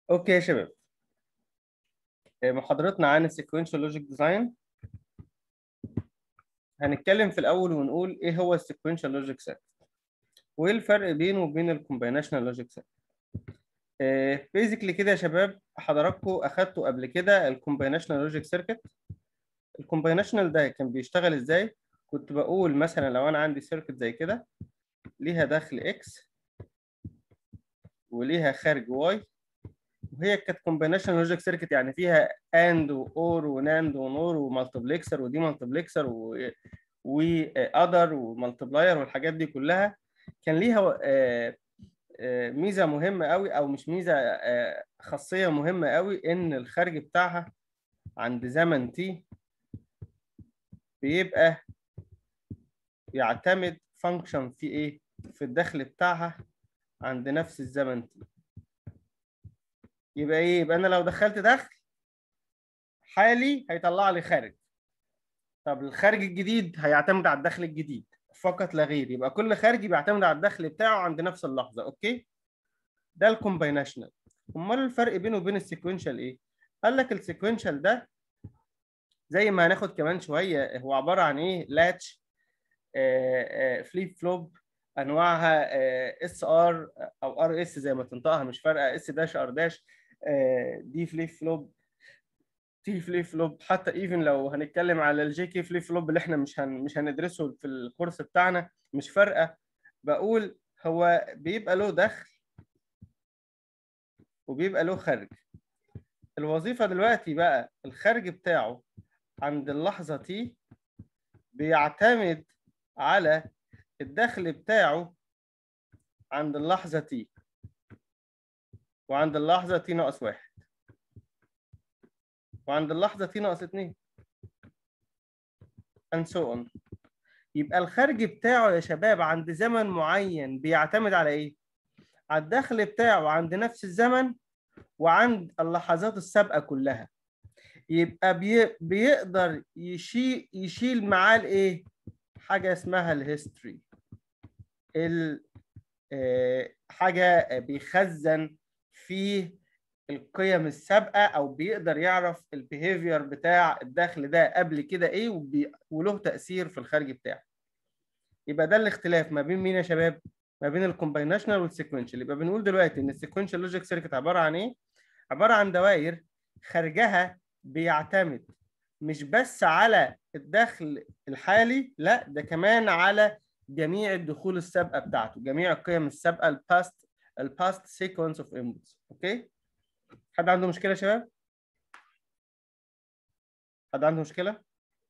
اوكي يا شباب آه، محاضرتنا عن السيكونشال لوجيك ديزاين هنتكلم في الاول ونقول ايه هو السيكونشال لوجيك سيركت وايه الفرق بينه وبين الكومباينيشنال لوجيك سيركت بيزيكلي كده يا شباب حضراتكم اخدتوا قبل كده الكومباينيشنال لوجيك سيركت الكومباينيشنال ده كان بيشتغل ازاي كنت بقول مثلا لو انا عندي سيركت زي كده ليها دخل اكس وليها خارج واي وهي كانت كومبينيشن لوجيك سيركت يعني فيها اند واور وناند ونور ومالتبلكسر ودي مالتبلكسر واذر ومالتبلاير والحاجات دي كلها كان ليها آه، آه، ميزه مهمه قوي او مش ميزه آه، خاصيه مهمه قوي ان الخارج بتاعها عند زمن تي بيبقى يعتمد فانكشن في ايه في الدخل بتاعها عند نفس الزمن تي يبقى ايه يبقى انا لو دخلت دخل حالي هيطلع لي خارج طب الخارج الجديد هيعتمد على الدخل الجديد فقط لا غير يبقى كل خارجي بيعتمد على الدخل بتاعه عند نفس اللحظه اوكي ده الكومباينيشنال امال الفرق بينه وبين السيكونشال ايه قال لك السيكونشال ده زي ما هناخد كمان شويه هو عباره عن ايه لاتش فليب فلوب انواعها اس ار او ار اس زي ما تنطقها مش فارقه اس داش ار داش دي فليب فلوب تي فليب فلوب حتى ايفن لو هنتكلم على الجي كي فليب فلوب اللي احنا مش هن مش هندرسه في الكورس بتاعنا مش فارقه بقول هو بيبقى له دخل وبيبقى له خارج الوظيفه دلوقتي بقى الخارج بتاعه عند اللحظه تي بيعتمد على الدخل بتاعه عند اللحظه تي وعند اللحظه تي ناقص واحد وعند اللحظه تي ناقص اتنين and so on يبقى الخارج بتاعه يا شباب عند زمن معين بيعتمد على ايه؟ على الدخل بتاعه عند نفس الزمن وعند اللحظات السابقه كلها يبقى بي... بيقدر يشيل يشيل معاه الايه؟ حاجه اسمها الهيستوري ال... آه، حاجه بيخزن فيه القيم السابقه او بيقدر يعرف البيهيفير بتاع الدخل ده قبل كده ايه وبي... وله تاثير في الخارج بتاعه يبقى ده الاختلاف ما بين مين يا شباب ما بين الكومباينيشنال والسيكونشال يبقى بنقول دلوقتي ان السيكونشال لوجيك سيركت عباره عن ايه عباره عن دوائر خارجها بيعتمد مش بس على الدخل الحالي لا ده كمان على جميع الدخول السابقه بتاعته جميع القيم السابقه الباست الباست سيكونس اوف انبوتس اوكي حد عنده مشكله يا شباب حد عنده مشكله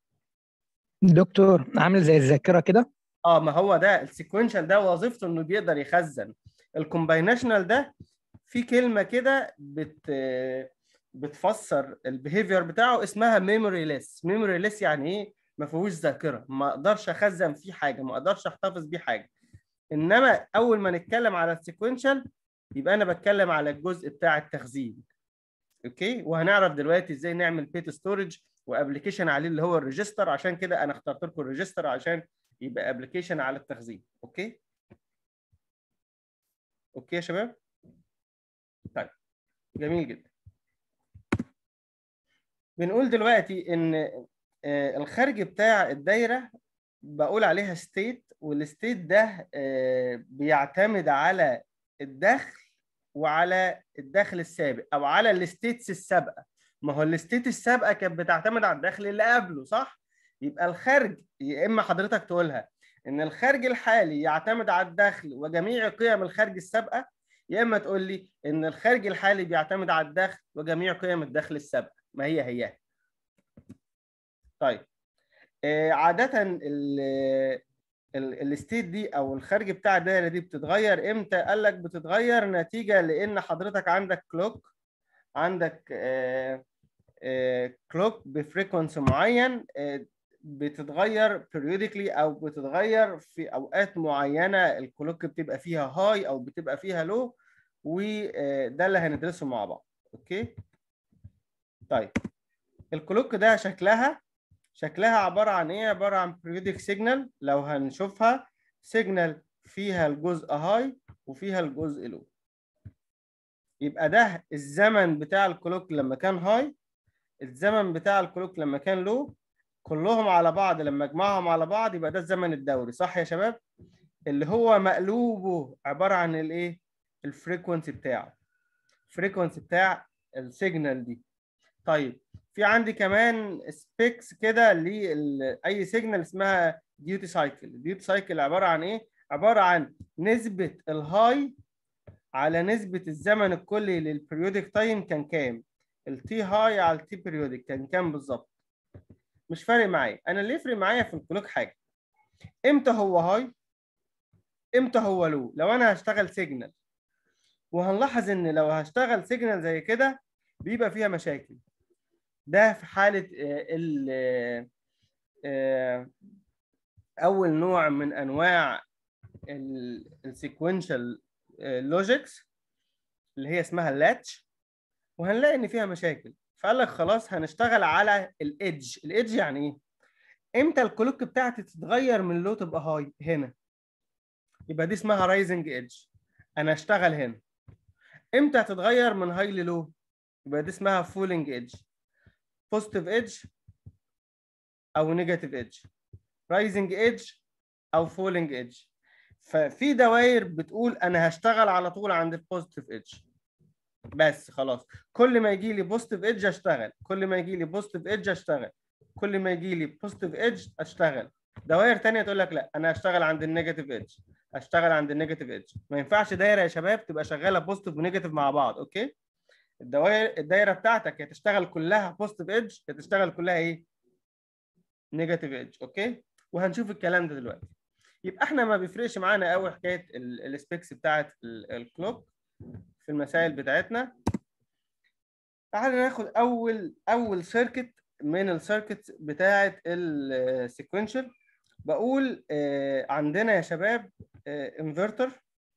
دكتور عامل زي الذاكره كده اه ما هو ده السيكونشال ده وظيفته انه بيقدر يخزن الكومباينيشنال ده في كلمه كده بت بتفسر البيهيفير بتاعه اسمها ميموري ليس ميموري ليس يعني ايه ما فيهوش ذاكره ما اقدرش اخزن فيه حاجه ما اقدرش احتفظ بيه حاجه انما اول ما نتكلم على السيكونشال يبقى انا بتكلم على الجزء بتاع التخزين اوكي وهنعرف دلوقتي ازاي نعمل بيت ستورج وابلكيشن عليه اللي هو الريجستر عشان كده انا اخترت لكم الريجستر عشان يبقى ابلكيشن على التخزين اوكي اوكي يا شباب طيب جميل جدا بنقول دلوقتي ان آه، الخارج بتاع الدايره بقول عليها ستيت والستيت ده آه، بيعتمد على الدخل وعلى الدخل السابق او على الستيتس السابقه ما هو الستيت السابقه كانت بتعتمد على الدخل اللي قبله صح يبقى الخارج يا اما حضرتك تقولها ان الخارج الحالي يعتمد على الدخل وجميع قيم الخارج السابقه يا اما تقول لي ان الخارج الحالي بيعتمد على الدخل وجميع قيم الدخل السابقه ما هي هي طيب آه، عاده ال الستيت دي او الخارج بتاع الدايره دي بتتغير امتى قال لك بتتغير نتيجه لان حضرتك عندك كلوك عندك كلوك بفريكونسي معين آه، بتتغير periodically او بتتغير في اوقات معينه الكلوك بتبقى فيها هاي او بتبقى فيها لو وده اللي هندرسه مع بعض اوكي طيب الكلوك ده شكلها شكلها عباره عن ايه عباره عن periodic signal لو هنشوفها signal فيها الجزء هاي وفيها الجزء لو يبقى ده الزمن بتاع الكلوك لما كان هاي الزمن بتاع الكلوك لما كان لو كلهم على بعض لما اجمعهم على بعض يبقى ده الزمن الدوري صح يا شباب اللي هو مقلوبه عباره عن الايه الفريكونسي بتاعه الفريكونسي بتاع السيجنال دي طيب في عندي كمان سبيكس كده لاي سيجنال اسمها ديوتي سايكل الديوتي سايكل عباره عن ايه عباره عن نسبه الهاي على نسبه الزمن الكلي للبريودك تايم كان كام التي هاي على التي بريودك كان كام بالظبط مش فارق معايا انا اللي يفرق معايا في الكلوك حاجه امتى هو هاي امتى هو لو لو انا هشتغل سيجنال وهنلاحظ ان لو هشتغل سيجنال زي كده بيبقى فيها مشاكل ده في حاله ال اول نوع من انواع السيكونشال لوجيكس اللي هي اسمها اللاتش وهنلاقي ان فيها مشاكل فقال لك خلاص هنشتغل على الايدج الايدج يعني ايه امتى الكلوك بتاعتي تتغير من لو تبقى هاي هنا يبقى دي اسمها رايزنج ايدج انا اشتغل هنا امتى هتتغير من هاي للو يبقى دي اسمها فولينج ايدج بوزيتيف ايدج او نيجاتيف ايدج رايزنج ايدج او فولينج ايدج ففي دوائر بتقول انا هشتغل على طول عند البوزيتيف ايدج بس خلاص كل ما يجي لي بوزيتيف ايدج اشتغل كل ما يجي لي بوزيتيف ايدج اشتغل كل ما يجي لي بوزيتيف ايدج اشتغل دوائر تانية تقول لك لا انا هشتغل عند النيجاتيف ايدج اشتغل عند النيجاتيف ايدج ما ينفعش دايره يا شباب تبقى شغاله بوزيتيف ونيجاتيف مع بعض اوكي الدوائر الدايره بتاعتك يا تشتغل كلها بوزيتيف ايدج يا تشتغل كلها ايه نيجاتيف ايدج اوكي وهنشوف الكلام ده دلوقتي يبقى احنا ما بيفرقش معانا قوي حكايه السبيكس بتاعت الكلوك في المسائل بتاعتنا تعالى ناخد اول اول سيركت من السيركت بتاعت السيكونشال بقول عندنا يا شباب انفرتر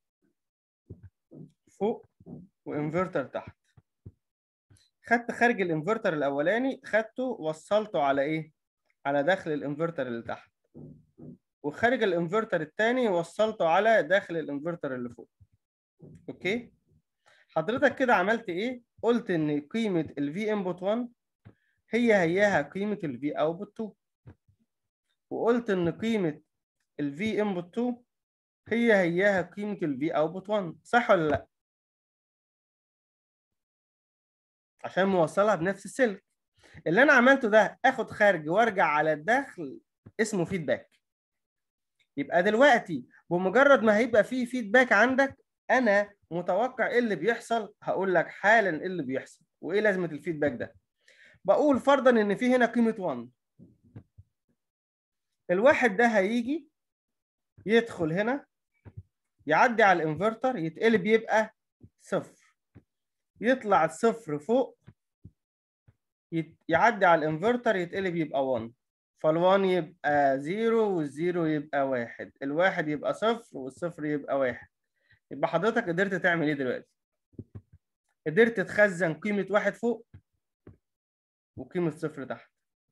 فوق وانفرتر تحت خدت خارج الانفرتر الاولاني خدته وصلته على ايه على داخل الانفرتر اللي تحت وخارج الانفرتر الثاني وصلته على داخل الانفرتر اللي فوق اوكي حضرتك كده عملت ايه قلت ان قيمه الفي انبوت 1 هي هياها قيمه الفي اوتبوت 2 وقلت ان قيمه الفي انبوت 2 هي هياها قيمه الفي اوتبوت 1 صح ولا لا عشان موصلها بنفس السلك اللي انا عملته ده اخد خارج وارجع على الداخل اسمه فيدباك يبقى دلوقتي بمجرد ما هيبقى فيه فيدباك عندك انا متوقع ايه اللي بيحصل هقول لك حالا ايه اللي بيحصل وايه لازمه الفيدباك ده بقول فرضا ان في هنا قيمه 1 الواحد ده هيجي يدخل هنا يعدي على الانفرتر يتقلب يبقى صفر يطلع الصفر فوق يعدي على الانفرتر يتقلب يبقى 1 فال1 يبقى 0 والزيرو يبقى واحد الواحد يبقى صفر والصفر يبقى واحد يبقى حضرتك قدرت تعمل ايه دلوقتي؟ قدرت تخزن قيمة واحد فوق وقيمة صفر تحت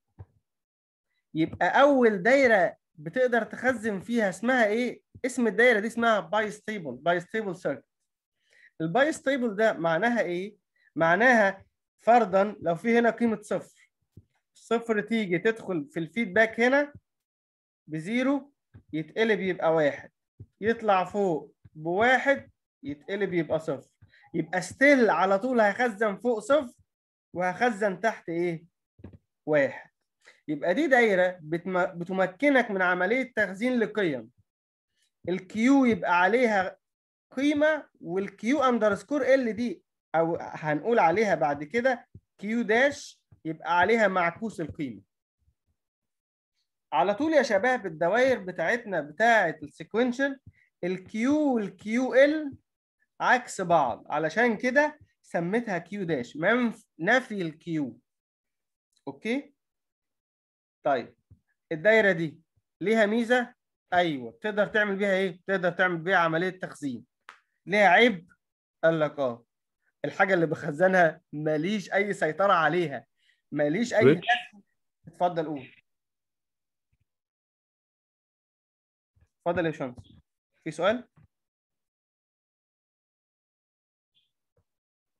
يبقى أول دايرة بتقدر تخزن فيها اسمها ايه؟ اسم الدايرة دي اسمها باي ستيبل باي ستيبل سيركت الباي ستيبل ده معناها ايه؟ معناها فرضا لو في هنا قيمة صفر صفر تيجي تدخل في الفيدباك هنا بزيرو يتقلب يبقى واحد يطلع فوق بواحد يتقلب يبقى صفر يبقى ستيل على طول هخزن فوق صفر وهخزن تحت ايه؟ واحد يبقى دي دايرة بتم... بتمكنك من عملية تخزين لقيم الكيو يبقى عليها قيمة والكيو اندرسكور ال دي او هنقول عليها بعد كده كيو داش يبقى عليها معكوس القيمة على طول يا شباب الدوائر بتاعتنا بتاعة السيكونشال الكيو والكيو ال عكس بعض علشان كده سميتها كيو داش منف نفي الكيو اوكي طيب الدايره دي ليها ميزه ايوه تقدر تعمل بيها ايه تقدر تعمل بيها عمليه تخزين ليها عيب قال لك اه الحاجه اللي بخزنها ماليش اي سيطره عليها ماليش اي ريتش. دخل اتفضل قول اتفضل يا شمس في سؤال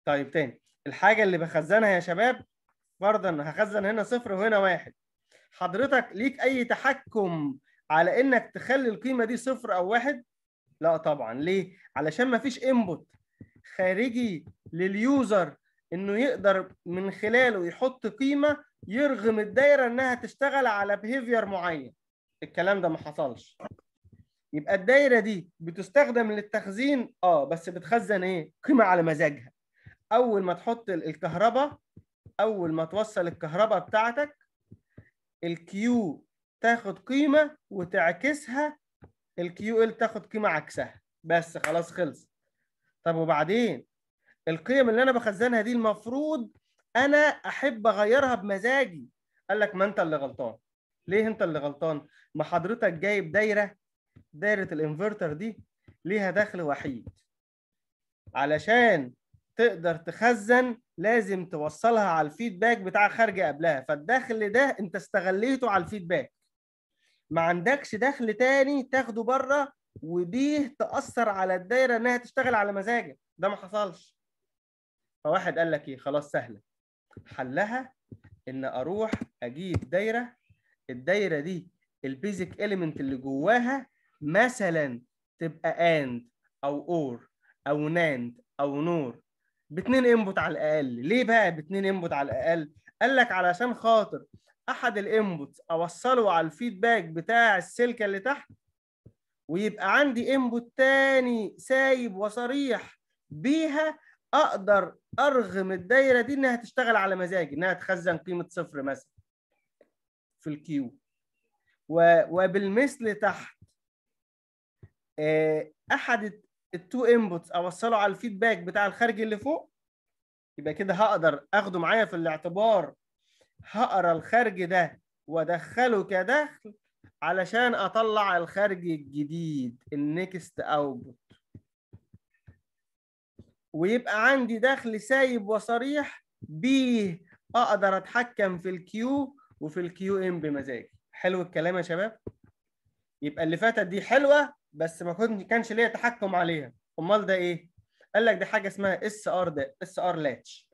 طيب تاني الحاجه اللي بخزنها يا شباب فرضا هخزن هنا صفر وهنا واحد حضرتك ليك اي تحكم على انك تخلي القيمه دي صفر او واحد لا طبعا ليه علشان ما فيش انبوت خارجي لليوزر انه يقدر من خلاله يحط قيمه يرغم الدايره انها تشتغل على بيهيفير معين الكلام ده ما حصلش يبقى الدايره دي بتستخدم للتخزين اه بس بتخزن ايه قيمه على مزاجها اول ما تحط الكهرباء اول ما توصل الكهرباء بتاعتك الكيو تاخد قيمه وتعكسها الكيو ال تاخد قيمه عكسها بس خلاص خلص طب وبعدين القيم اللي انا بخزنها دي المفروض انا احب اغيرها بمزاجي قال لك ما انت اللي غلطان ليه انت اللي غلطان ما حضرتك جايب دايره دايره الانفرتر دي ليها دخل وحيد علشان تقدر تخزن لازم توصلها على الفيدباك بتاع خارجه قبلها فالدخل ده انت استغليته على الفيدباك ما عندكش دخل تاني تاخده بره ودي تاثر على الدايره انها تشتغل على مزاجك ده ما حصلش فواحد قال لك ايه خلاص سهله حلها ان اروح اجيب دايره الدايره دي البيزك اليمنت اللي جواها مثلا تبقى اند او اور او ناند او نور باتنين انبوت على الاقل ليه بقى باتنين انبوت على الاقل قال لك علشان خاطر احد الانبوتس اوصله على الفيدباك بتاع السلكه اللي تحت ويبقى عندي انبوت تاني سايب وصريح بيها اقدر ارغم الدايره دي انها تشتغل على مزاجي انها تخزن قيمه صفر مثلا في الكيو وبالمثل تحت احد التو انبوتس اوصله على الفيدباك بتاع الخارجي اللي فوق يبقى كده هقدر اخده معايا في الاعتبار هقرا الخارج ده وادخله كدخل علشان اطلع الخارج الجديد النكست اوتبوت ويبقى عندي دخل سايب وصريح بيه اقدر اتحكم في الكيو وفي الكيو ام بمزاجي حلو الكلام يا شباب يبقى اللي فاتت دي حلوه بس ما كنت كانش ليا تحكم عليها امال ده ايه قال لك دي حاجه اسمها اس ار ده اس ار لاتش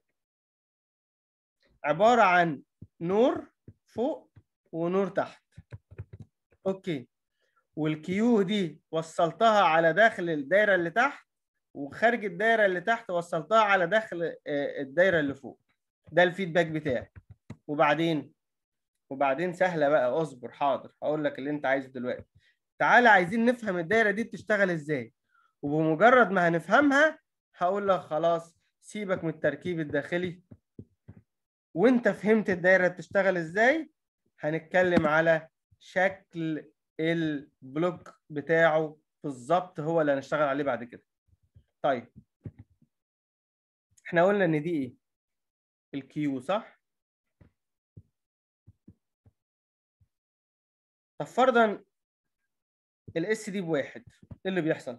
عباره عن نور فوق ونور تحت اوكي والكيو دي وصلتها على داخل الدايره اللي تحت وخارج الدايره اللي تحت وصلتها على داخل الدايره اللي فوق ده الفيدباك بتاعي وبعدين وبعدين سهله بقى اصبر حاضر هقول لك اللي انت عايزه دلوقتي تعالى عايزين نفهم الدايره دي بتشتغل ازاي وبمجرد ما هنفهمها هقول لك خلاص سيبك من التركيب الداخلي وانت فهمت الدايره بتشتغل ازاي هنتكلم على شكل البلوك بتاعه بالظبط هو اللي هنشتغل عليه بعد كده طيب احنا قلنا ان دي ايه الكيو صح طب فرضا الاس دي بواحد ايه اللي بيحصل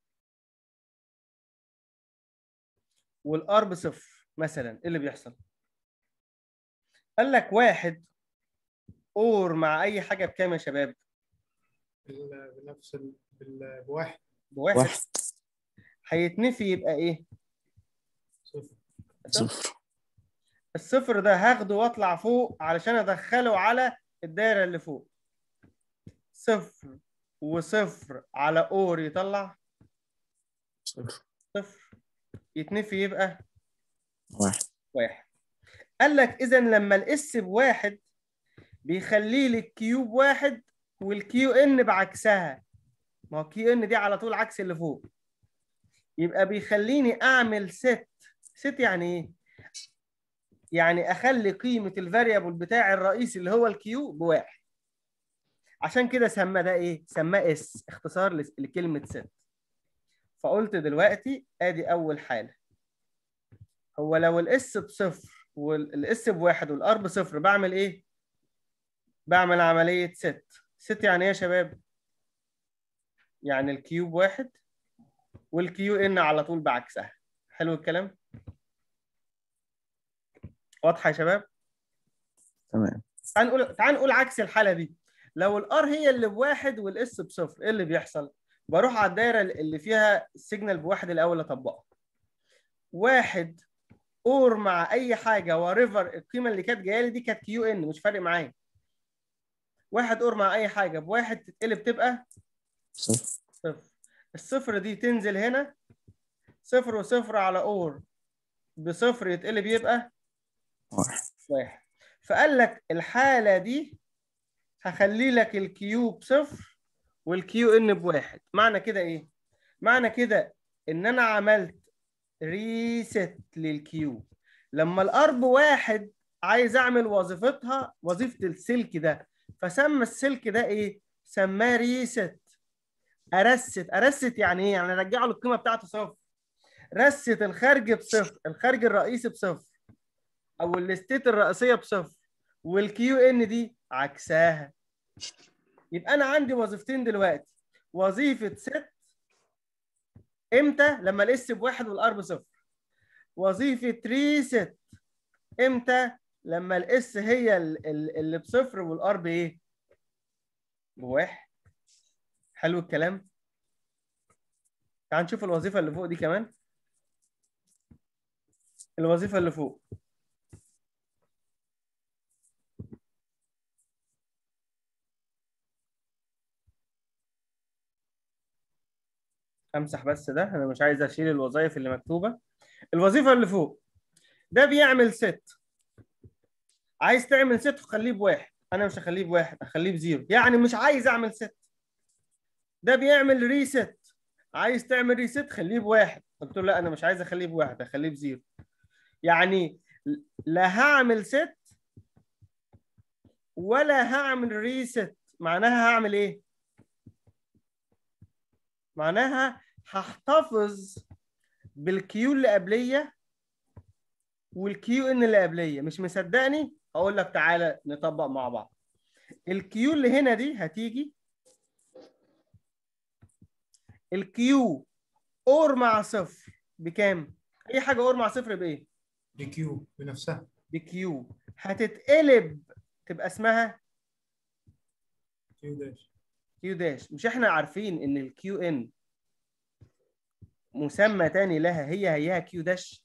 والار بصفر مثلا ايه اللي بيحصل قال لك واحد اور مع اي حاجه بكام يا شباب بنفس ال... بال... بواحد بواحد واحد هيتنفي يبقى ايه صفر صفر الصفر ده هاخده واطلع فوق علشان ادخله على الدايره اللي فوق صفر وصفر على اور يطلع صفر صفر يتنفي يبقى واحد واحد قال لك اذا لما الاس بواحد بيخلي لي الكيو بواحد والكيو ان بعكسها ما هو كيو ان دي على طول عكس اللي فوق يبقى بيخليني اعمل ست ست يعني ايه يعني اخلي قيمه الفاريبل بتاع الرئيسي اللي هو الكيو بواحد عشان كده سمى ده ايه سماه اس اختصار لس- لكلمه ست فقلت دلوقتي ادي اول حاله هو لو الاس بصفر والاس بواحد والار بصفر بعمل ايه بعمل عمليه ست ست يعني ايه يا شباب يعني الكيوب واحد والكيو ان على طول بعكسها حلو الكلام واضحه يا شباب تمام تعال نقول تعال نقول عكس الحاله دي لو الار هي اللي بواحد والاس بصفر ايه اللي بيحصل بروح على الدايره اللي فيها السيجنال بواحد الاول اطبقها واحد اور مع اي حاجه وريفر القيمه اللي كانت جايه لي دي كانت كيو ان مش فارق معايا واحد اور مع اي حاجه بواحد تتقلب تبقى صفر صفر الصفر دي تنزل هنا صفر وصفر على اور بصفر يتقلب يبقى واحد واحد فقال لك الحالة دي هخلي لك الكيو بصفر والكيو ان بواحد معنى كده ايه؟ معنى كده ان انا عملت ريست للكيو لما الارب واحد عايز اعمل وظيفتها وظيفة السلك ده فسمى السلك ده ايه؟ سماه ريست ارست ارست يعني ايه؟ يعني رجعه للقيمة بتاعته صفر رست الخارج بصفر الخارج الرئيسي بصفر او الستيت الرئيسيه بصفر والكيو ان دي عكسها يبقى انا عندي وظيفتين دلوقتي وظيفه ست امتى لما الاس بواحد والار بصفر وظيفه ريست امتى لما الاس هي ال- ال- اللي بصفر والار بايه بواحد حلو الكلام تعال نشوف الوظيفه اللي فوق دي كمان الوظيفه اللي فوق امسح بس ده انا مش عايز اشيل الوظائف اللي مكتوبه الوظيفه اللي فوق ده بيعمل ست عايز تعمل ست خليه بواحد انا مش هخليه بواحد هخليه بزيرو يعني مش عايز اعمل ست ده بيعمل ريست عايز تعمل ريست خليه بواحد قلت له لا انا مش عايز اخليه بواحد هخليه بزيرو يعني لا هعمل ست ولا هعمل ريست معناها هعمل ايه معناها هحتفظ بالكيو اللي قبليه والكيو ان اللي قبليه مش مصدقني اقول لك تعالى نطبق مع بعض الكيو اللي هنا دي هتيجي الكيو اور مع صفر بكام اي حاجه اور مع صفر بايه بكيو بنفسها بكيو هتتقلب تبقى اسمها كيو داش كيو داش مش احنا عارفين ان الكيو ان مسمى تاني لها هي هيها كيو داش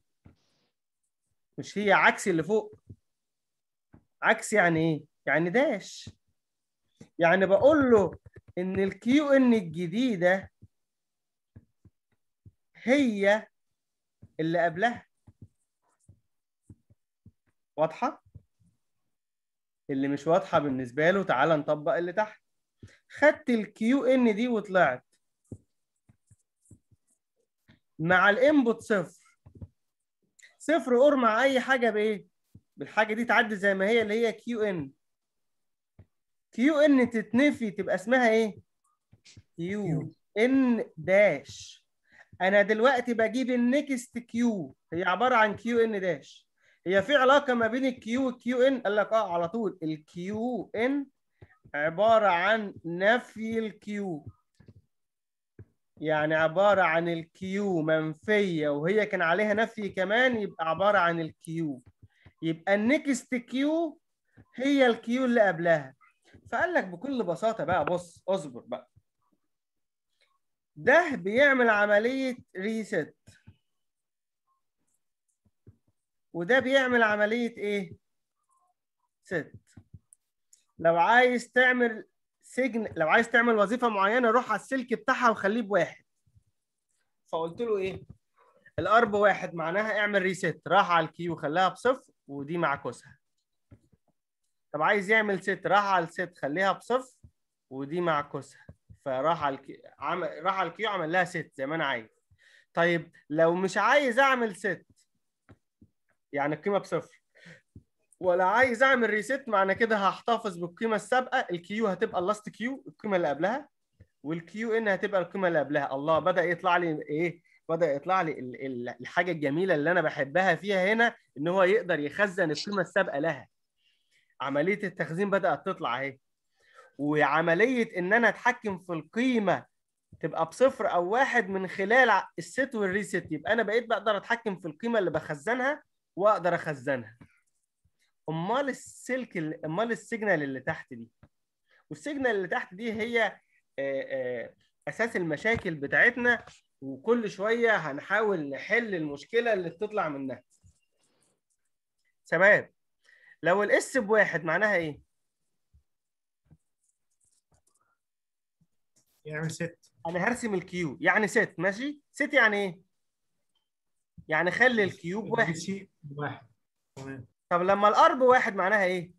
مش هي عكس اللي فوق عكس يعني ايه يعني داش يعني بقول له ان الكيو ان الجديده هي اللي قبلها واضحه اللي مش واضحه بالنسبه له تعالى نطبق اللي تحت خدت الكيو ان دي وطلعت مع الانبوت صفر صفر اور مع اي حاجه بايه بالحاجه دي تعدي زي ما هي اللي هي كيو ان كيو ان تتنفي تبقى اسمها ايه كيو ان داش انا دلوقتي بجيب النكست كيو هي عباره عن كيو ان داش هي في علاقه ما بين الكيو والكيو ان قال لك اه على طول الكيو ان عباره عن نفي الكيو يعني عباره عن الكيو منفيه وهي كان عليها نفي كمان يبقى عباره عن الكيو يبقى النكست كيو هي الكيو اللي قبلها فقال لك بكل بساطه بقى بص اصبر بقى ده بيعمل عمليه ريست وده بيعمل عمليه ايه ست لو عايز تعمل سجن لو عايز تعمل وظيفه معينه روح على السلك بتاعها وخليه بواحد فقلت له ايه الارب واحد معناها اعمل ريست راح على الكيو خلاها بصفر ودي معكوسها طب عايز يعمل ست راح على الست خليها بصفر ودي معكوسها فراح على الكيو عمل راح على الكيو عمل لها ست زي ما انا عايز طيب لو مش عايز اعمل ست يعني القيمه بصفر ولا عايز اعمل ريست معنى كده هحتفظ بالقيمه السابقه الكيو هتبقى اللاست كيو القيمه اللي قبلها والكيو ان هتبقى القيمه اللي قبلها الله بدا يطلع لي ايه بدا يطلع لي ال- ال- الحاجه الجميله اللي انا بحبها فيها هنا ان هو يقدر يخزن القيمه السابقه لها عمليه التخزين بدات تطلع اهي وعمليه ان انا اتحكم في القيمه تبقى بصفر او واحد من خلال ع- الست والريست يبقى انا بقيت بقدر اتحكم في القيمه اللي بخزنها واقدر اخزنها امال السلك ال- امال السيجنال اللي تحت دي والسيجنال اللي تحت دي هي آه، آه، اساس المشاكل بتاعتنا وكل شويه هنحاول نحل المشكله اللي بتطلع منها شباب لو الاس بواحد معناها ايه؟ يعمل ست انا هرسم الكيو يعني ست ماشي؟ ست يعني ايه؟ يعني خلي الكيو بواحد سي واحد تمام طب لما الار بواحد معناها ايه؟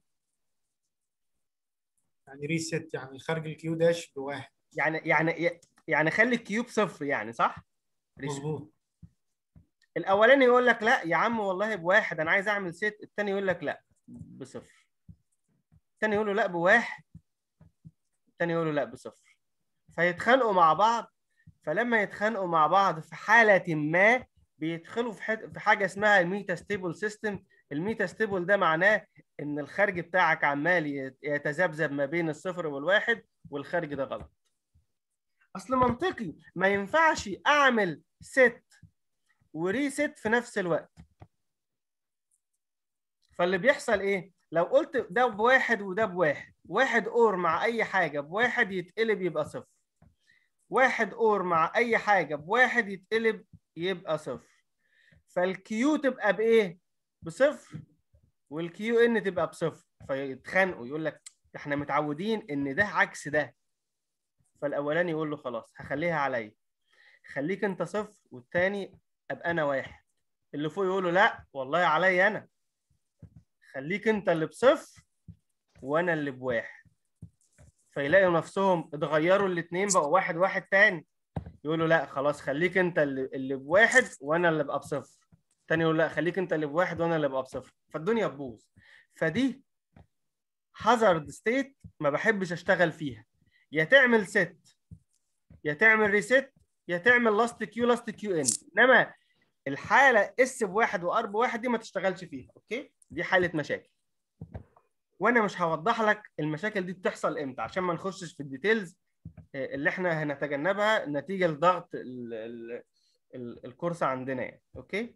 يعني ريست يعني خارج الكيو داش بواحد يعني يعني يعني خلي الكيو بصفر يعني صح؟ مظبوط الاولاني يقول لك لا يا عم والله بواحد انا عايز اعمل ست الثاني يقول لك لا بصفر الثاني يقول له لا بواحد الثاني يقول له لا بصفر فيتخانقوا مع بعض فلما يتخانقوا مع بعض في حالة ما بيدخلوا في حد- في حاجة اسمها الميتا ستيبل سيستم الميتا ستيبل ده معناه ان الخارج بتاعك عمال يت- يتذبذب ما بين الصفر والواحد والخارج ده غلط اصل منطقي ما ينفعش اعمل ست وريست في نفس الوقت فاللي بيحصل ايه لو قلت ده بواحد وده بواحد واحد اور مع اي حاجه بواحد يتقلب يبقى صفر واحد اور مع اي حاجه بواحد يتقلب يبقى صفر فالكيو تبقى بايه بصفر والكيو ان تبقى بصفر فيتخانقوا يقول لك احنا متعودين ان ده عكس ده فالاولاني يقول له خلاص هخليها عليا خليك انت صفر والتاني ابقى انا واحد اللي فوق يقول له لا والله عليا انا خليك انت اللي بصفر وانا اللي بواحد فيلاقوا نفسهم اتغيروا الاثنين بقوا واحد واحد تاني يقولوا لا خلاص خليك انت اللي, اللي بواحد وانا اللي ابقى بصفر تاني يقول لا خليك انت اللي بواحد وانا اللي ابقى بصفر فالدنيا تبوظ فدي هازارد ستيت ما بحبش اشتغل فيها يا تعمل ست يا تعمل ريست يا تعمل لاست كيو لاست كيو ان انما الحاله اس بواحد وار بواحد دي ما تشتغلش فيها اوكي دي حاله مشاكل وانا مش هوضح لك المشاكل دي بتحصل امتى عشان ما نخشش في الديتيلز آه، اللي احنا هنتجنبها نتيجه لضغط ال- ال- ال- الكورس عندنا يعني اوكي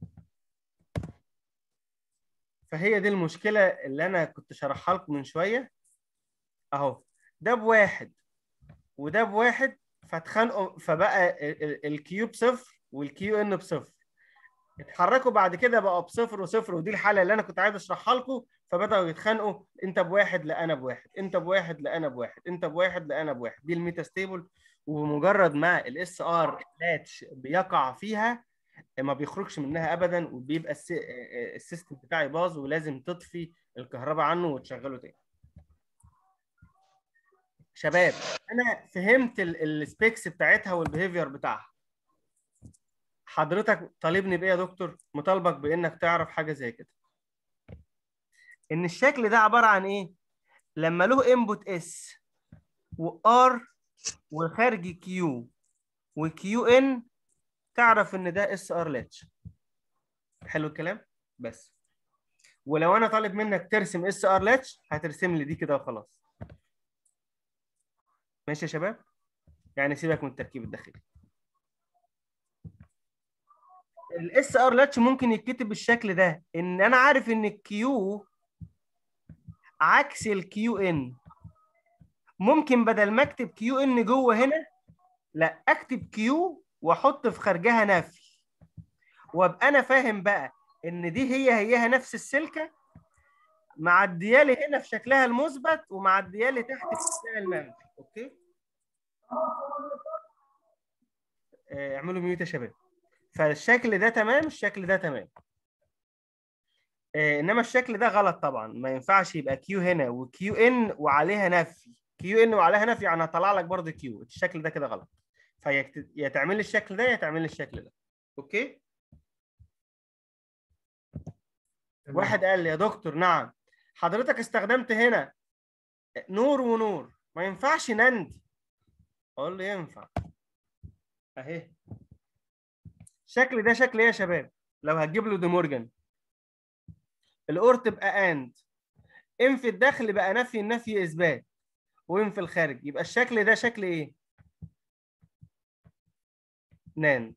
فهي دي المشكله اللي انا كنت شرحها لكم من شويه اهو ده بواحد وده بواحد فاتخانقوا فبقى ال- ال- الكيو بصفر والكيو ان بصفر اتحركوا بعد كده بقوا بصفر وصفر ودي الحاله اللي انا كنت عايز اشرحها لكم فبداوا يتخانقوا انت بواحد لا انا بواحد انت بواحد لا انا بواحد انت بواحد لا انا بواحد دي الميتا ستيبل وبمجرد ما الاس ار لاتش بيقع فيها ما بيخرجش منها ابدا وبيبقى الس- السيستم بتاعي باظ ولازم تطفي الكهرباء عنه وتشغله تاني شباب انا فهمت السبيكس بتاعتها والبيهيفير بتاعها حضرتك طالبني بايه يا دكتور مطالبك بانك تعرف حاجه زي كده ان الشكل ده عباره عن ايه لما له انبوت اس وار وخارج كيو وكيو ان تعرف ان ده اس ار لاتش حلو الكلام بس ولو انا طالب منك ترسم اس ار لاتش هترسم لي دي كده وخلاص ماشي يا شباب يعني سيبك من التركيب الداخلي الاس ار لاتش ممكن يتكتب بالشكل ده ان انا عارف ان الكيو عكس الكيو ان ممكن بدل ما اكتب كيو ان جوه هنا لا اكتب كيو واحط في خارجها نفي وابقى انا فاهم بقى ان دي هي هيها نفس السلكه معديه لي هنا في شكلها المثبت ومعديه لي تحت في شكلها المنفي اوكي آه، اعملوا ميوت يا شباب فالشكل ده تمام الشكل ده تمام آه، انما الشكل ده غلط طبعا ما ينفعش يبقى كيو هنا وكيو ان وعليها نفي كيو ان وعليها نفي يعني هطلع لك برضه كيو الشكل ده كده غلط فيا يا تعمل لي الشكل ده يا تعمل لي الشكل ده اوكي تمام. واحد قال لي يا دكتور نعم حضرتك استخدمت هنا نور ونور ما ينفعش نندي اقول له ينفع اهي الشكل ده شكل ايه يا شباب لو هتجيب له دي مورجان الاور تبقى اند ان في الداخل بقى نفي النفي اثبات وان في الخارج يبقى الشكل ده شكل ايه ناند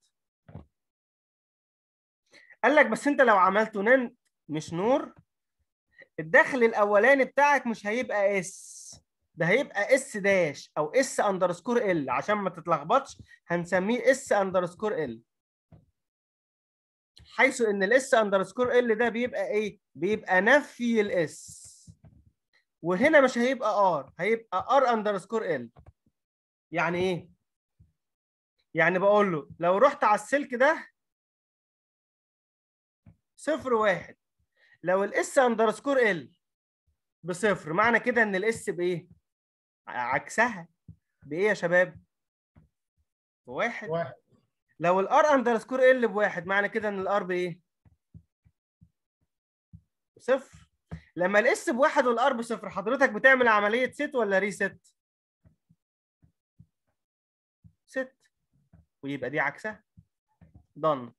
قال لك بس انت لو عملته ناند مش نور الدخل الاولاني بتاعك مش هيبقى اس ده هيبقى اس داش او اس اندرسكور ال عشان ما تتلخبطش هنسميه اس اندرسكور ال حيث ان الاس اندرسكور ال ده بيبقى ايه بيبقى نفي الاس وهنا مش هيبقى ار هيبقى ار اندرسكور ال يعني ايه يعني بقول له لو رحت على السلك ده صفر واحد لو الاس اندرسكور ال بصفر معنى كده ان الاس بايه عكسها بايه يا شباب بواحد واحد لو الار اندرسكور ال بواحد معنى كده ان الار بايه صفر لما الاس بواحد والار بصفر حضرتك بتعمل عمليه ست ولا ريست ست ويبقى دي عكسها ضن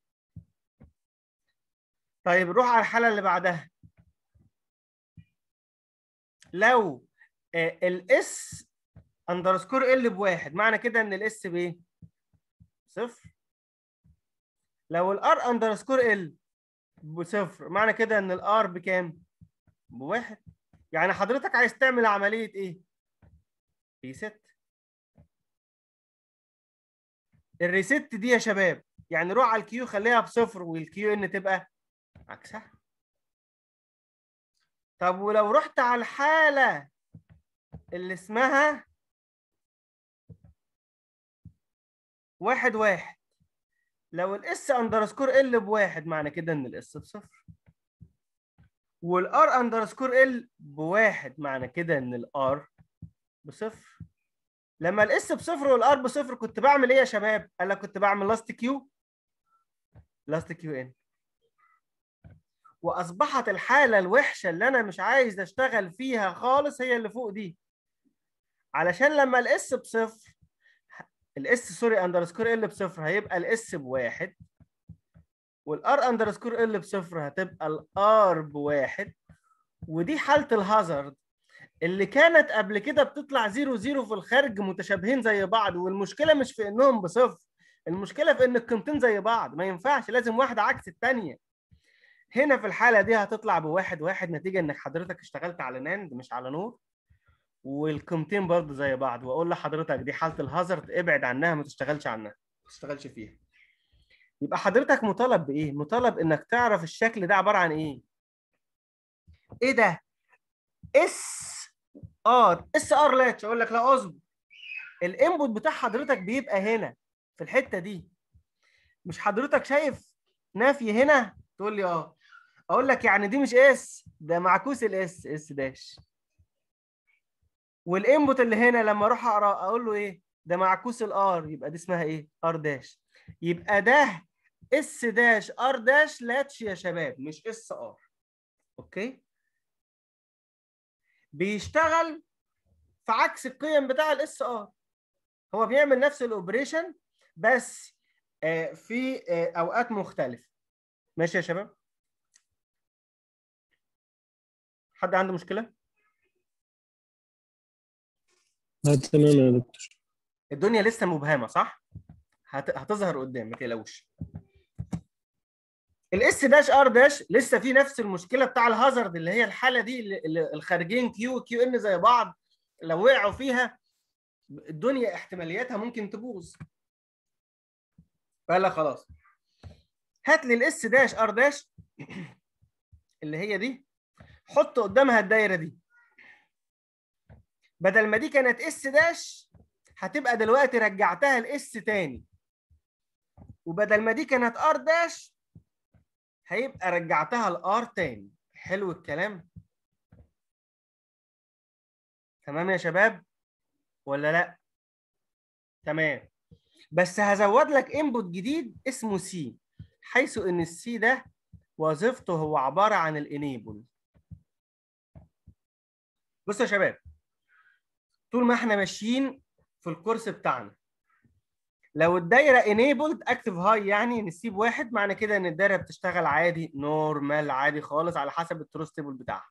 طيب نروح على الحاله اللي بعدها لو الاس اندرسكور ال بواحد معنى كده ان الاس بايه صفر لو الار اندرسكور ال بصفر معنى كده ان الار بكام بواحد يعني حضرتك عايز تعمل عمليه ايه ريست الريست دي يا شباب يعني روح على الكيو خليها بصفر والكيو ان تبقى عكسها طب ولو رحت على الحالة اللي اسمها واحد واحد لو الاس اندرسكور ال بواحد معنى كده ان الاس بصفر والار اندرسكور ال بواحد معنى كده ان الار بصفر لما الاس بصفر والار بصفر كنت بعمل ايه يا شباب؟ قال لك كنت بعمل لاست كيو لاست كيو ان واصبحت الحاله الوحشه اللي انا مش عايز اشتغل فيها خالص هي اللي فوق دي علشان لما الاس بصفر الاس سوري اندرسكور ال بصفر هيبقى الاس بواحد والار اندرسكور ال بصفر هتبقى الار بواحد ودي حاله الهازارد اللي كانت قبل كده بتطلع زيرو زيرو في الخارج متشابهين زي بعض والمشكله مش في انهم بصفر المشكله في ان القيمتين زي بعض ما ينفعش لازم واحده عكس الثانيه هنا في الحاله دي هتطلع بواحد واحد نتيجه انك حضرتك اشتغلت على ناند مش على نور والقيمتين برضه زي بعض واقول لحضرتك دي حاله الهازارد ابعد عنها ما تشتغلش عنها ما تشتغلش فيها يبقى حضرتك مطالب بايه مطالب انك تعرف الشكل ده عباره عن ايه ايه ده اس ار اس ار لاتش اقول لك لا اصبر الانبوت بتاع حضرتك بيبقى هنا في الحته دي مش حضرتك شايف نافي هنا تقول لي اه اقول لك يعني دي مش اس ده معكوس الاس اس داش والانبوت اللي هنا لما اروح اقرا اقول له ايه ده معكوس الار يبقى دي اسمها ايه ار داش يبقى ده اس داش ار داش لاتش يا شباب مش اس ار اوكي بيشتغل في عكس القيم بتاع الاس ار هو بيعمل نفس الاوبريشن بس آه، في آه، اوقات مختلفه ماشي يا شباب حد عنده مشكله لا تمام يا دكتور الدنيا لسه مبهمه صح هت... هتظهر قدام ما تقلقوش الاس داش ار داش لسه في نفس المشكله بتاع الهازارد اللي هي الحاله دي اللي- اللي الخارجين كيو وكيو ان زي بعض لو وقعوا فيها الدنيا احتمالياتها ممكن تبوظ فقال لك خلاص هات لي الاس داش ار داش اللي هي دي حط قدامها الدايره دي بدل ما دي كانت اس داش هتبقى دلوقتي رجعتها لاس تاني وبدل ما دي كانت ار داش هيبقى رجعتها لار تاني حلو الكلام تمام يا شباب ولا لا تمام بس هزود لك انبوت جديد اسمه سي حيث ان السي ده وظيفته هو عباره عن الانيبل بصوا يا شباب طول ما احنا ماشيين في الكورس بتاعنا لو الدايره enabled اكتف هاي يعني نسيب واحد معنى كده ان الدايره بتشتغل عادي نورمال عادي خالص على حسب التروس تيبل بتاعها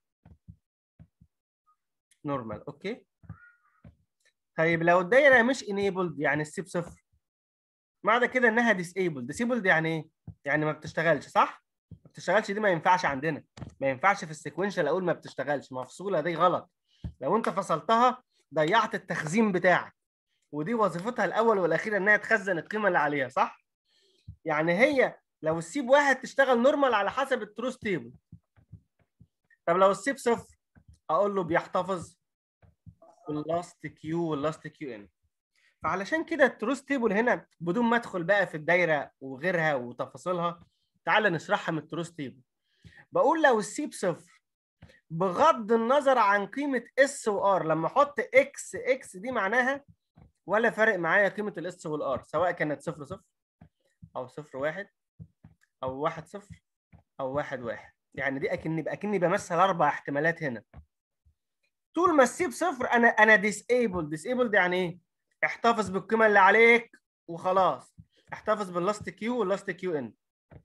نورمال اوكي طيب لو الدايره مش enabled يعني السيب صفر معنى كده انها disabled disabled يعني ايه يعني ما بتشتغلش صح ما بتشتغلش دي ما ينفعش عندنا ما ينفعش في السيكونشال اقول ما بتشتغلش مفصوله دي غلط لو انت فصلتها ضيعت التخزين بتاعك ودي وظيفتها الاول والاخير انها تخزن القيمه اللي عليها صح يعني هي لو السي بواحد تشتغل نورمال على حسب التروس تيبل طب لو السي بصفر اقول له بيحتفظ باللاست كيو واللاست كيو ان فعلشان كده التروس تيبل هنا بدون ما ادخل بقى في الدايره وغيرها وتفاصيلها تعال نشرحها من التروس تيبل بقول لو السي بصفر بغض النظر عن قيمه اس وار لما احط اكس اكس دي معناها ولا فارق معايا قيمه الاس والار سواء كانت صفر صفر او صفر واحد او واحد صفر او واحد واحد يعني دي اكني اكني بمثل اربع احتمالات هنا طول ما السي بصفر انا انا ديسيبل ديسيبل يعني ايه احتفظ بالقيمه اللي عليك وخلاص احتفظ باللاست كيو واللاست كيو ان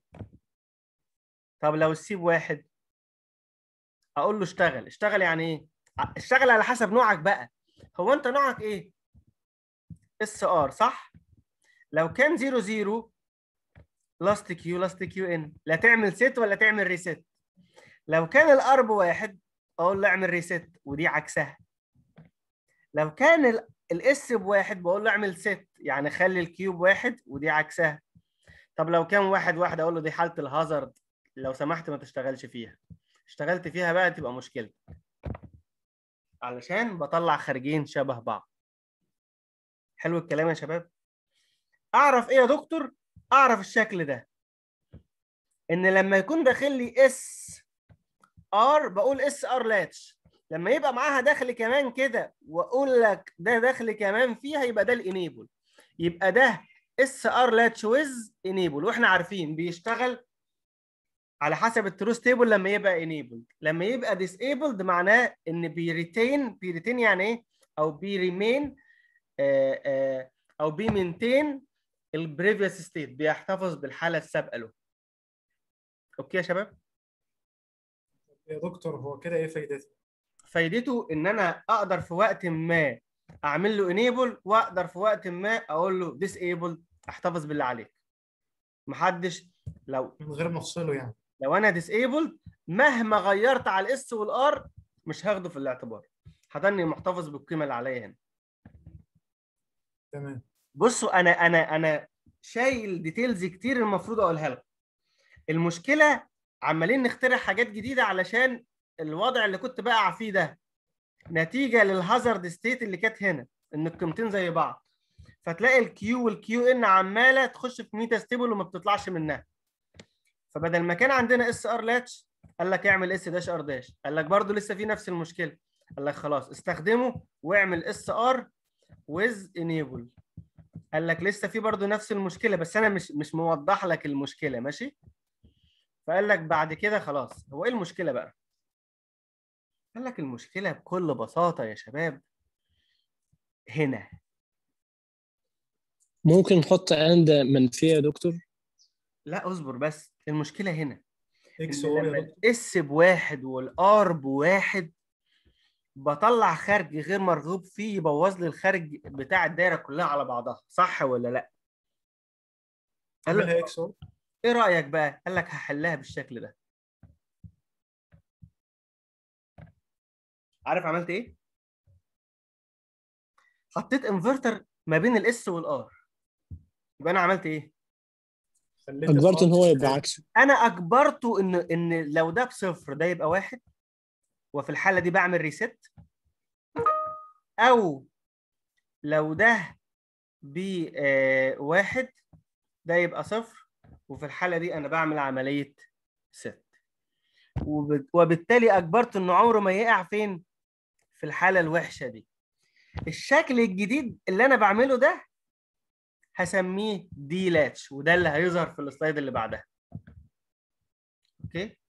طب لو السي بواحد اقول له اشتغل اشتغل يعني ايه ع- اشتغل على حسب نوعك بقى هو انت نوعك ايه اس ار صح لو كان 0 0 لاست كيو لاست كيو ان لا تعمل سيت ولا تعمل ريست لو كان الار بواحد اقول له اعمل ريست ودي عكسها لو كان الاس بواحد بقول له اعمل ست يعني خلي الكيوب واحد ودي عكسها طب لو كان واحد واحد اقول له دي حاله الهازارد لو سمحت ما تشتغلش فيها اشتغلت فيها بقى تبقى مشكلة علشان بطلع خارجين شبه بعض حلو الكلام يا شباب اعرف ايه يا دكتور اعرف الشكل ده ان لما يكون داخل لي اس ار بقول اس ار لاتش لما يبقى معاها دخل كمان كده واقول لك ده دخل كمان فيها يبقى ده الانيبل يبقى ده اس ار لاتش ويز انيبل واحنا عارفين بيشتغل على حسب التروس تيبل لما يبقى انيبل لما يبقى ديسيبلد معناه ان بيريتين بيريتين يعني ايه او بيريمين او بيمنتين البريفيوس ستيت بيحتفظ بالحاله السابقه له اوكي يا شباب يا دكتور هو كده ايه فايدته؟ فايدته ان انا اقدر في وقت ما اعمل له انيبل واقدر في وقت ما اقول له ديسيبل احتفظ باللي عليك محدش لو من غير ما افصله يعني لو انا ديسيبل مهما غيرت على الاس والار مش هاخده في الاعتبار هضلني محتفظ بالقيمه اللي عليا هنا تمام بصوا انا انا انا شايل ديتيلز كتير المفروض اقولها لكم المشكله عمالين نخترع حاجات جديده علشان الوضع اللي كنت بقع فيه ده نتيجه للهازارد ستيت اللي كانت هنا ان القيمتين زي بعض فتلاقي الكيو والكيو ان عماله تخش في ميتا ستيبل وما بتطلعش منها فبدل ما كان عندنا اس ار لاتش قال لك اعمل اس داش ار داش قال لك برضو لسه في نفس المشكله قال لك خلاص استخدمه واعمل اس ار ويز انيبل قال لك لسه في برضو نفس المشكله بس انا مش مش موضح لك المشكله ماشي فقال لك بعد كده خلاص هو ايه المشكله بقى قال لك المشكله بكل بساطه يا شباب هنا ممكن نحط عند منفية يا دكتور لا اصبر بس المشكله هنا اكس إن او لما يا دكتور الاس بواحد والار بواحد بطلع خارج غير مرغوب فيه يبوظ لي الخارج بتاع الدايره كلها على بعضها صح ولا لا قال لك اعملها اكس او ايه رايك بقى قال لك هحلها بالشكل ده عارف عملت ايه حطيت انفرتر ما بين الاس والار يبقى انا عملت ايه خليت اجبرت ان هو الار يبقى عكسه انا اجبرته ان ان لو ده بصفر ده يبقى واحد وفي الحاله دي بعمل ريست او لو ده بواحد ده يبقى صفر وفي الحاله دي انا بعمل عمليه ست وب- وبالتالي اجبرت انه عمره ما يقع فين في الحاله الوحشه دي الشكل الجديد اللي انا بعمله ده هسميه دي لاتش وده اللي هيظهر في السلايد اللي بعدها اوكي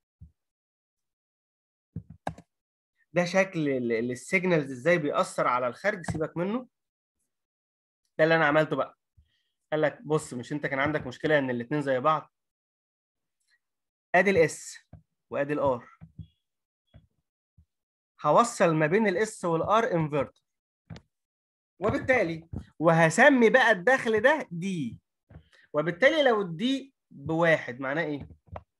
ده شكل ال- ال- السيجنالز ازاي بيأثر على الخارج سيبك منه ده اللي انا عملته بقى قال لك بص مش انت كان عندك مشكله ان الاثنين زي بعض ادي الاس وادي الار هوصل ما بين الاس والار انفرتر وبالتالي وهسمي بقى الدخل ده دي وبالتالي لو الدي بواحد معناه ايه؟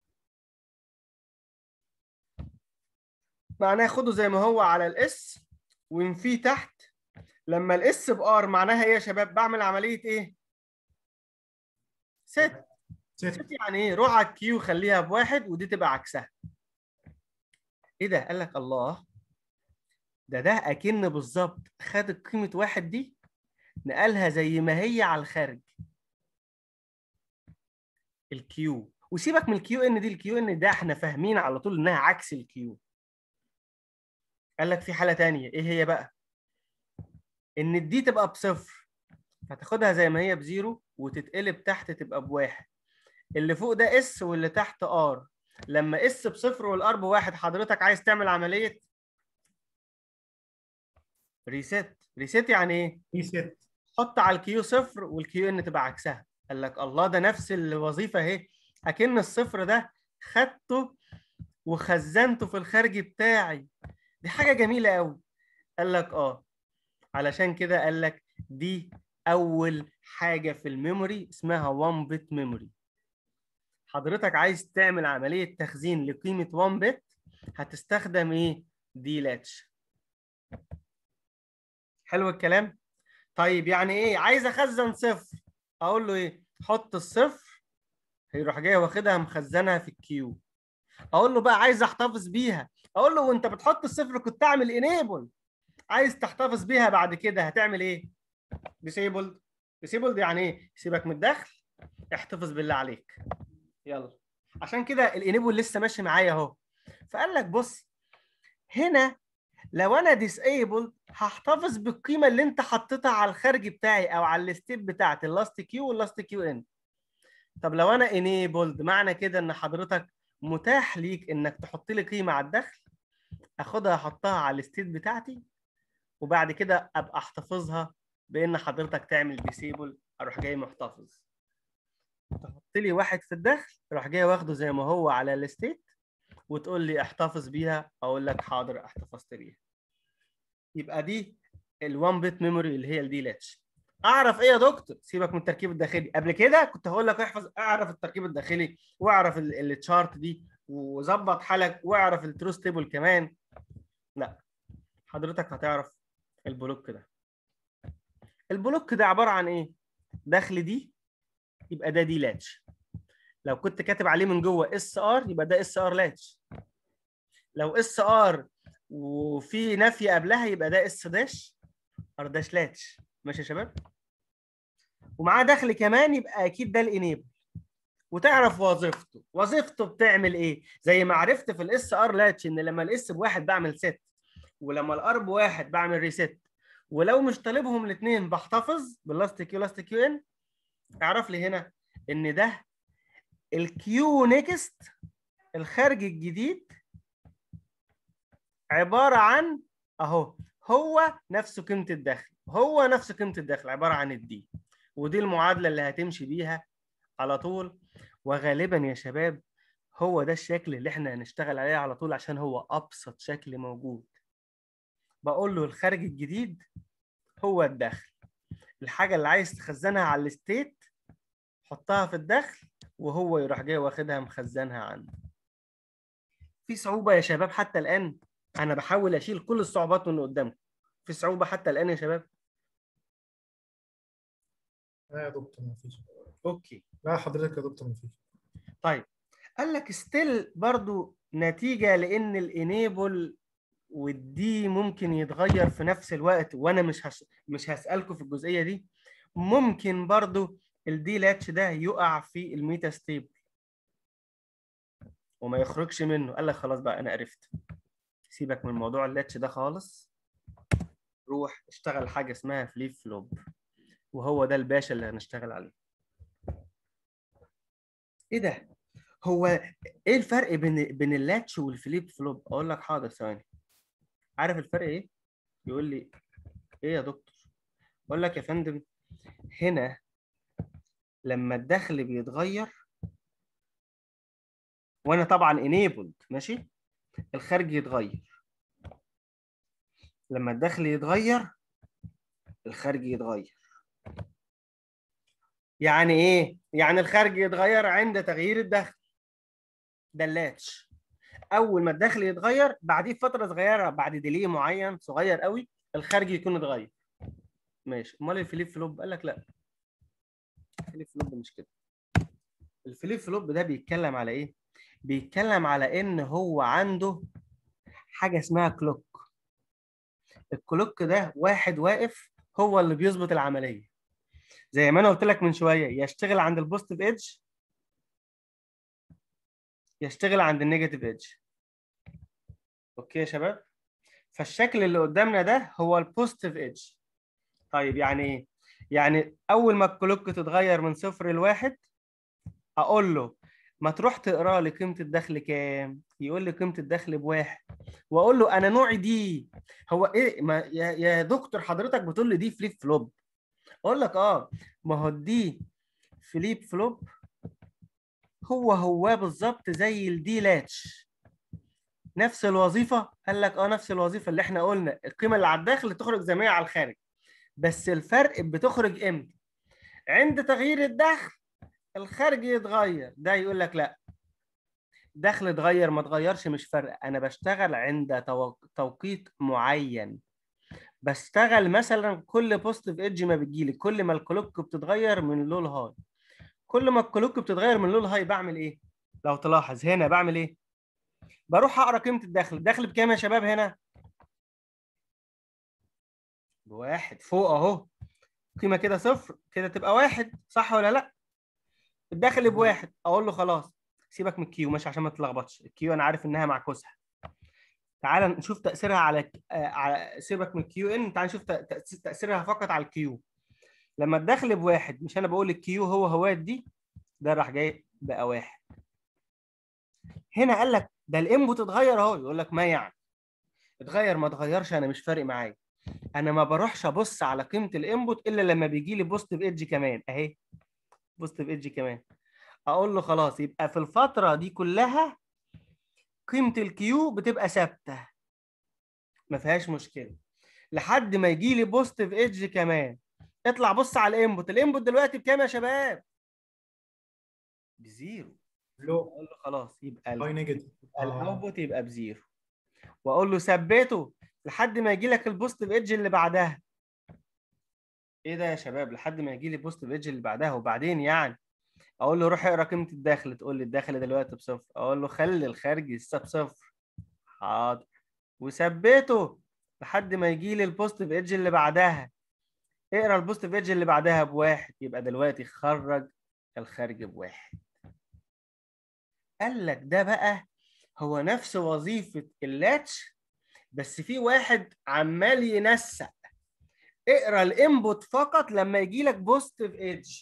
معناه خده زي ما هو على الاس وانفيه تحت لما الاس بار معناها ايه يا شباب؟ بعمل عمليه ايه؟ ست ست ست يعني ايه روح على الكيو خليها بواحد ودي تبقى عكسها ايه ده قال لك الله ده ده اكن بالظبط خد قيمه واحد دي نقلها زي ما هي على الخارج الكيو وسيبك من الكيو ان دي الكيو ان ده احنا فاهمين على طول انها عكس الكيو قال لك في حاله تانية ايه هي بقى ان الدي تبقى بصفر فتاخدها زي ما هي بزيرو وتتقلب تحت تبقى بواحد اللي فوق ده اس واللي تحت ار لما اس بصفر والار بواحد حضرتك عايز تعمل عمليه ريست ريست يعني ايه في ست حط على الكيو صفر والكيو ان تبقى عكسها قال لك الله ده نفس الوظيفه اهي اكن الصفر ده خدته وخزنته في الخارج بتاعي دي حاجه جميله قوي قال لك اه علشان كده قال لك دي اول حاجه في الميموري اسمها 1 بت ميموري حضرتك عايز تعمل عمليه تخزين لقيمه 1 بت هتستخدم ايه دي لاتش حلو الكلام طيب يعني ايه عايز اخزن صفر اقول له ايه حط الصفر هيروح جاي واخدها مخزنها في الكيو اقول له بقى عايز احتفظ بيها اقول له وانت بتحط الصفر كنت اعمل انيبل عايز تحتفظ بيها بعد كده هتعمل ايه ديسيبلد ديسيبلد يعني ايه سيبك من الدخل احتفظ بالله عليك يلا عشان كده الانيبل لسه ماشي معايا اهو فقال لك بص هنا لو انا ديسيبل هحتفظ بالقيمه اللي انت حطيتها على الخارج بتاعي او على الستيب بتاعت اللاست كيو واللاست كيو ان طب لو انا انيبلد معنى كده ان حضرتك متاح ليك انك تحط لي قيمه على الدخل اخدها احطها على الستيت بتاعتي وبعد كده ابقى احتفظها بان حضرتك تعمل ديسيبل اروح جاي محتفظ تحط لي واحد في الدخل اروح جاي واخده زي ما هو على الستيت وتقول لي احتفظ بيها اقول لك حاضر احتفظت بيها يبقى دي ال1 بت ميموري اللي هي الدي لاتش اعرف ايه يا دكتور سيبك من التركيب الداخلي قبل كده كنت هقول لك احفظ اعرف التركيب الداخلي واعرف التشارت دي وظبط حالك واعرف التروس تيبل كمان لا حضرتك هتعرف البلوك ده البلوك ده عباره عن ايه دخل دي يبقى ده دي لاتش لو كنت كاتب عليه من جوه اس ار يبقى ده اس ار لاتش لو اس ار وفي نفي قبلها يبقى ده اس داش ار داش لاتش ماشي يا شباب ومعاه دخل كمان يبقى اكيد ده الانيبل وتعرف وظيفته وظيفته بتعمل ايه زي ما عرفت في الاس ار لاتش ان لما الاس بواحد بعمل ست ولما الار بواحد بعمل ريست ولو مش طالبهم الاثنين بحتفظ باللاست كيو لاست كيو ان اعرف لي هنا ان ده الكيو نيكست الخارج الجديد عباره عن اهو هو نفسه قيمه الدخل هو نفس قيمه الدخل عباره عن الدي ودي المعادله اللي هتمشي بيها على طول وغالبا يا شباب هو ده الشكل اللي احنا هنشتغل عليه على طول عشان هو ابسط شكل موجود بقول له الخارج الجديد هو الدخل الحاجه اللي عايز تخزنها على الستيت حطها في الدخل وهو يروح جاي واخدها مخزنها عنده في صعوبه يا شباب حتى الان انا بحاول اشيل كل الصعوبات من قدامكم في صعوبه حتى الان يا شباب لا يا دكتور ما فيش اوكي لا حضرتك يا دكتور ما فيش طيب قال لك ستيل برضو نتيجه لان الانيبل والدي ممكن يتغير في نفس الوقت وانا مش هش... مش هسالكم في الجزئيه دي ممكن برضو الدي لاتش ده يقع في الميتا ستيبل وما يخرجش منه قال لك خلاص بقى انا عرفت سيبك من موضوع اللاتش ده خالص روح اشتغل حاجه اسمها فليب فلوب وهو ده الباشا اللي هنشتغل عليه ايه ده هو ايه الفرق بين بين اللاتش والفليب فلوب اقول لك حاضر ثواني عارف الفرق ايه يقول لي ايه يا دكتور اقول لك يا فندم هنا لما الدخل بيتغير وانا طبعا انيبلد ماشي الخارج يتغير لما الدخل يتغير الخارج يتغير يعني ايه يعني الخارج يتغير عند تغيير الدخل ده اللاتش اول ما الدخل يتغير بعديه فتره صغيره بعد ديلي معين صغير قوي الخارج يكون اتغير ماشي امال الفليب فلوب قال لك لا الفليب فلوب مش كده الفليب فلوب ده بيتكلم على ايه بيتكلم على ان هو عنده حاجه اسمها كلوك الكلوك ده واحد واقف هو اللي بيظبط العمليه زي ما انا قلت لك من شويه يشتغل عند البوزيتيف ايدج يشتغل عند النيجاتيف ايدج اوكي يا شباب فالشكل اللي قدامنا ده هو البوزيتيف ايدج طيب يعني ايه يعني اول ما الكلوك تتغير من صفر لواحد اقول له ما تروح تقرا لي قيمه الدخل كام يقول لي قيمه الدخل بواحد واقول له انا نوعي دي هو ايه ما يا, يا دكتور حضرتك بتقول لي دي فليب فلوب اقول لك اه ما هو دي فليب فلوب هو هو بالظبط زي الدي لاتش نفس الوظيفه قال لك اه نفس الوظيفه اللي احنا قلنا القيمه اللي على الداخل تخرج زي ما هي على الخارج بس الفرق بتخرج امتى عند تغيير الدخل الخارج يتغير ده يقول لك لا دخل اتغير ما اتغيرش مش فرق انا بشتغل عند تو- توقيت معين بشتغل مثلا كل بوزيتيف ايدج ما بتجيلي كل ما الكلوك بتتغير من لو لهاي كل ما الكلوك بتتغير من لو لهاي بعمل ايه لو تلاحظ هنا بعمل ايه بروح اقرا قيمه الدخل الدخل بكام يا شباب هنا بواحد فوق اهو قيمه كده صفر كده تبقى واحد صح ولا لا الدخل بواحد اقول له خلاص سيبك من الكيو ماشي عشان ما تتلخبطش الكيو انا عارف انها معكوسه تعال نشوف تاثيرها على آه، على سيبك من الكيو ان تعال نشوف تأ- تأ- تاثيرها فقط على الكيو لما الدخل بواحد مش انا بقول الكيو هو هوات دي ده راح جاي بقى واحد هنا قال لك ده الانبوت اتغير اهو يقول لك ما يعني اتغير ما اتغيرش انا مش فارق معايا انا ما بروحش ابص على قيمه الانبوت الا لما بيجي لي بوزيتيف ايدج كمان اهي بوزيتيف ايدج كمان اقول له خلاص يبقى في الفتره دي كلها قيمه الكيو بتبقى ثابته ما فيهاش مشكله لحد ما يجي لي بوزيتيف ايدج كمان اطلع بص على الانبوت الانبوت دلوقتي بكام يا شباب بزيرو لو اقول له خلاص يبقى ال- هاي نيجاتيف الاوتبوت يبقى بزيرو واقول له ثبته لحد ما يجي لك البوزيتيف ايدج اللي بعدها ايه ده يا شباب لحد ما يجي لي البوزيتيف ايدج اللي بعدها وبعدين يعني اقول له روح اقرا قيمه الدخل تقول لي الدخل دلوقتي بصفر اقول له خلي الخارج لسه بصفر حاضر وثبته لحد ما يجي لي البوزيتيف ايدج اللي بعدها اقرا البوزيتيف ايدج اللي بعدها بواحد يبقى دلوقتي خرج الخارج بواحد قال لك ده بقى هو نفس وظيفة اللاتش بس في واحد عمال ينسق اقرا الانبوت فقط لما يجي لك بوزيتيف ايدج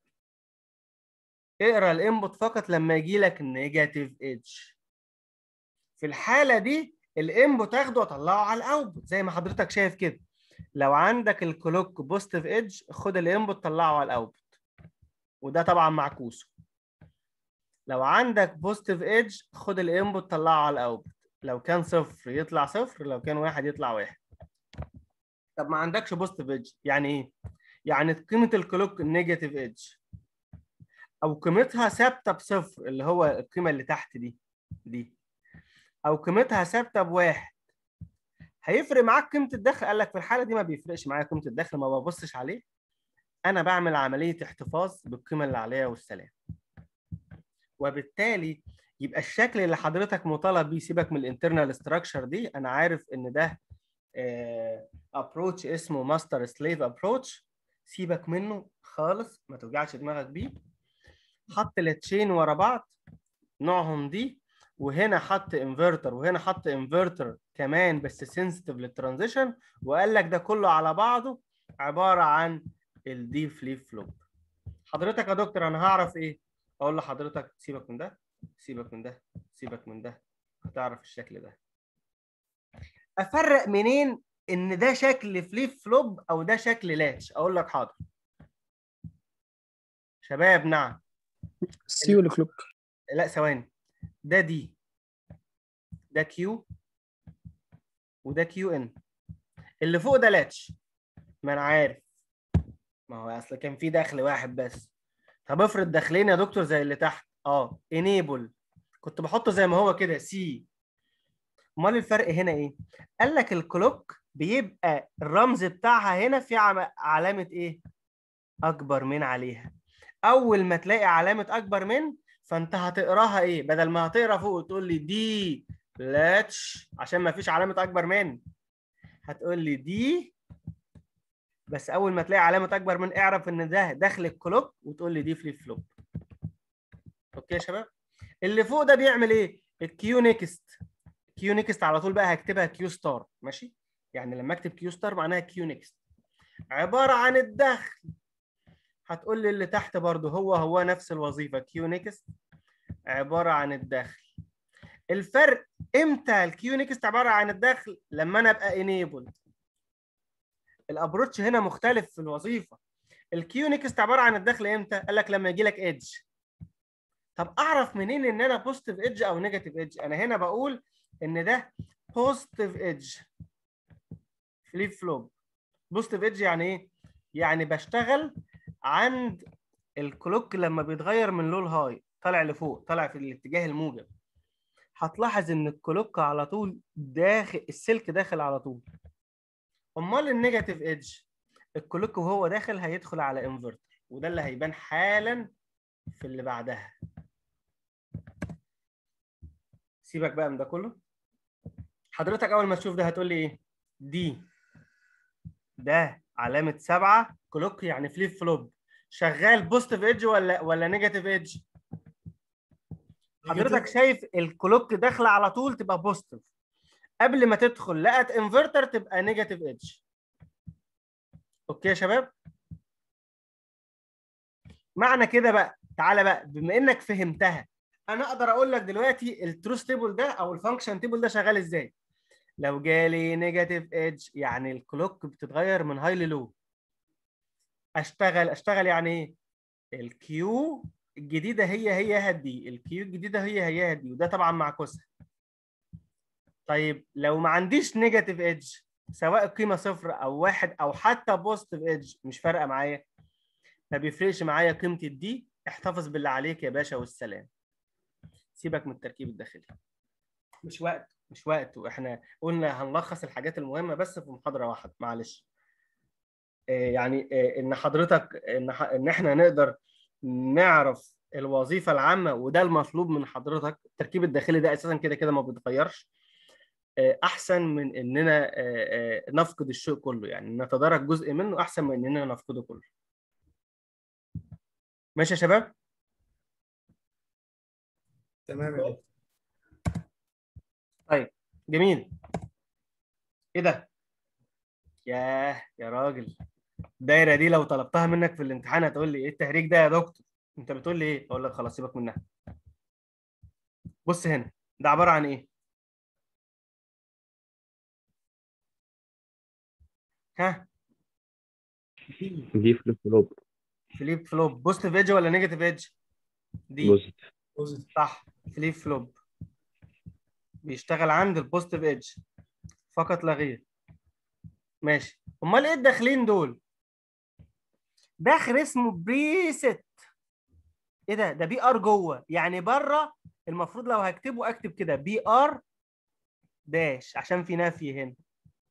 اقرا الانبوت فقط لما يجي لك نيجاتيف ايدج في الحالة دي الانبوت اخده واطلعه على الاوتبوت زي ما حضرتك شايف كده لو عندك الكلوك بوزيتيف ايدج خد الانبوت طلعه على الاوتبوت وده طبعا معكوسه لو عندك بوزيتيف ايدج خد الانبوت طلعه على الاوتبوت لو كان صفر يطلع صفر لو كان واحد يطلع واحد طب ما عندكش بوزيتيف ايدج يعني ايه يعني قيمه الكلوك نيجاتيف ايدج او قيمتها ثابته بصفر اللي هو القيمه اللي تحت دي دي او قيمتها ثابته بواحد هيفرق معاك قيمه الدخل قال لك في الحاله دي ما بيفرقش معايا قيمه الدخل ما ببصش عليه انا بعمل عمليه احتفاظ بالقيمه اللي عليها والسلام وبالتالي يبقى الشكل اللي حضرتك مطالب بيه سيبك من الانترنال ستراكشر دي انا عارف ان ده ابروتش اسمه ماستر سليف ابروتش سيبك منه خالص ما توجعش دماغك بيه حط التشين ورا بعض نوعهم دي وهنا حط انفرتر وهنا حط انفرتر كمان بس سنسيتيف للترانزيشن وقال لك ده كله على بعضه عباره عن الدي فليب فلوب حضرتك يا دكتور انا هعرف ايه اقول لحضرتك سيبك من ده سيبك من ده سيبك من ده هتعرف الشكل ده افرق منين ان ده شكل فليب فلوب او ده شكل لاتش اقول لك حاضر شباب نعم سي ولا كلوك لا ثواني ده دي ده كيو وده كيو ان اللي فوق ده لاتش ما انا عارف ما هو اصل كان في دخل واحد بس طب افرض دخلين يا دكتور زي اللي تحت اه انيبل كنت بحطه زي ما هو كده سي امال الفرق هنا ايه قال لك الكلوك بيبقى الرمز بتاعها هنا في عم- علامه ايه اكبر من عليها اول ما تلاقي علامه اكبر من فانت هتقراها ايه بدل ما هتقرا فوق وتقول لي دي لاتش عشان ما فيش علامه اكبر من هتقول لي دي بس اول ما تلاقي علامه اكبر من اعرف ان ده داخل الكلوك وتقول لي دي فليب فلوب اوكي يا شباب اللي فوق ده بيعمل ايه الكيو نيكست كيو نيكست على طول بقى هكتبها كيو ستار ماشي يعني لما اكتب كيو ستار معناها كيو نيكست عباره عن الدخل هتقول لي اللي تحت برضو هو هو نفس الوظيفه كيو نيكست عباره عن الدخل الفرق امتى الكيو نيكست عباره عن الدخل لما انا ابقى انيبل الابروتش هنا مختلف في الوظيفه الكيو نيكست عباره عن الدخل امتى قال لك لما يجي لك ايدج طب اعرف منين ان انا بوزيتيف ايدج او نيجاتيف ايدج انا هنا بقول ان ده بوزيتيف ايدج فليب فلوب بوزيتيف ايدج يعني ايه يعني بشتغل عند الكلوك لما بيتغير من لو لهاي طالع لفوق طالع في الاتجاه الموجب هتلاحظ ان الكلوك على طول داخل السلك داخل على طول امال النيجاتيف ايدج الكلوك وهو داخل هيدخل على انفرتر وده اللي هيبان حالا في اللي بعدها سيبك بقى من ده كله حضرتك اول ما تشوف ده هتقول لي ايه دي ده علامه سبعه كلوك يعني فليب فلوب شغال بوزيتيف ايدج ولا ولا نيجاتيف ايدج حضرتك شايف الكلوك داخله على طول تبقى بوزيتيف قبل ما تدخل لقت انفرتر تبقى نيجاتيف ايدج اوكي يا شباب معنى كده بقى تعالى بقى بما انك فهمتها انا اقدر اقول لك دلوقتي التروث تيبل ده او الفانكشن تيبل ده شغال ازاي لو جالي نيجاتيف ايدج يعني الكلوك بتتغير من هاي للو اشتغل اشتغل يعني ايه الكيو الجديده هي هي هدي الكيو الجديده هي هي هدي وده طبعا معكوسها طيب لو ما عنديش نيجاتيف ايدج سواء القيمه صفر او واحد او حتى بوزيتيف ايدج مش فارقه معايا ما بيفرقش معايا قيمه الدي احتفظ باللي عليك يا باشا والسلام سيبك من التركيب الداخلي مش وقت مش وقت واحنا قلنا هنلخص الحاجات المهمه بس في محاضره واحده معلش يعني ان حضرتك ان ان احنا نقدر نعرف الوظيفه العامه وده المطلوب من حضرتك التركيب الداخلي ده اساسا كده كده ما بيتغيرش احسن من اننا نفقد الشيء كله يعني نتدارك جزء منه احسن من اننا نفقده كله ماشي يا شباب تمام يا دكتور طيب جميل ايه ده ياه يا راجل الدايره دي لو طلبتها منك في الامتحان هتقول لي ايه التهريج ده يا دكتور انت بتقول لي ايه اقول لك خلاص سيبك منها بص هنا ده عباره عن ايه ها دي فليب فلوب فليب فلوب بوزيتيف ايدج ولا نيجاتيف ايدج دي بوزيتيف بوزيتيف صح فليب فلوب بيشتغل عند البوزيتيف ايدج فقط لا غير ماشي امال ايه الداخلين دول داخل اسمه بريست ايه ده ده بي ار جوه يعني بره المفروض لو هكتبه اكتب كده بي ار داش عشان في نفي هنا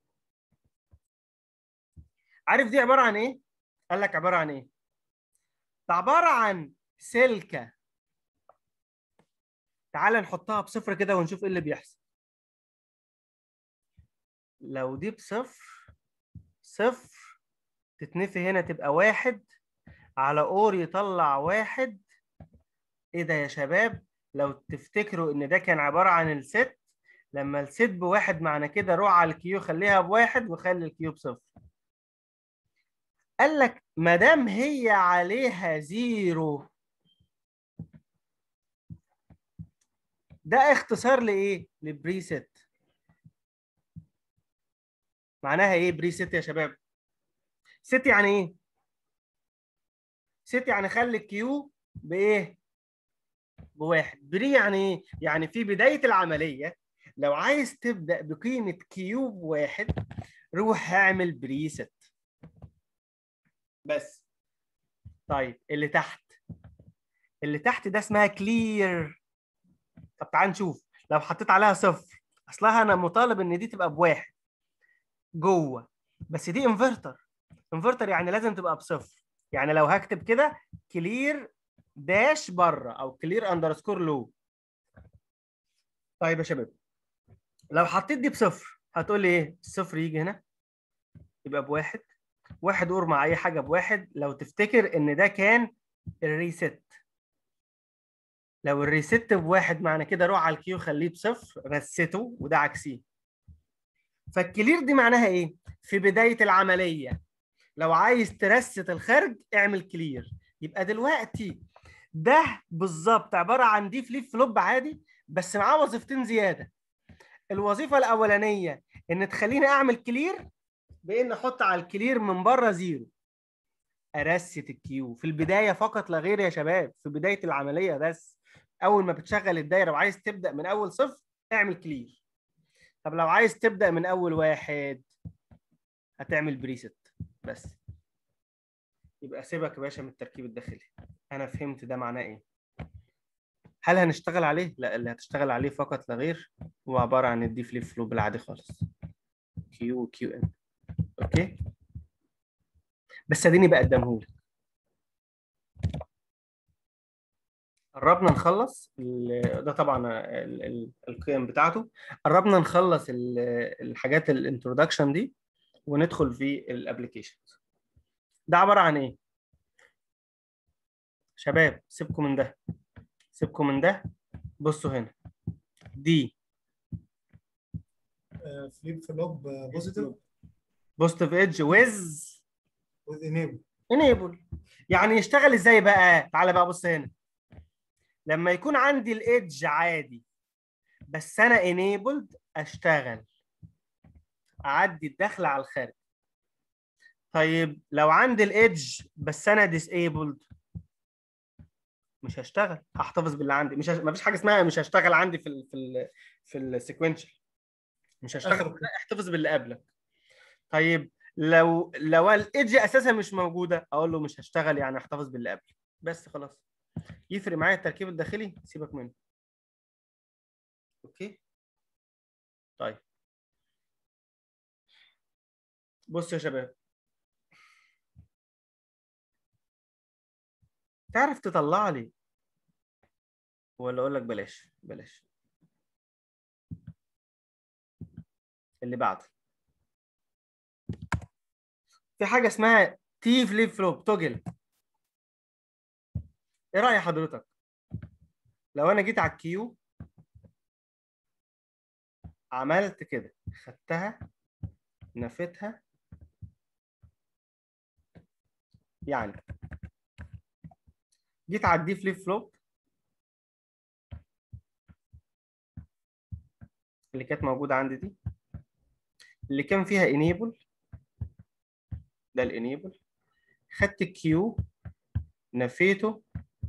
عارف دي عباره عن ايه قال لك عباره عن ايه ده عباره عن سلكه تعال نحطها بصفر كده ونشوف ايه اللي بيحصل لو دي بصفر صفر تتنفي هنا تبقى واحد على اور يطلع واحد ايه ده يا شباب لو تفتكروا ان ده كان عبارة عن الست لما الست بواحد معنى كده روح على الكيو خليها بواحد وخلي الكيو بصفر قال لك ما دام هي عليها زيرو ده اختصار لايه؟ لبريست معناها ايه بريست يا شباب؟ ست يعني ايه؟ ست يعني خلي الكيو بايه؟ بواحد بري يعني ايه؟ يعني في بداية العملية لو عايز تبدأ بقيمة كيو بواحد روح اعمل بريست بس طيب اللي تحت اللي تحت ده اسمها كلير طب تعال نشوف لو حطيت عليها صفر اصلها انا مطالب ان دي تبقى بواحد جوه بس دي انفرتر انفرتر يعني لازم تبقى بصفر يعني لو هكتب كده كلير داش بره او كلير اندرسكور لو طيب يا شباب لو حطيت دي بصفر هتقول لي ايه الصفر يجي هنا يبقى بواحد واحد اور مع اي حاجه بواحد لو تفتكر ان ده كان الريست لو الريست بواحد معنى كده روح على الكيو خليه بصفر رسته وده عكسيه فالكلير دي معناها ايه في بدايه العمليه لو عايز ترست الخارج اعمل كلير يبقى دلوقتي ده بالظبط عباره عن دي فليب فلوب عادي بس معاه وظيفتين زياده الوظيفه الاولانيه ان تخليني اعمل كلير بان احط على الكلير من بره زيرو ارست الكيو في البدايه فقط لا غير يا شباب في بدايه العمليه بس اول ما بتشغل الدايره وعايز تبدا من اول صفر اعمل كلير طب لو عايز تبدا من اول واحد هتعمل بريست بس يبقى سيبك يا باشا من التركيب الداخلي انا فهمت ده معناه ايه هل هنشتغل عليه لا اللي هتشتغل عليه فقط لا غير هو عباره عن الدي فليب فلوب العادي خالص كيو كيو ان اوكي بس اديني بقدمهولك قربنا نخلص ال- ده طبعا ال- ال- القيم بتاعته قربنا نخلص ال- الحاجات الانترودكشن دي وندخل في الابلكيشن ده عباره عن ايه شباب سيبكم من ده سيبكم من ده بصوا هنا دي فليب فلوب بوزيتيف بوزيتيف ايدج ويز وذ انيبل انيبل يعني يشتغل ازاي بقى تعالى بقى بص هنا لما يكون عندي الايدج عادي بس انا انيبلد اشتغل اعدي الدخل على الخارج طيب لو عندي الايدج بس انا ديسيبلد مش هشتغل هحتفظ باللي عندي مش هش... مفيش حاجه اسمها مش هشتغل عندي في ال في ال في السيكونشال مش هشتغل آخر لا، احتفظ باللي قبلك طيب لو لو الايدج اساسا مش موجوده اقول له مش هشتغل يعني احتفظ باللي قبلي بس خلاص يفرق معايا التركيب الداخلي سيبك منه اوكي طيب بص يا شباب تعرف تطلع لي ولا اقول لك بلاش بلاش اللي بعده في حاجه اسمها تي فليب فلوب توجل ايه راي حضرتك لو انا جيت على الكيو عملت كده خدتها نفيتها يعني جيت على الدي فليب فلوب اللي كانت موجوده عندي دي اللي كان فيها انيبل ده الانيبل خدت الكيو نفيته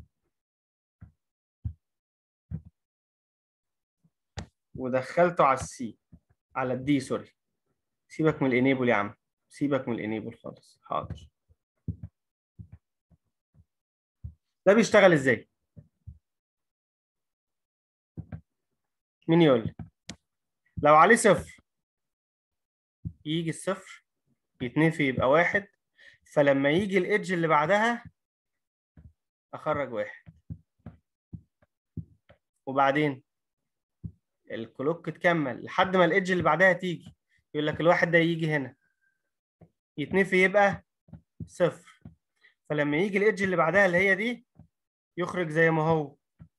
ودخلته على السي على الدي سوري سيبك من الانيبل يا عم سيبك من الانيبل خالص حاضر ده بيشتغل ازاي مين يقول لي لو عليه صفر يجي الصفر يتنفي يبقى واحد فلما يجي الايدج اللي بعدها اخرج واحد وبعدين الكلوك تكمل لحد ما الايدج اللي بعدها تيجي يقول لك الواحد ده يجي هنا يتنفي يبقى صفر فلما يجي الايدج اللي بعدها اللي هي دي يخرج زي ما هو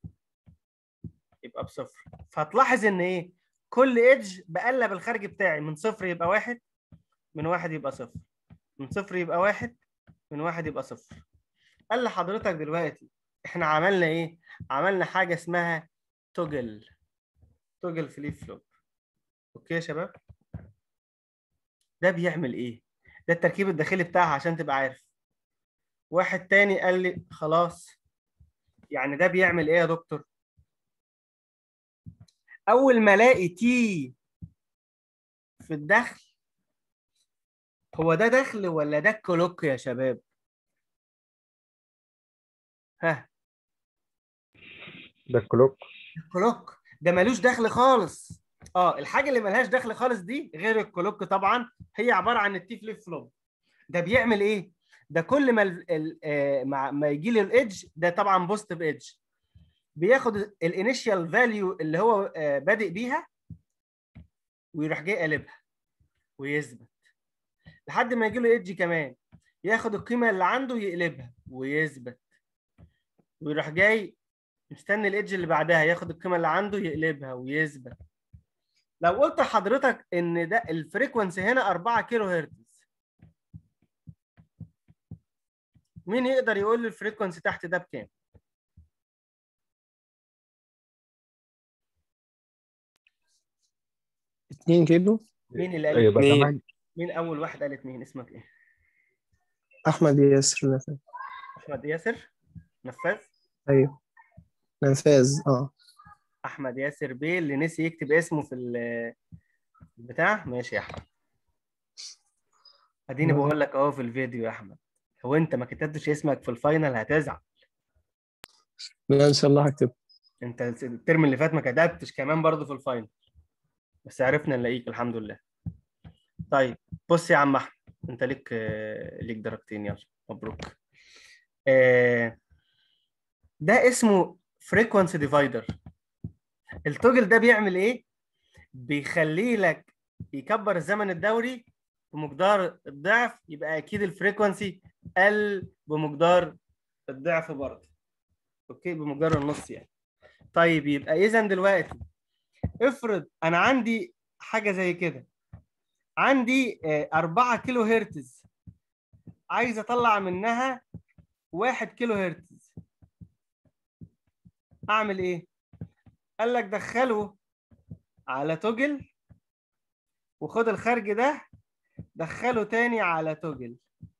يبقى بصفر فهتلاحظ ان ايه كل ايدج بقلب الخارج بتاعي من صفر يبقى واحد من واحد يبقى صفر من صفر يبقى واحد من واحد يبقى صفر قال لحضرتك دلوقتي احنا عملنا ايه عملنا حاجه اسمها توجل توجل فليب فلوب اوكي يا شباب ده بيعمل ايه ده التركيب الداخلي بتاعها عشان تبقى عارف واحد تاني قال لي خلاص يعني ده بيعمل ايه يا دكتور اول ما الاقي تي في الدخل هو ده دخل ولا ده كلوك يا شباب ها ده الكلوك كلوك ده ملوش دخل خالص اه الحاجه اللي ملهاش دخل خالص دي غير الكلوك طبعا هي عباره عن التي فليب فلوب ده بيعمل ايه ده كل ما ال ال آه، مع ما يجي لي الايدج ده طبعا بوزيتيف ايدج بياخد الانيشال فاليو اللي هو آه، بادئ بيها ويروح جاي قلبها ويثبت لحد ما يجي له ايدج كمان ياخد القيمه اللي عنده يقلبها ويثبت ويروح جاي مستني الايدج اللي بعدها ياخد القيمه اللي عنده يقلبها ويثبت لو قلت لحضرتك ان ده الفريكونسي هنا 4 كيلو هرتز مين يقدر يقول لي الفريكونسي تحت ده بكام؟ اتنين كيلو مين اللي قال يبقى اتنين؟ كمان مين اول واحد قال اتنين اسمك ايه؟ احمد ياسر نفاذ احمد ياسر نفاذ ايوه نفاذ اه احمد ياسر بيه اللي نسي يكتب اسمه في ال- البتاع ماشي يا احمد اديني بقول لك اهو في الفيديو يا احمد لو انت ما كتبتش اسمك في الفاينل هتزعل لا ان شاء الله هكتب انت الترم اللي فات ما كتبتش كمان برضه في الفاينل بس عرفنا نلاقيك الحمد لله طيب بص يا عم احمد انت ليك آه، ليك درجتين يلا مبروك آه، ده اسمه فريكوانسي ديفايدر التوجل ده بيعمل ايه بيخلي لك يكبر الزمن الدوري بمقدار الضعف يبقى اكيد الفريكوانسي قل بمقدار الضعف برضه اوكي بمقدار النص يعني طيب يبقى اذا دلوقتي افرض انا عندي حاجه زي كده عندي 4 كيلو هرتز عايز اطلع منها 1 كيلو هرتز اعمل ايه قال لك دخله على توجل وخد الخارج ده دخله تاني على توجل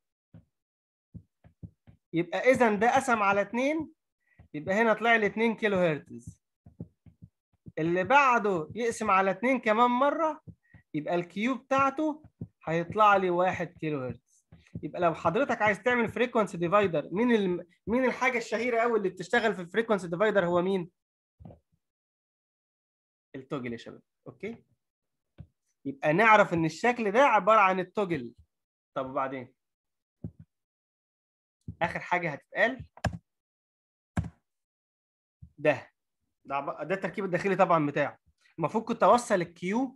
يبقى اذا ده قسم على 2 يبقى هنا طلع لي 2 كيلو هرتز اللي بعده يقسم على 2 كمان مره يبقى الكيو بتاعته هيطلع لي 1 كيلو هرتز يبقى لو حضرتك عايز تعمل فريكوانسي ديفايدر مين الم... مين الحاجه الشهيره قوي اللي بتشتغل في الفريكوانسي ديفايدر هو مين التوجل يا شباب اوكي يبقى نعرف ان الشكل ده عباره عن التوجل طب وبعدين اخر حاجه هتتقال ده ده عب- ده التركيب الداخلي طبعا بتاعه المفروض كنت اوصل الكيو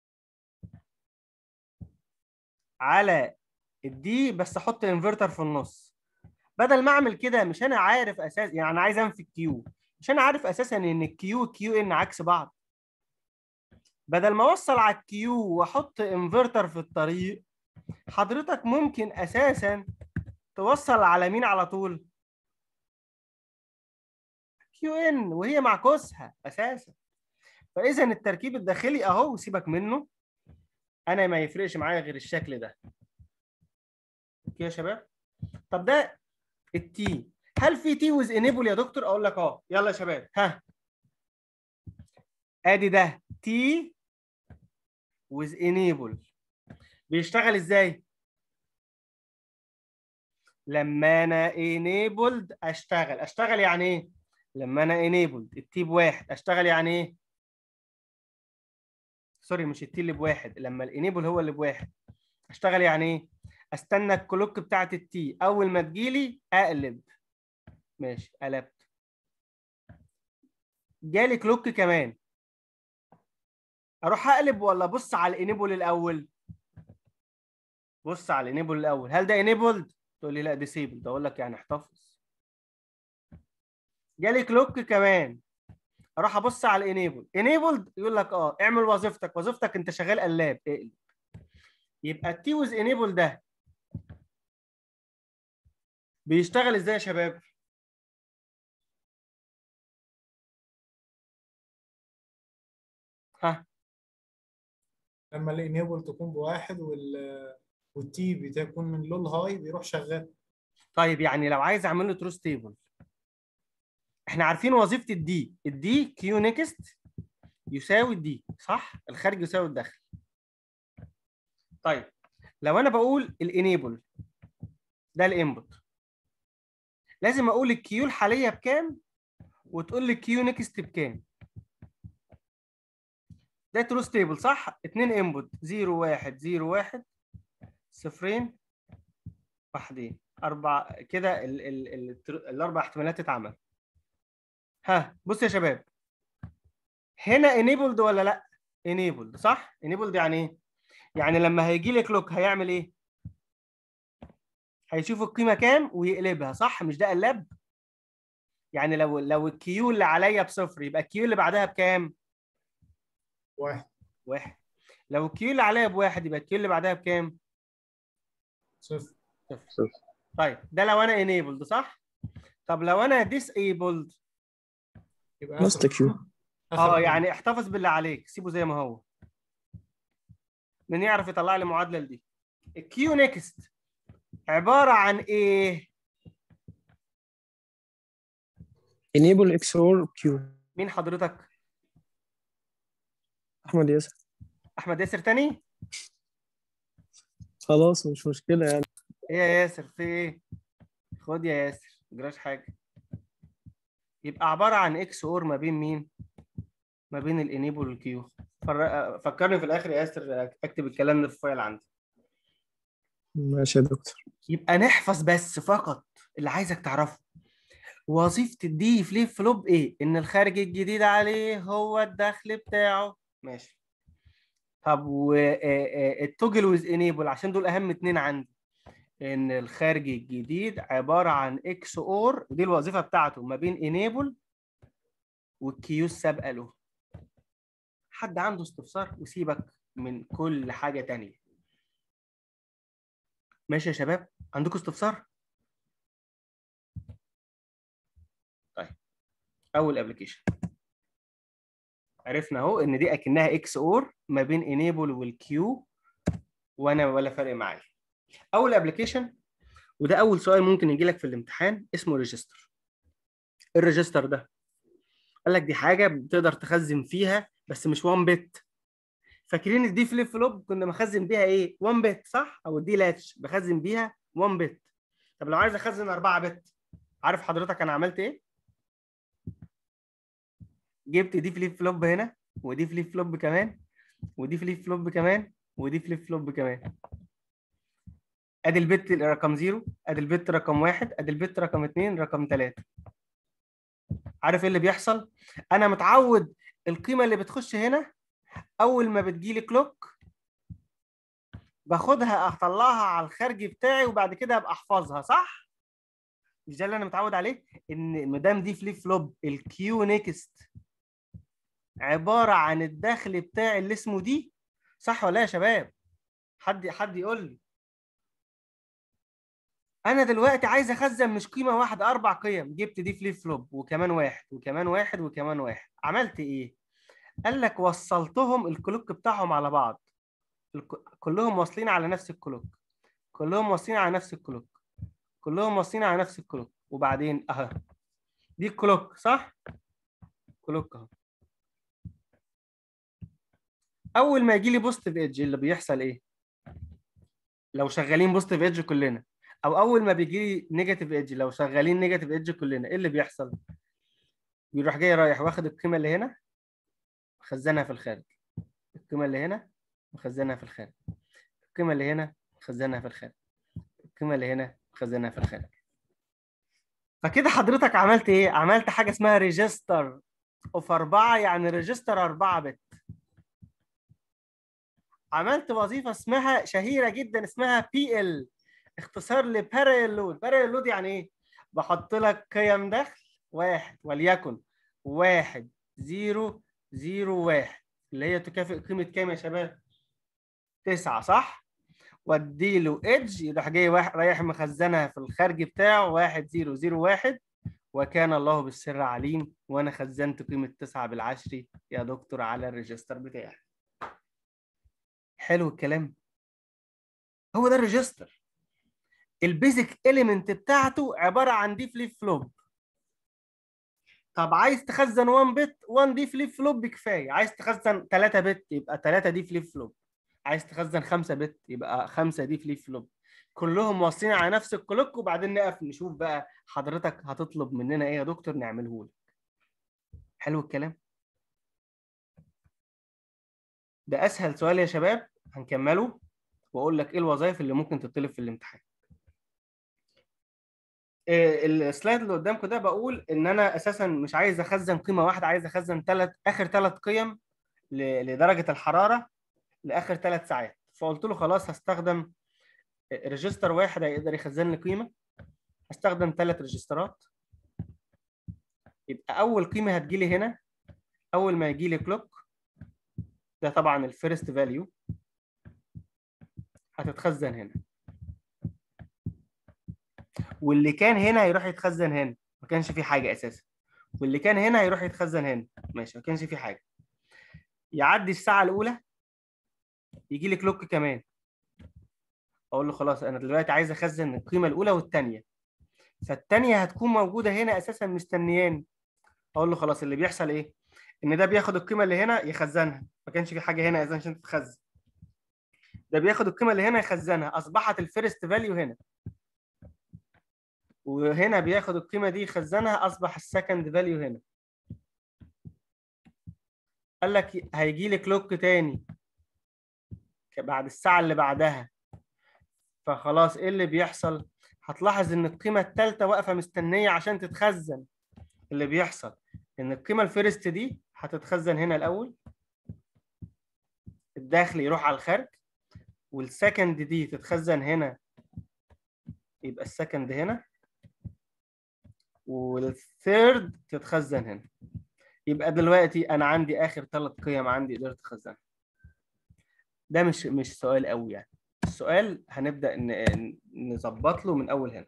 على الدي بس احط انفرتر في النص بدل ما اعمل كده مش انا عارف اساس يعني انا عايز انفي الكيو مش انا عارف اساسا ان الكيو والكيو ان عكس بعض بدل ما اوصل على الكيو واحط انفرتر في الطريق حضرتك ممكن اساسا توصل على مين على طول كيو ان وهي معكوسها اساسا فاذا التركيب الداخلي اهو سيبك منه انا ما يفرقش معايا غير الشكل ده اوكي يا شباب طب ده التي هل في تي ويز انيبل يا دكتور اقول لك اه يلا يا شباب ها ادي ده تي ويز انيبل بيشتغل ازاي لما انا enabled اشتغل اشتغل يعني ايه لما انا enabled التي بواحد اشتغل يعني ايه سوري مش التي اللي بواحد لما الانيبل هو اللي بواحد اشتغل يعني ايه استنى الكلوك بتاعت التي اول ما تجيلي اقلب ماشي قلبت جالي كلوك كمان اروح اقلب ولا ابص على الانيبل الاول بص على الانيبل الاول هل ده انيبلد تقول لي لا ديسيبلد اقول لك يعني احتفظ جالي كلوك كمان اروح ابص على الانيبل انيبلد يقول لك اه اعمل وظيفتك وظيفتك انت شغال قلاب اقلب يبقى التي ويز انيبل ده بيشتغل ازاي يا شباب ها لما الانيبل تكون بواحد وال والتي بتكون من لول هاي بيروح شغال طيب يعني لو عايز اعمل له تروس تيبل احنا عارفين وظيفه الدي الدي كيو نيكست يساوي الدي صح الخارج يساوي الداخل طيب لو انا بقول الانيبل ده الانبوت لازم اقول الكيو الحاليه بكام وتقول لي الكيو نيكست بكام ده تروس تيبل صح اتنين انبوت 0 1 0 1 صفرين واحدين اربع كده ال... ال... ال... الاربع احتمالات اتعمل ها بص يا شباب هنا enabled ولا لا enabled صح enabled يعني ايه يعني لما هيجي لي كلوك هيعمل ايه هيشوف القيمه كام ويقلبها صح مش ده قلاب يعني لو لو الكيو اللي عليا بصفر يبقى الكيو اللي بعدها بكام واحد واحد لو الكيو اللي عليا بواحد يبقى الكيو اللي بعدها بكام صفر صفر طيب ده لو انا enabled صح طب لو انا disabled يبقى Must آخر- queue. آخر اه قيمة. يعني احتفظ باللي عليك سيبه زي ما هو من يعرف يطلع لي معادله لدي الكيو نيكست عباره عن ايه enable XOR Q مين حضرتك أحمد ياسر احمد ياسر تاني خلاص مش مشكلة يعني ايه يا ياسر في ايه خد يا ياسر مجراش حاجه يبقى عباره عن اكس اور ما بين مين ما بين الانيبل والكيو فر... فكرني في الاخر يا ياسر اكتب الكلام ده في الفايل عندي ماشي يا دكتور يبقى نحفظ بس فقط اللي عايزك تعرفه وظيفة الدي فليب فلوب ايه؟ ان الخارج الجديد عليه هو الدخل بتاعه ماشي طب والتوجل ويز انيبل عشان دول اهم اتنين عندي ان الخارج الجديد عبارة عن اكس اور دي الوظيفة بتاعته ما بين انيبل والكيو السابقة له حد عنده استفسار وسيبك من كل حاجة تانية ماشي يا شباب عندكم استفسار طيب اول ابلكيشن عرفنا اهو ان دي اكنها اكس اور ما بين انيبل والكيو وانا ولا فارق معايا اول ابلكيشن وده اول سؤال ممكن يجي لك في الامتحان اسمه ريجستر الريجستر ده قال لك دي حاجه بتقدر تخزن فيها بس مش 1 بت فاكرين الدي فليب فلوب كنا بخزن بيها ايه 1 بت صح او الدي لاتش بخزن بيها 1 بت طب لو عايز اخزن 4 بت عارف حضرتك انا عملت ايه جبت دي فليب فلوب هنا ودي فليب فلوب كمان ودي فليب فلوب كمان ودي فليب فلوب كمان ادي البت رقم زيرو ادي البت رقم واحد ادي البت رقم اتنين رقم تلاته عارف ايه اللي بيحصل انا متعود القيمه اللي بتخش هنا اول ما بتجيلي كلوك باخدها اطلعها على الخارجي بتاعي وبعد كده ابقى احفظها صح مش ده اللي انا متعود عليه ان ما دام دي فليب فلوب الكيو نيكست عباره عن الدخل بتاعي اللي اسمه دي صح ولا يا شباب حد حد يقول لي انا دلوقتي عايز اخزن مش قيمه واحده اربع قيم جبت دي فليب فلوب وكمان واحد وكمان واحد وكمان واحد عملت ايه قال لك وصلتهم الكلوك بتاعهم على بعض الك- كلهم واصلين على نفس الكلوك كلهم واصلين على نفس الكلوك كلهم واصلين على نفس الكلوك وبعدين اهو دي الكلوك صح كلوك اهو اول ما يجي لي بوزيتيف ايدج اللي بيحصل ايه لو شغالين بوزيتيف ايدج كلنا او اول ما بيجي لي نيجاتيف ايدج لو شغالين نيجاتيف ايدج كلنا ايه اللي بيحصل بيروح جاي رايح واخد القيمه اللي هنا مخزنها في الخارج القيمه اللي هنا مخزنها في الخارج القيمه اللي هنا مخزنها في الخارج القيمه اللي هنا مخزنها في الخارج فكده حضرتك عملت ايه عملت حاجه اسمها ريجستر اوف 4 يعني ريجستر 4 بت عملت وظيفه اسمها شهيره جدا اسمها بي ال اختصار لبارallel لود بارallel لود يعني ايه بحط لك قيم دخل واحد وليكن واحد زيرو زيرو واحد اللي هي تكافئ قيمة كام يا شباب؟ تسعة صح؟ واديله ايدج يروح جاي واحد رايح مخزنها في الخارج بتاعه واحد زيرو زيرو واحد وكان الله بالسر عليم وانا خزنت قيمة تسعة بالعشري يا دكتور على الريجستر بتاعي. حلو الكلام؟ هو ده الريجستر. البيزك اليمنت بتاعته عبارة عن دي فليب فلوب. طب عايز تخزن 1 بت 1 دي فليب فلوب كفايه عايز تخزن 3 بت يبقى 3 دي فليب فلوب عايز تخزن 5 بت يبقى 5 دي فليب فلوب كلهم واصلين على نفس الكلوك وبعدين نقف نشوف بقى حضرتك هتطلب مننا ايه يا دكتور نعمله لك حلو الكلام ده اسهل سؤال يا شباب هنكمله واقول لك ايه الوظائف اللي ممكن تطلب في الامتحان آه، السلايد اللي قدامكم ده بقول ان انا اساسا مش عايز اخزن قيمه واحده عايز اخزن ثلاث اخر ثلاث قيم ل- لدرجه الحراره لاخر ثلاث ساعات فقلت له خلاص هستخدم ريجستر واحد هيقدر يخزن لي قيمه هستخدم ثلاث ريجسترات يبقى اول قيمه هتجيلي هنا اول ما يجي لي كلوك ده طبعا الفيرست فاليو هتتخزن هنا واللي كان هنا هيروح يتخزن هنا ما كانش في حاجه اساسا واللي كان هنا هيروح يتخزن هنا ماشي ما كانش في حاجه يعدي الساعه الاولى يجي لي كلوك كمان اقول له خلاص انا دلوقتي عايز اخزن القيمه الاولى والثانيه فالثانيه هتكون موجوده هنا اساسا مستنياني اقول له خلاص اللي بيحصل ايه ان ده بياخد القيمه اللي هنا يخزنها ما كانش في حاجه هنا اساسا عشان تتخزن ده بياخد القيمه اللي هنا يخزنها اصبحت الفيرست فاليو هنا وهنا بياخد القيمه دي يخزنها اصبح السكند فاليو هنا قال لك هيجي لي كلوك تاني بعد الساعه اللي بعدها فخلاص ايه اللي بيحصل هتلاحظ ان القيمه الثالثه واقفه مستنيه عشان تتخزن اللي بيحصل ان القيمه الفيرست دي هتتخزن هنا الاول الداخل يروح على الخارج والسكند دي تتخزن هنا يبقى السكند هنا والثيرد تتخزن هنا يبقى دلوقتي انا عندي اخر ثلاث قيم عندي قدرت اخزنها ده مش مش سؤال قوي يعني السؤال هنبدا ن- نظبط له من اول هنا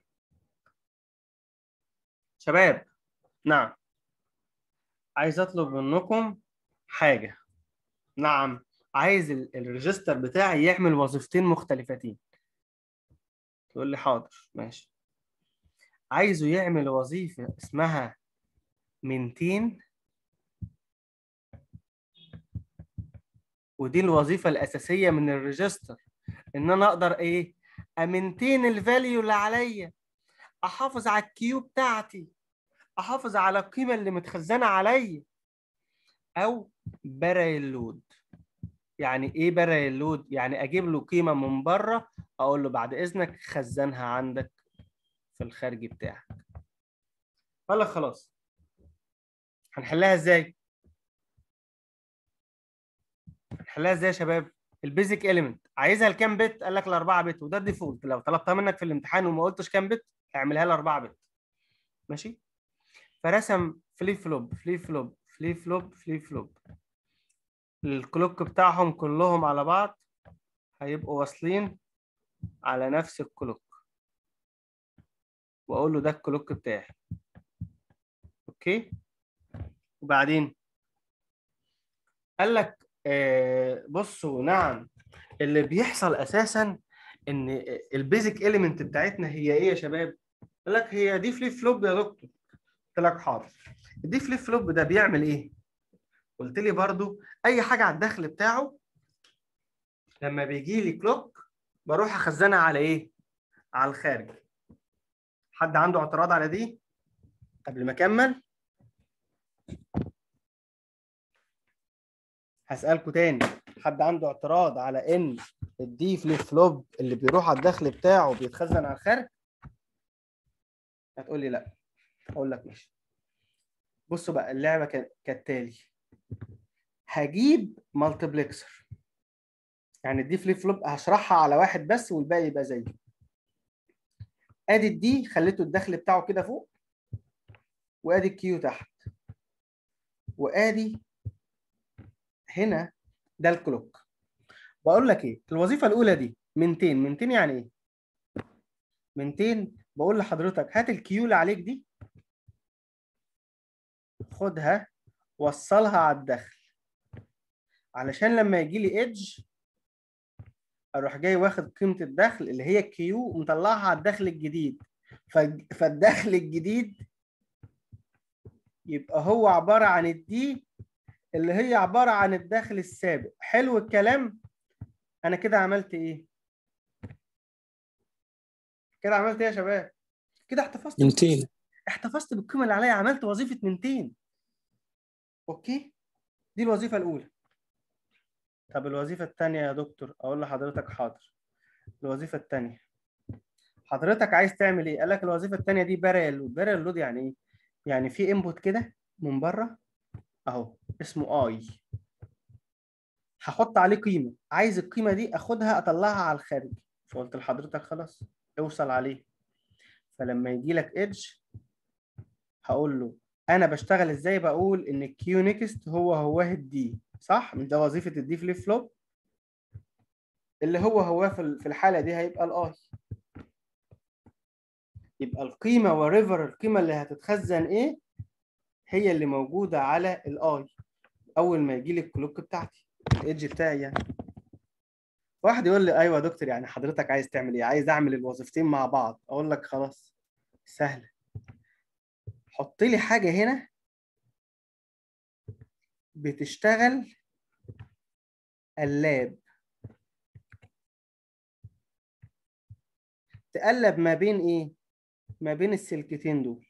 شباب نعم عايز اطلب منكم حاجه نعم عايز ال- الريجستر بتاعي يعمل وظيفتين مختلفتين تقول لي حاضر ماشي عايزه يعمل وظيفه اسمها منتين ودي الوظيفه الاساسيه من الريجستر ان انا اقدر ايه امنتين الفاليو اللي عليا احافظ على الكيو بتاعتي احافظ على القيمه اللي متخزنه عليا او بري اللود يعني ايه بري اللود يعني اجيب له قيمه من بره اقول له بعد اذنك خزنها عندك في الخارج بتاعك قال لك خلاص هنحلها ازاي هنحلها ازاي يا شباب البيزك اليمنت عايزها لكام بت قال لك الاربعه بت وده الديفولت لو طلبتها منك في الامتحان وما قلتش كام بت اعملها لاربعه بت ماشي فرسم فليب فلوب فليب فلوب فليب فلوب فليب فلوب الكلوك بتاعهم كلهم على بعض هيبقوا واصلين على نفس الكلوك واقول له ده الكلوك بتاعي اوكي وبعدين قال لك آه بصوا نعم اللي بيحصل اساسا ان البيزك اليمنت بتاعتنا هي ايه يا شباب قال لك هي دي فليب فلوب يا دكتور قلت لك حاضر الدي فليب فلوب ده بيعمل ايه قلت لي برضو اي حاجه على الدخل بتاعه لما بيجي لي كلوك بروح اخزنها على ايه على الخارج حد عنده اعتراض على دي قبل ما اكمل هسألكوا تاني حد عنده اعتراض على ان الدي فليب فلوب اللي بيروح على الدخل بتاعه بيتخزن على الخارج هتقول لي لا اقول لك ماشي بصوا بقى اللعبه كا- كالتالي هجيب مالتيبلكسر يعني الدي فليب فلوب هشرحها على واحد بس والباقي يبقى زيه ادي الدي خليته الدخل بتاعه كده فوق وادي الكيو تحت وادي هنا ده الكلوك بقول لك ايه الوظيفه الاولى دي منتين منتين يعني ايه منتين بقول لحضرتك هات الكيو اللي عليك دي خدها وصلها على الدخل علشان لما يجي لي ايدج اروح جاي واخد قيمه الدخل اللي هي الكيو ومطلعها على الدخل الجديد ف- فالدخل الجديد يبقى هو عباره عن الدي اللي هي عباره عن الدخل السابق حلو الكلام انا كده عملت ايه كده عملت ايه يا شباب كده احتفظت منتين احتفظت بالقيمه اللي عليا عملت وظيفه منتين اوكي دي الوظيفه الاولى طب الوظيفه الثانيه يا دكتور اقول لحضرتك حاضر الوظيفه الثانيه حضرتك عايز تعمل ايه؟ قال لك الوظيفه الثانيه دي بارل لود، بارل لود يعني ايه؟ يعني في انبوت كده من بره اهو اسمه اي هحط عليه قيمه، عايز القيمه دي اخدها اطلعها على الخارج، فقلت لحضرتك خلاص اوصل عليه. فلما يجي لك ايدج هقول له انا بشتغل ازاي بقول ان الكيو نيكست هو هواه الدي صح؟ مش ده وظيفه الدي فليب فلوب؟ اللي هو هو في ال- في الحاله دي هيبقى الاي يبقى القيمه وريفر القيمه اللي هتتخزن ايه هي اللي موجوده على الاي اول ما يجي لي الكلوك بتاعتي الايدج بتاعي يعني واحد يقول لي ايوه يا دكتور يعني حضرتك عايز تعمل ايه عايز اعمل الوظيفتين مع بعض اقول لك خلاص سهله حط لي حاجه هنا بتشتغل اللاب تقلب ما بين ايه ما بين السلكتين دول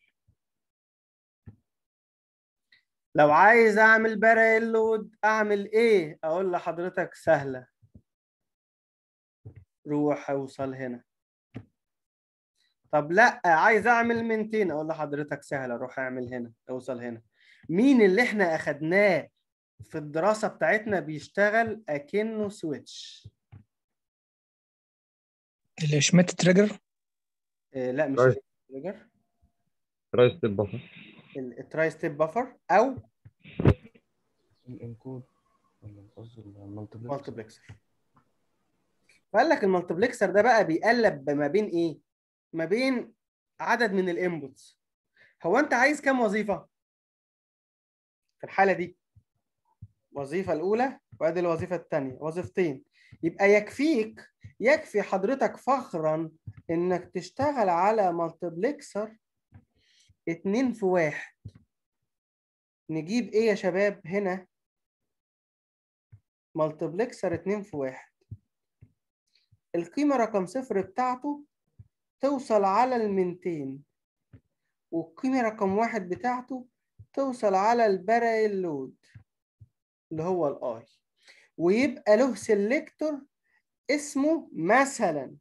لو عايز اعمل بارل لود اعمل ايه اقول لحضرتك سهله روح اوصل هنا طب لا عايز اعمل منتين اقول لحضرتك سهله روح اعمل هنا اوصل هنا مين اللي احنا اخدناه في الدراسه بتاعتنا بيشتغل اكنه سويتش الشميت تريجر آه لا مش رايت. تريجر رايس البفر التراي ستيب بفر او الانكود ولا قصدي المالتيبلكس مالتيبلكسر فقال لك المالتيبلكسر ده بقى بيقلب ما بين ايه ما بين عدد من الانبوتس هو انت عايز كام وظيفه في الحاله دي الوظيفه الاولى وادي الوظيفه الثانيه وظيفتين يبقى يكفيك يكفي حضرتك فخرا انك تشتغل على مالتيبلكسر اتنين في واحد نجيب ايه يا شباب هنا مالتيبلكسر اتنين في واحد القيمة رقم صفر بتاعته توصل على المنتين والقيمة رقم واحد بتاعته توصل على البارل لود اللي هو الاي ويبقى له سيلكتور اسمه مثلا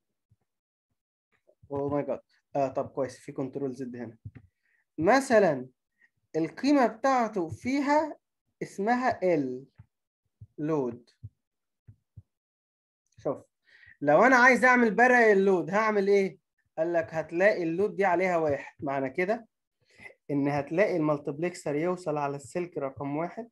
اوه ماي جاد اه طب كويس في كنترول زد هنا مثلا القيمة بتاعته فيها اسمها ال لود شوف لو انا عايز اعمل برق اللود هعمل ايه قال لك هتلاقي اللود دي عليها واحد معنى كده ان هتلاقي المالتيبلكسر يوصل على السلك رقم واحد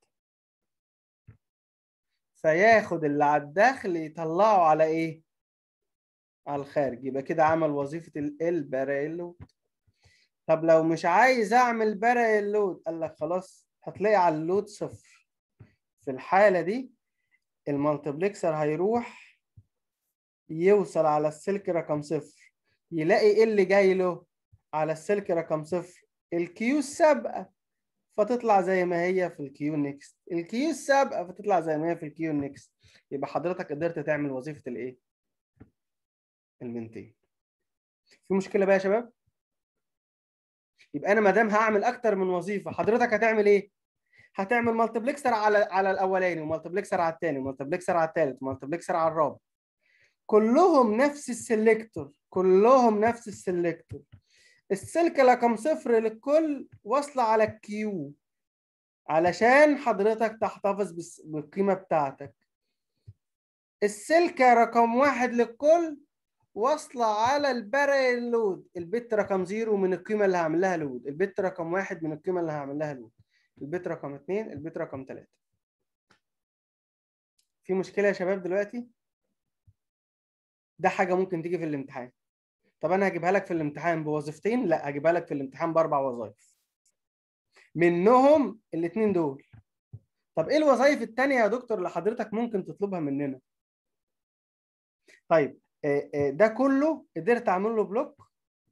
فياخد اللي على الداخل يطلعه على ايه على الخارج يبقى كده عمل وظيفة ال برق اللود طب لو مش عايز اعمل برق اللود قال لك خلاص هتلاقي على اللود صفر في الحالة دي المالتيبلكسر هيروح يوصل على السلك رقم صفر يلاقي ايه اللي جاي له على السلك رقم صفر الكيو السابقة فتطلع زي ما هي في الكيو نيكست الكيو السابقة فتطلع زي ما هي في الكيو نيكست يبقى حضرتك قدرت تعمل وظيفة الايه المنتين في مشكلة بقى يا شباب يبقى انا ما دام هعمل اكتر من وظيفة حضرتك هتعمل ايه هتعمل مالتيبلكسر على على الاولاني ومالتيبلكسر على الثاني ومالتيبلكسر على الثالث ومالتيبلكسر على الرابع كلهم نفس السلكتور كلهم نفس السلكتور السلك رقم صفر للكل واصلة على الكيو علشان حضرتك تحتفظ بس- بالقيمة بتاعتك السلكة رقم واحد للكل واصلة على البارل لود البت رقم زيرو من القيمة اللي هعمل لها لود البت رقم واحد من القيمة اللي هعمل لها لود البت رقم اتنين البت رقم تلاتة في مشكلة يا شباب دلوقتي ده حاجة ممكن تيجي في الامتحان طب انا هجيبها لك في الامتحان بوظيفتين لا هجيبها لك في الامتحان باربع وظائف منهم الاثنين دول طب ايه الوظائف التانية يا دكتور اللي حضرتك ممكن تطلبها مننا طيب آه، آه، ده كله قدرت اعمل له بلوك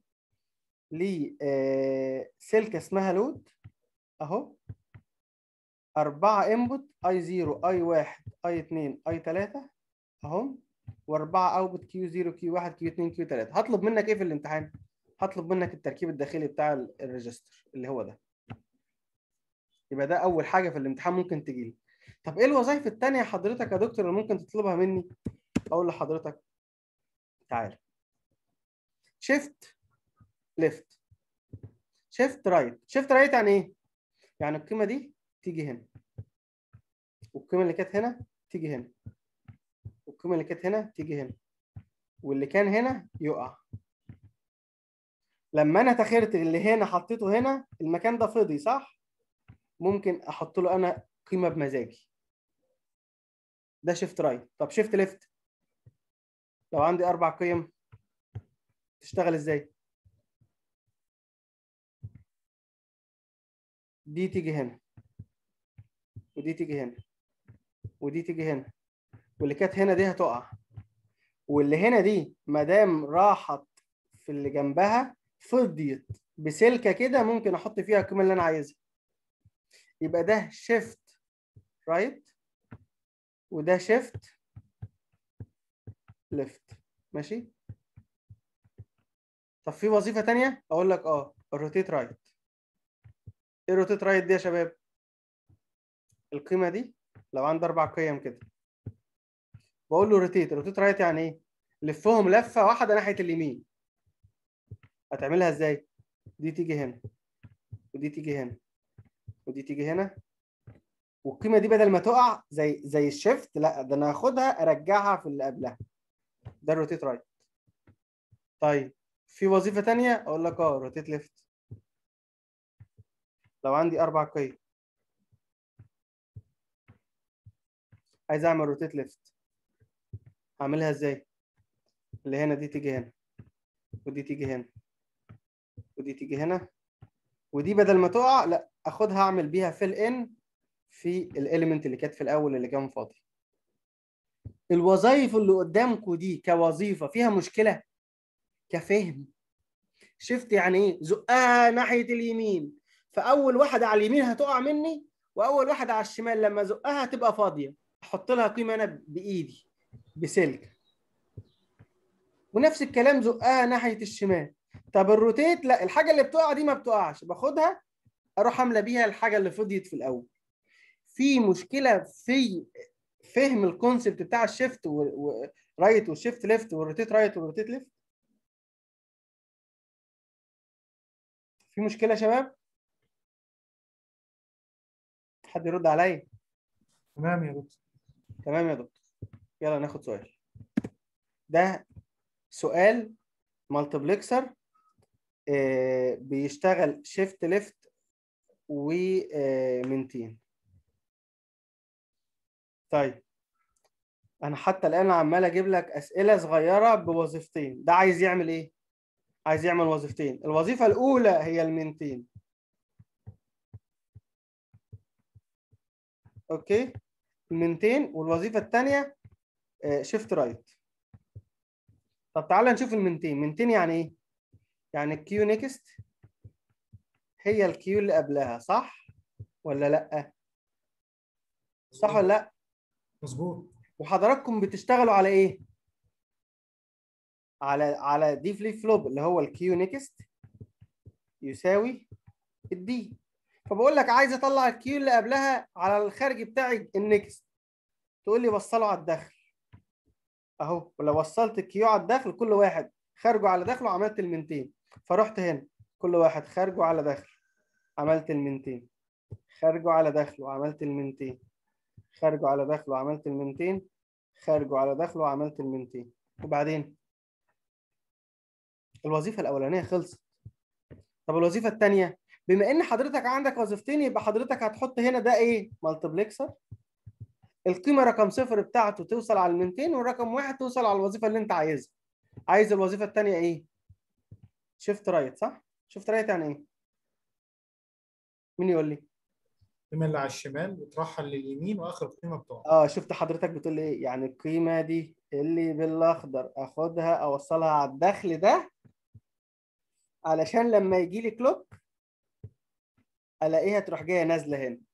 لسلكه اسمها لود اهو أربعة انبوت اي 0 اي 1 اي 2 اي 3 اهم واربعه اوتبوت كيو 0 كيو 1 كيو 2 كيو 3 هطلب منك ايه في الامتحان هطلب منك التركيب الداخلي بتاع ال- الريجستر اللي هو ده يبقى ده اول حاجه في الامتحان ممكن تجي لي طب ايه الوظائف التانية حضرتك يا دكتور اللي ممكن تطلبها مني اقول لحضرتك تعالى شيفت ليفت شيفت رايت شيفت رايت يعني ايه يعني القيمه دي تيجي هنا والقيمه اللي كانت هنا تيجي هنا والقيمه اللي كانت هنا تيجي هنا واللي كان هنا يقع لما انا تاخرت اللي هنا حطيته هنا المكان ده فضي صح ممكن احط له انا قيمه بمزاجي ده شيفت رايت طب شيفت ليفت لو عندي اربع قيم تشتغل ازاي دي تيجي هنا ودي تيجي هنا ودي تيجي هنا واللي كانت هنا دي هتقع واللي هنا دي ما دام راحت في اللي جنبها فضيت بسلكه كده ممكن احط فيها القيمه اللي انا عايزها يبقى ده شيفت رايت وده شيفت ليفت ماشي طب في وظيفه تانية اقول لك اه الروتيت رايت ايه الروتيت رايت دي يا شباب القيمه دي لو عندي اربع قيم كده بقول له روتيت روتيت رايت يعني ايه لفهم لفه واحده ناحيه اليمين هتعملها ازاي دي تيجي هنا ودي تيجي هنا ودي تيجي هنا والقيمه دي بدل ما تقع زي زي الشيفت لا ده انا هاخدها ارجعها في اللي قبلها ده الروتيت رايت طيب في وظيفه تانية اقول لك اه روتيت ليفت لو عندي اربع قيم عايز اعمل روتيت ليفت اعملها ازاي اللي هنا دي تيجي هنا ودي تيجي هنا ودي تيجي هنا ودي بدل ما تقع لا اخدها اعمل بيها فيل ان في الاليمنت اللي كانت في الاول اللي كان فاضي الوظائف اللي قدامكم دي كوظيفه فيها مشكله كفهم شفت يعني ايه زقها ناحيه اليمين فاول واحده على اليمين هتقع مني واول واحده على الشمال لما ازقها هتبقى فاضيه احط لها قيمه انا بايدي بسلك ونفس الكلام زقها ناحيه الشمال طب الروتيت لا الحاجه اللي بتقع دي ما بتقعش باخدها اروح املى بيها الحاجه اللي فضيت في الاول في مشكله في فهم الكونسبت بتاع الشيفت ورايت والشيفت ليفت والروتيت رايت والروتيت ليفت في مشكله يا شباب حد يرد عليا تمام يا دكتور تمام يا دكتور يلا ناخد سؤال ده سؤال مالتبلكسر آه بيشتغل شيفت ليفت ومنتين طيب انا حتى الان عمال اجيب لك اسئله صغيره بوظيفتين ده عايز يعمل ايه عايز يعمل وظيفتين الوظيفه الاولى هي المنتين اوكي المنتين والوظيفه الثانيه شيفت رايت طب تعالى نشوف المنتين منتين يعني ايه يعني الكيو نيكست هي الكيو اللي قبلها صح ولا لا صح ولا لا مظبوط وحضراتكم بتشتغلوا على ايه على على دي فليب فلوب اللي هو الكيو نيكست يساوي الدي فبقول لك عايز اطلع الكيو اللي قبلها على الخارج بتاعي النيكست تقول لي وصله على الدخل اهو ولو وصلت الكيو على الدخل كل واحد خارجه على دخله عملت المنتين فرحت هنا كل واحد خارجه على دخل عملت المنتين خارجه على دخله عملت المنتين خارجه على دخله عملت المنتين خارجه على دخله عملت المنتين وبعدين الوظيفه الاولانيه خلصت طب الوظيفه الثانيه بما ان حضرتك عندك وظيفتين يبقى حضرتك هتحط هنا ده ايه مالتبلكسر القيمه رقم صفر بتاعته توصل على المنتين والرقم واحد توصل على الوظيفه اللي انت عايزها عايز الوظيفه الثانيه ايه شيفت رايت صح شيفت رايت يعني ايه مين يقول لي القيمه اللي على الشمال بترحل لليمين واخر قيمه بتقع اه شفت حضرتك بتقول لي ايه يعني القيمه دي اللي بالاخضر اخدها اوصلها على الدخل ده علشان لما يجي لي كلوك الاقيها تروح جايه نازله هنا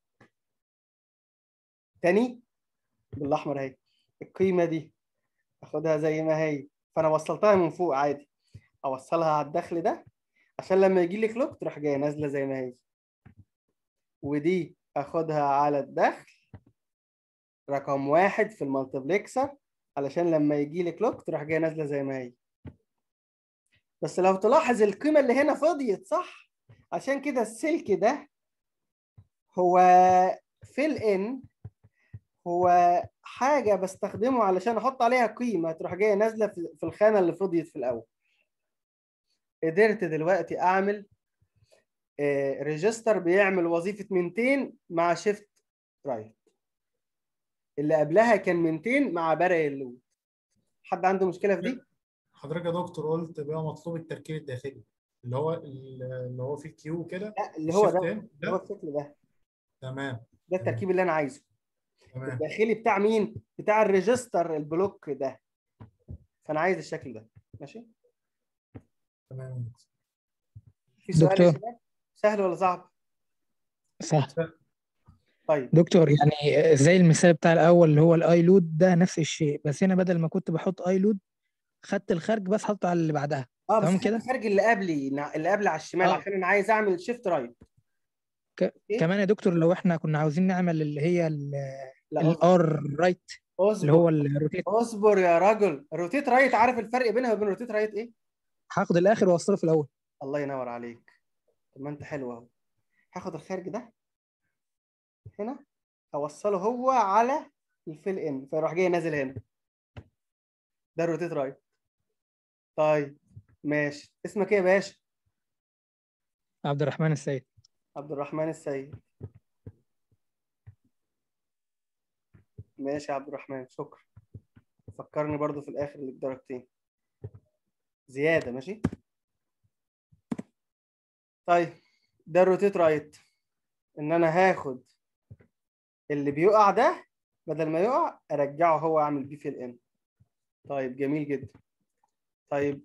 تاني بالاحمر اهي القيمه دي اخدها زي ما هي فانا وصلتها من فوق عادي اوصلها على الدخل ده عشان لما يجي لي كلوك تروح جايه نازله زي ما هي ودي اخدها على الدخل رقم واحد في المالتبلكسر علشان لما يجي لي كلوك تروح جايه نازله زي ما هي بس لو تلاحظ القيمه اللي هنا فضيت صح عشان كده السلك ده هو فيل ان هو حاجه بستخدمه علشان احط عليها قيمه تروح جايه نازله في في الخانه اللي فضيت في الاول قدرت دلوقتي اعمل ريجستر بيعمل وظيفه منتين مع شيفت رايت اللي قبلها كان منتين مع بارل لود حد عنده مشكله في دي حضرتك يا دكتور قلت بقى مطلوب التركيب الداخلي اللي هو اللي هو فيه كيو كده لا اللي هو ده shift in. اللي هو ده الشكل ده تمام ده التركيب اللي انا عايزه تمام الداخلي بتاع مين بتاع الريجستر البلوك ده فانا عايز الشكل ده ماشي تمام في سؤال يا دكتور. شباب سهل ولا صعب صح طيب دكتور يعني زي المثال بتاع الاول اللي هو الاي لود ده نفس الشيء بس هنا بدل ما كنت بحط اي لود خدت الخارج بس حطه على اللي بعدها اه بس تمام خد كده؟ الخارج اللي قبلي اللي قبل على الشمال آه. عشان انا عايز اعمل شيفت رايت إيه؟ كمان يا دكتور لو احنا كنا عاوزين نعمل اللي هي لا اصبر الار رايت اللي اصبر هو الروتيت اصبر يا رجل روتيت رايت عارف الفرق بينها وبين روتيت رايت ايه هاخد الاخر واوصله في الاول الله ينور عليك طب ما انت حلو اهو هاخد الخارج ده هنا اوصله هو على الفيل ان فيروح جاي نازل هنا ده الروتيت رايت طيب ماشي اسمك ايه يا باشا عبد الرحمن السيد عبد الرحمن السيد ماشي يا عبد الرحمن شكرا فكرني برضو في الاخر اللي بدرجتين زياده ماشي طيب ده الروتيت رايت ان انا هاخد اللي بيقع ده بدل ما يقع ارجعه هو اعمل بيه في الان طيب جميل جدا طيب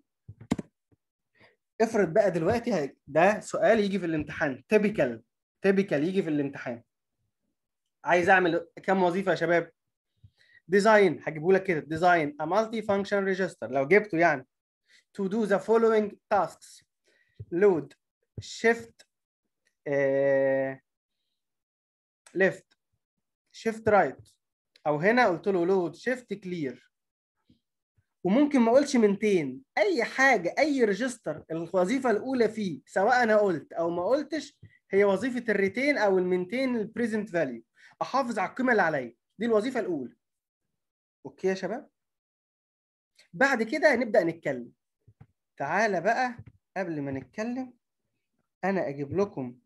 افرض بقى دلوقتي هي- ده سؤال يجي في الامتحان تيبيكال تيبيكال يجي في الامتحان عايز اعمل كام وظيفه يا شباب ديزاين هجيبه لك كده ديزاين a multi function register لو جبته يعني to do the following tasks load shift آه, left shift right او هنا قلت له load shift clear وممكن ما اقولش منتين اي حاجه اي ريجستر الوظيفه الاولى فيه سواء انا قلت او ما قلتش هي وظيفه الريتين او المنتين البريزنت فاليو احافظ على القيمه اللي عليا دي الوظيفه الاولى اوكي يا شباب بعد كده نبدا نتكلم تعالى بقى قبل ما نتكلم انا اجيب لكم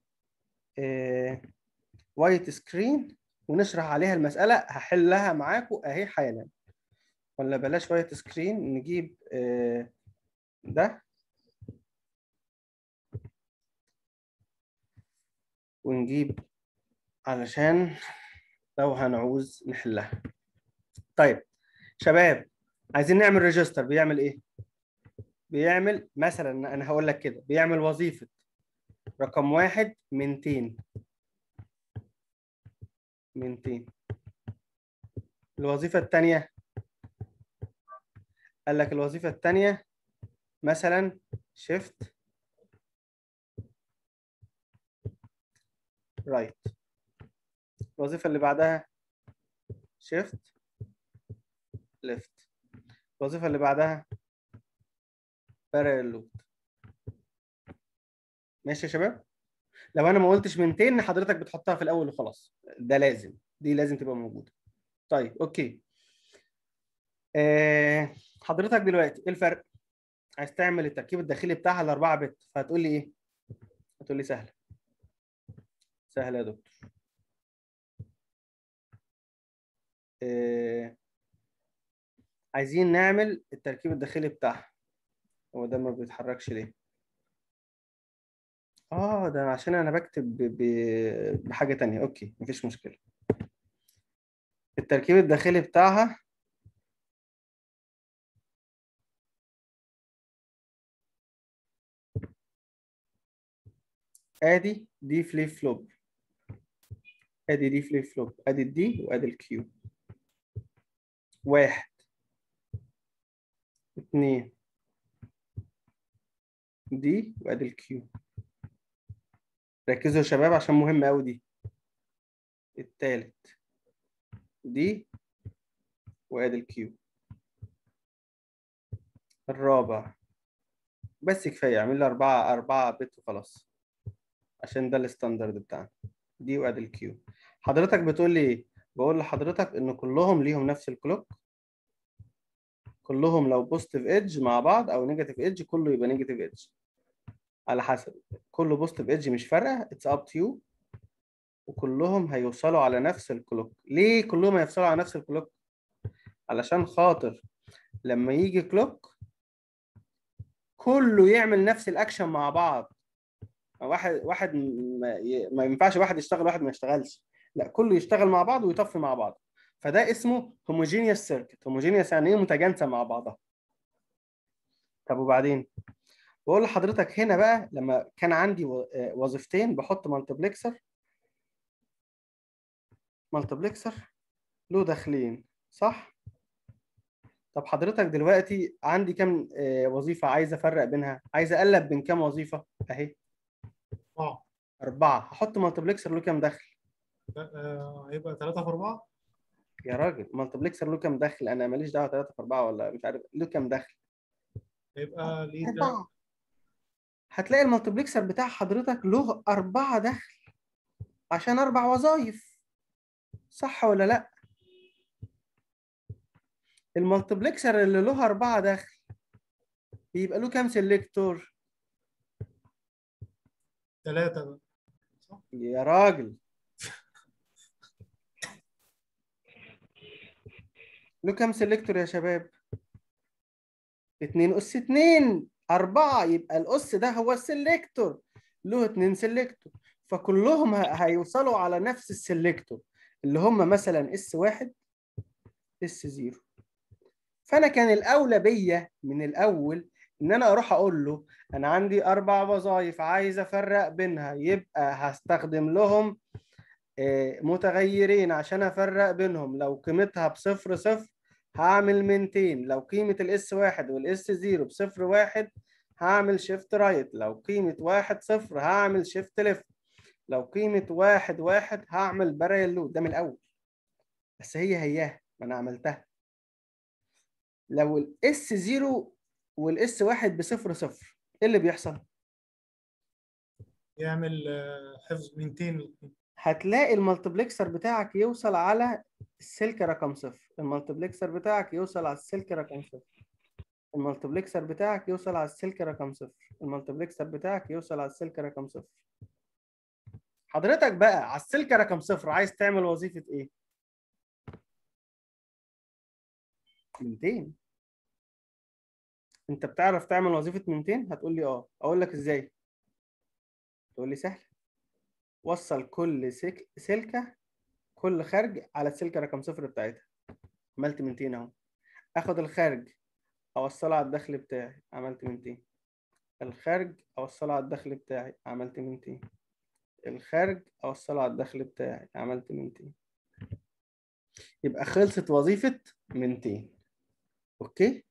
وايت سكرين ونشرح عليها المساله هحلها معاكم اهي حالا ولا بلاش وايت سكرين نجيب آه، ده ونجيب علشان لو هنعوز نحلها طيب شباب عايزين نعمل ريجستر بيعمل ايه بيعمل مثلا انا هقول لك كده بيعمل وظيفه رقم واحد منتين منتين الوظيفه الثانيه قال لك الوظيفة الثانية مثلا شيفت رايت الوظيفة اللي بعدها شيفت ليفت الوظيفة اللي بعدها بارل لود ماشي يا شباب لو انا ما قلتش منتين حضرتك بتحطها في الاول وخلاص ده لازم دي لازم تبقى موجودة طيب اوكي آه حضرتك دلوقتي ايه الفرق؟ عايز تعمل التركيب الداخلي بتاعها الأربعة بت فهتقول لي ايه؟ هتقول لي سهلة سهلة يا دكتور آه عايزين نعمل التركيب الداخلي بتاعها هو ده ما بيتحركش ليه؟ اه ده عشان انا بكتب ب... ب... بحاجة تانية اوكي مفيش مشكلة التركيب الداخلي بتاعها ادي دي فليب فلوب ادي دي فليب فلوب ادي الدي وادي الكيو واحد اتنين دي وادي الكيو ركزوا يا شباب عشان مهمة أوي دي التالت دي وادي الكيو الرابع بس كفايه اعمل لي أربعة أربعة بت وخلاص عشان ده الستاندرد بتاعنا دي وادي الكيو حضرتك بتقول لي ايه بقول لحضرتك ان كلهم ليهم نفس الكلوك كلهم لو بوزيتيف ايدج مع بعض او نيجاتيف ايدج كله يبقى نيجاتيف ايدج على حسب كله بوزيتيف ايدج مش فارقه اتس اب تو يو وكلهم هيوصلوا على نفس الكلوك ليه كلهم هيوصلوا على نفس الكلوك علشان خاطر لما يجي كلوك كله يعمل نفس الاكشن مع بعض واحد واحد ما, ي- ما ينفعش واحد يشتغل واحد ما يشتغلش لا كله يشتغل مع بعض ويطفي مع بعض فده اسمه هوموجينيوس سيركت هوموجينيوس يعني ايه متجانسه مع بعضها طب وبعدين بقول لحضرتك هنا بقى لما كان عندي و- آه، وظيفتين بحط مالتبلكسر مالتبلكسر له داخلين صح طب حضرتك دلوقتي عندي كام آه، وظيفة عايز افرق بينها عايز اقلب بين كام وظيفة اهي اه أربعة هحط مالتبلكسر له كام دخل آه، هيبقى 3 في 4 يا راجل مالتبلكسر له كام دخل انا ماليش دعوة 3 في 4 ولا مش عارف له كام دخل هيبقى ليه ده أربعة هتلاقي المالتبلكسر بتاع حضرتك له أربعة دخل عشان أربع وظائف صح ولا لأ؟ المالتبلكسر اللي له أربعة دخل بيبقى له كام سيلكتور؟ 3 بقى يا راجل له كام سيلكتور يا شباب؟ اتنين أس اتنين أربعة يبقى الأس ده هو السيلكتور له اتنين سيلكتور فكلهم ه- هيوصلوا على نفس السيلكتور اللي هم مثلا اس واحد اس زيرو فأنا كان الأولى بيا من الأول إن أنا أروح أقول له أنا عندي أربع وظائف عايز أفرق بينها يبقى هستخدم لهم آه، متغيرين عشان أفرق بينهم لو قيمتها بصفر صفر هعمل منتين لو قيمة الاس واحد والاس زيرو بصفر واحد هعمل شيفت رايت لو قيمة واحد صفر هعمل شيفت ليفت لو قيمة واحد واحد هعمل باريل لود ده من الأول بس هي هياها ما أنا عملتها لو الاس زيرو والاس واحد بصفر صفر ايه اللي بيحصل؟ يعمل آه، حفظ 200 هتلاقي المالتبلكسر بتاعك يوصل على السلك رقم صفر المالتبلكسر بتاعك يوصل على السلك رقم صفر المالتبلكسر بتاعك يوصل على السلك رقم صفر المالتبلكسر بتاعك يوصل على السلك رقم صفر حضرتك بقى على السلك رقم صفر عايز تعمل وظيفة ايه؟ 200 انت بتعرف تعمل وظيفة 200 هتقول لي اه اقول لك ازاي تقول لي سهل وصل كل سك... سلكة كل خارج على السلكة رقم صفر بتاعتها عملت 200 اهو اخد الخارج اوصله على الدخل بتاعي عملت 200 الخارج اوصله على الدخل بتاعي عملت 200 الخارج اوصله على الدخل بتاعي عملت 200 يبقى خلصت وظيفة 200 اوكي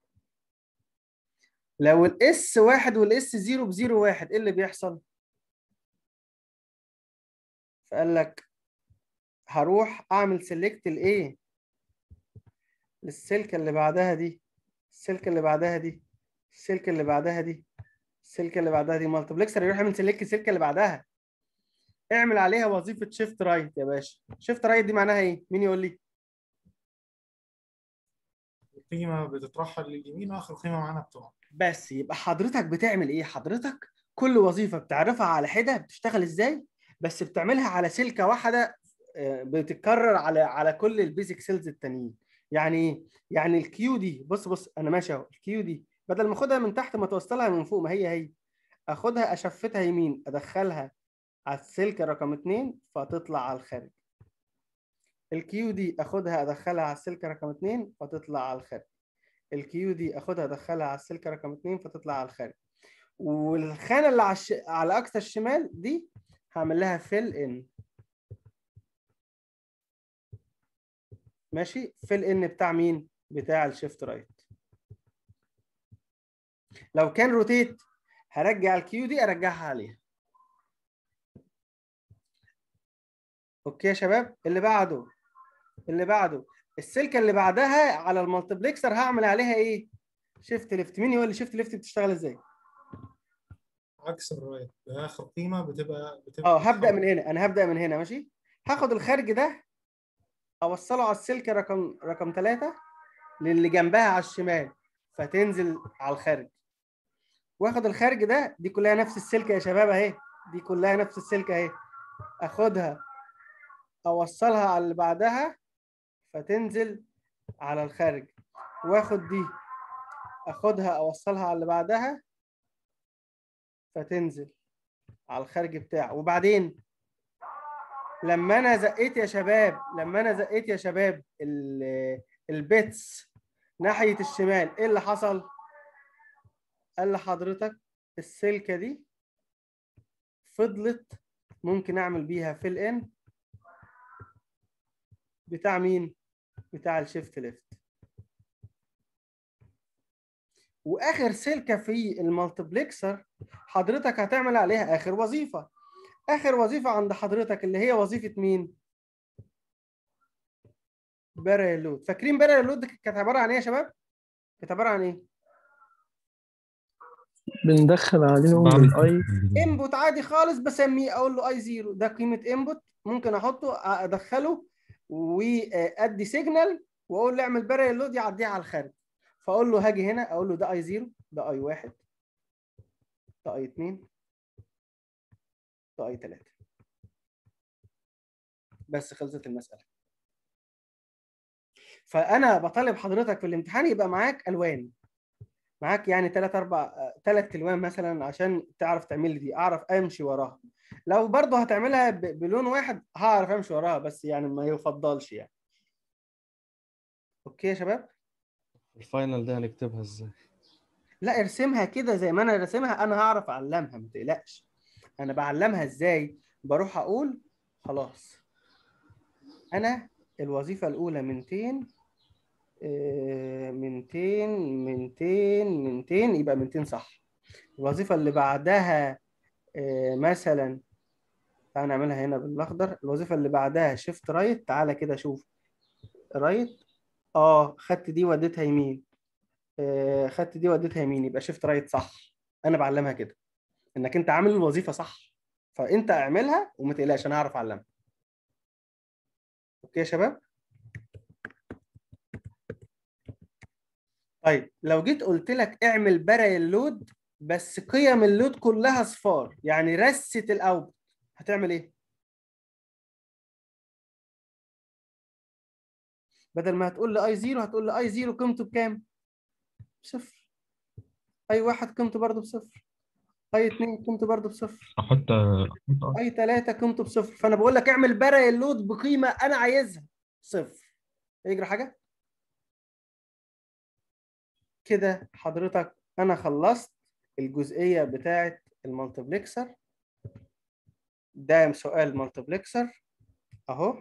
لو الاس واحد والاس زيرو بزيرو واحد ايه اللي بيحصل؟ فقال لك هروح اعمل سيلكت لايه؟ للسلكة اللي بعدها دي السلكة اللي بعدها دي السلكة اللي بعدها دي السلكة اللي بعدها دي مالتبلكسر يروح يعمل سيلكت السلكة اللي بعدها اعمل عليها وظيفة شيفت رايت يا باشا شيفت رايت دي معناها ايه؟ مين يقول لي؟ القيمة بتترحل لليمين واخر قيمة معانا بتقع بس يبقى حضرتك بتعمل ايه حضرتك كل وظيفه بتعرفها على حده بتشتغل ازاي بس بتعملها على سلكه واحده آه، بتتكرر على على كل البيزك سيلز التانيين يعني ايه يعني الكيو دي بص بص انا ماشي اهو الكيو دي بدل ما اخدها من تحت ما توصلها من فوق ما هي هي اخدها اشفتها يمين ادخلها على السلكه رقم اتنين فتطلع على الخارج الكيو دي اخدها ادخلها على السلكه رقم اتنين فتطلع على الخارج الكيو دي اخدها ادخلها على السلكه رقم اتنين فتطلع على الخارج والخانه اللي على الش... على اقصى الشمال دي هعمل لها فيل ان ماشي فيل ان بتاع مين بتاع الشيفت رايت لو كان روتيت هرجع الكيو دي ارجعها عليها اوكي يا شباب اللي بعده اللي بعده السلكه اللي بعدها على المالتبلكسر هعمل عليها ايه شيفت ليفت مين يقول لي شيفت ليفت بتشتغل ازاي عكس الرايت اخر قيمه بتبقى بتبقى اه هبدا من هنا انا هبدا من هنا ماشي هاخد الخارج ده اوصله على السلك رقم رقم ثلاثة للي جنبها على الشمال فتنزل على الخارج واخد الخارج ده دي كلها نفس السلك يا شباب اهي دي كلها نفس السلك اهي اخدها اوصلها على اللي بعدها فتنزل على الخارج واخد دي اخدها اوصلها على اللي بعدها فتنزل على الخارج بتاعه وبعدين لما انا زقيت يا شباب لما انا زقيت يا شباب ال- البيتس ناحية الشمال ايه اللي حصل قال لحضرتك السلكة دي فضلت ممكن اعمل بيها فيل ان بتاع مين بتاع الشيفت ليفت واخر سلكه في المالتبلكسر حضرتك هتعمل عليها اخر وظيفه اخر وظيفه عند حضرتك اللي هي وظيفه مين بارل لود فاكرين بارل لود كانت عباره عن ايه يا شباب كانت عباره عن ايه بندخل عليهم بعمل الاي انبوت عادي خالص بسميه اقول له اي زيرو ده قيمه انبوت ممكن احطه ادخله وادي سيجنال واقول له اعمل بارل لود يعديها على الخارج فاقول له هاجي هنا اقول له ده اي زيرو ده اي واحد ده اي اتنين ده اي تلاته بس خلصت المساله فانا بطالب حضرتك في الامتحان يبقى معاك الوان معاك يعني ثلاث اربع ثلاث الوان مثلا عشان تعرف تعمل لي دي اعرف امشي وراها لو برضه هتعملها ب- بلون واحد هعرف امشي وراها بس يعني ما يفضلش يعني اوكي يا شباب الفاينل ده هنكتبها ازاي لا ارسمها كده زي ما انا راسمها انا هعرف اعلمها ما تقلقش انا بعلمها ازاي بروح اقول خلاص انا الوظيفه الاولى 200 آه، 200 200 200 يبقى 200 صح الوظيفه اللي بعدها آه، مثلا تعال نعملها هنا بالاخضر الوظيفه اللي بعدها شيفت رايت تعالى كده شوف رايت اه خدت دي وديتها يمين آه، خدت دي وديتها يمين يبقى شيفت رايت صح انا بعلمها كده انك انت عامل الوظيفه صح فانت اعملها وما تقلقش انا هعرف اعلمها اوكي يا شباب طيب لو جيت قلت لك اعمل بري اللود بس قيم اللود كلها صفار يعني رست الاوت هتعمل ايه بدل ما هتقول لي اي زيرو هتقول لي اي زيرو قيمته بكام بصفر اي واحد قيمته برضه بصفر اي اتنين قيمته برضه بصفر احط احط اي ثلاثة قيمته بصفر فانا بقول لك اعمل بري اللود بقيمة انا عايزها صفر يجري حاجة كده حضرتك انا خلصت الجزئية بتاعة المالتبلكسر ده سؤال مالتبلكسر اهو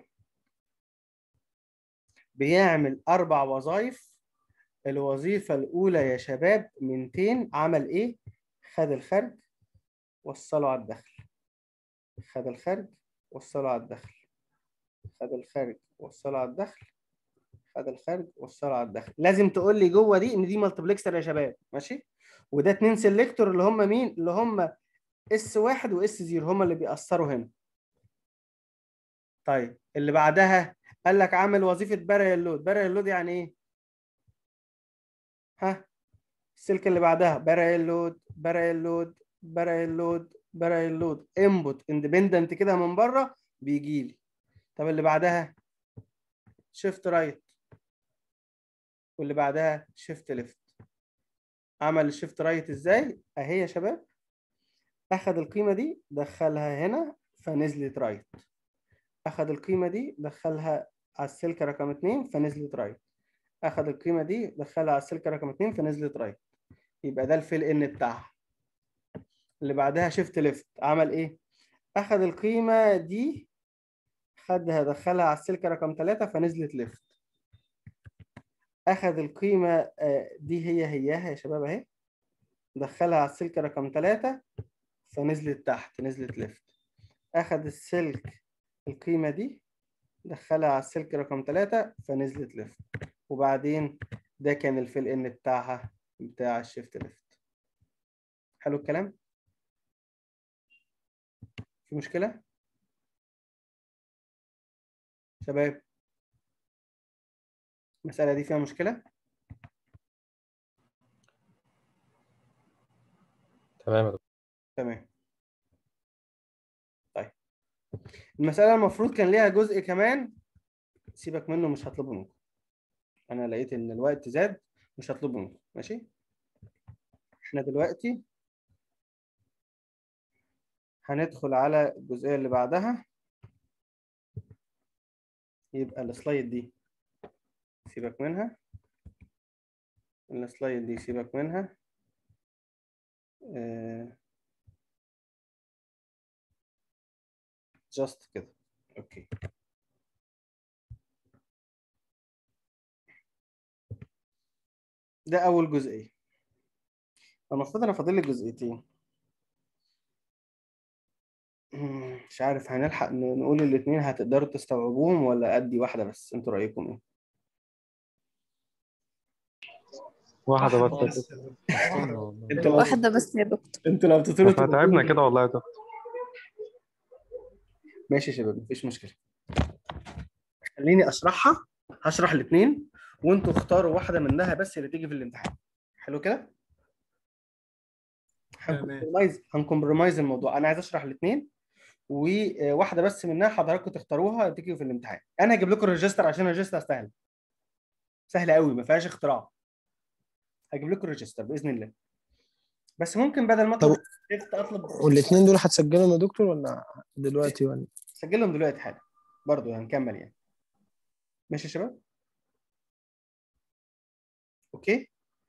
بيعمل اربع وظائف الوظيفة الأولى يا شباب 200 عمل إيه؟ خد الخارج وصله على الدخل خد الخارج وصله على الدخل خد الخارج وصله على الدخل خد الخارج وصله على الدخل لازم تقول لي جوه دي ان دي مالتبلكسر يا شباب ماشي وده اتنين سيلكتور اللي هم مين اللي هم اس واحد واس زيرو هم اللي بيأثروا هنا طيب اللي بعدها قال لك عامل وظيفه بارل اللود بارل اللود يعني ايه ها السلك اللي بعدها بارل اللود بارل اللود بارل اللود بارل اللود انبوت اندبندنت كده من بره بيجي لي طب اللي بعدها شيفت رايت واللي بعدها شيفت ليفت عمل الشيفت رايت ازاي اهي يا شباب اخد القيمه دي دخلها هنا فنزلت رايت اخد القيمه دي دخلها على السلك رقم 2 فنزلت رايت اخد القيمه دي دخلها على السلك رقم 2 فنزلت رايت يبقى ده الفيل ان بتاعها اللي بعدها شيفت ليفت عمل ايه اخد القيمه دي خدها دخلها على السلك رقم 3 فنزلت ليفت اخد القيمه آه، دي هي هياها يا شباب اهي دخلها على السلك رقم 3 فنزلت تحت نزلت ليفت اخد السلك القيمه دي دخلها على السلك رقم 3 فنزلت ليفت وبعدين ده كان الفيل ان بتاعها بتاع الشيفت ليفت حلو الكلام في مشكله شباب المساله دي فيها مشكله تمام يا دكتور. تمام طيب المسألة المفروض كان ليها جزء كمان سيبك منه مش هطلبه منكم أنا لقيت إن الوقت زاد مش هطلبه منكم ماشي إحنا دلوقتي هندخل على الجزئية اللي بعدها يبقى السلايد دي سيبك منها السلايد دي سيبك منها آه، جاست كده اوكي ده اول جزئيه المفروض انا فاضل لي جزئيتين مم، مش عارف هنلحق ن- نقول الاثنين هتقدروا تستوعبوهم ولا ادي واحده بس انتوا رايكم ايه واحدة بس يا بس. دكتور. استنى والله. انتوا لو واحدة بس يا دكتور انتوا لو بتطيروا احنا تعبنا كده والله يا دكتور ماشي يا شباب مفيش مشكله خليني اشرحها هشرح الاثنين وانتوا اختاروا واحده منها بس اللي تيجي في الامتحان حلو كده تمام. هنكمبرومايز هنكمبرومايز الموضوع انا عايز اشرح الاثنين وواحده بس منها حضراتكم تختاروها تيجي في الامتحان انا هجيب لكم الريجستر عشان الريجستر سهل سهله قوي ما فيهاش اختراع هجيب لكم الريجستر باذن الله بس ممكن بدل ما اطلب طب- تكست اطلب والاثنين دول هتسجلهم يا دكتور ولا دلوقتي ولا سجلهم دلوقتي حالا برضه هنكمل يعني ماشي يا شباب اوكي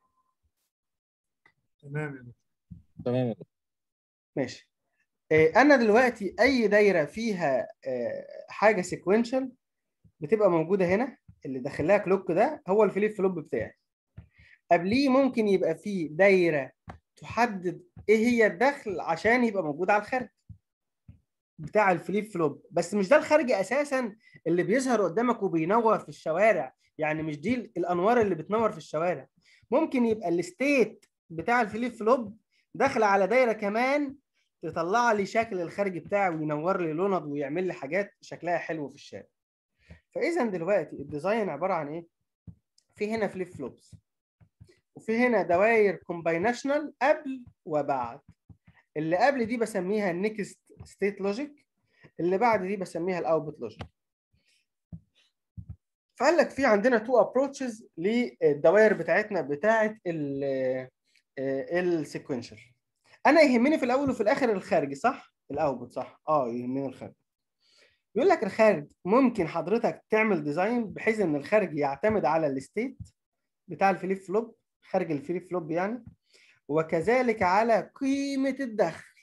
تمام يا دكتور. تمام ماشي آه، انا دلوقتي اي دايره فيها آه، حاجه سيكوينشال بتبقى موجوده هنا اللي داخل لها كلوك ده هو الفليب فلوب بتاعي قبليه ممكن يبقى فيه دايره تحدد ايه هي الدخل عشان يبقى موجود على الخارج بتاع الفليب فلوب بس مش ده الخارج اساسا اللي بيظهر قدامك وبينور في الشوارع يعني مش دي الانوار اللي بتنور في الشوارع ممكن يبقى الستيت بتاع الفليب فلوب داخله على دايره كمان تطلع لي شكل الخارج بتاعي وينور لي لوند ويعمل لي حاجات شكلها حلو في الشارع فاذا دلوقتي الديزاين عباره عن ايه في هنا فليب فلوبس وفي هنا دوائر كومباينيشنال قبل وبعد اللي قبل دي بسميها النكست ستيت لوجيك اللي بعد دي بسميها الاوتبوت لوجيك فقال لك في عندنا تو ابروتشز للدوائر بتاعتنا بتاعت السيكونشال انا يهمني في الاول وفي الاخر الخارجي صح الاوتبوت صح اه يهمني الخارج يقول لك الخارج ممكن حضرتك تعمل ديزاين بحيث ان الخارج يعتمد على الستيت بتاع الفليب فلوب خارج الفليب فلوب يعني وكذلك على قيمة الدخل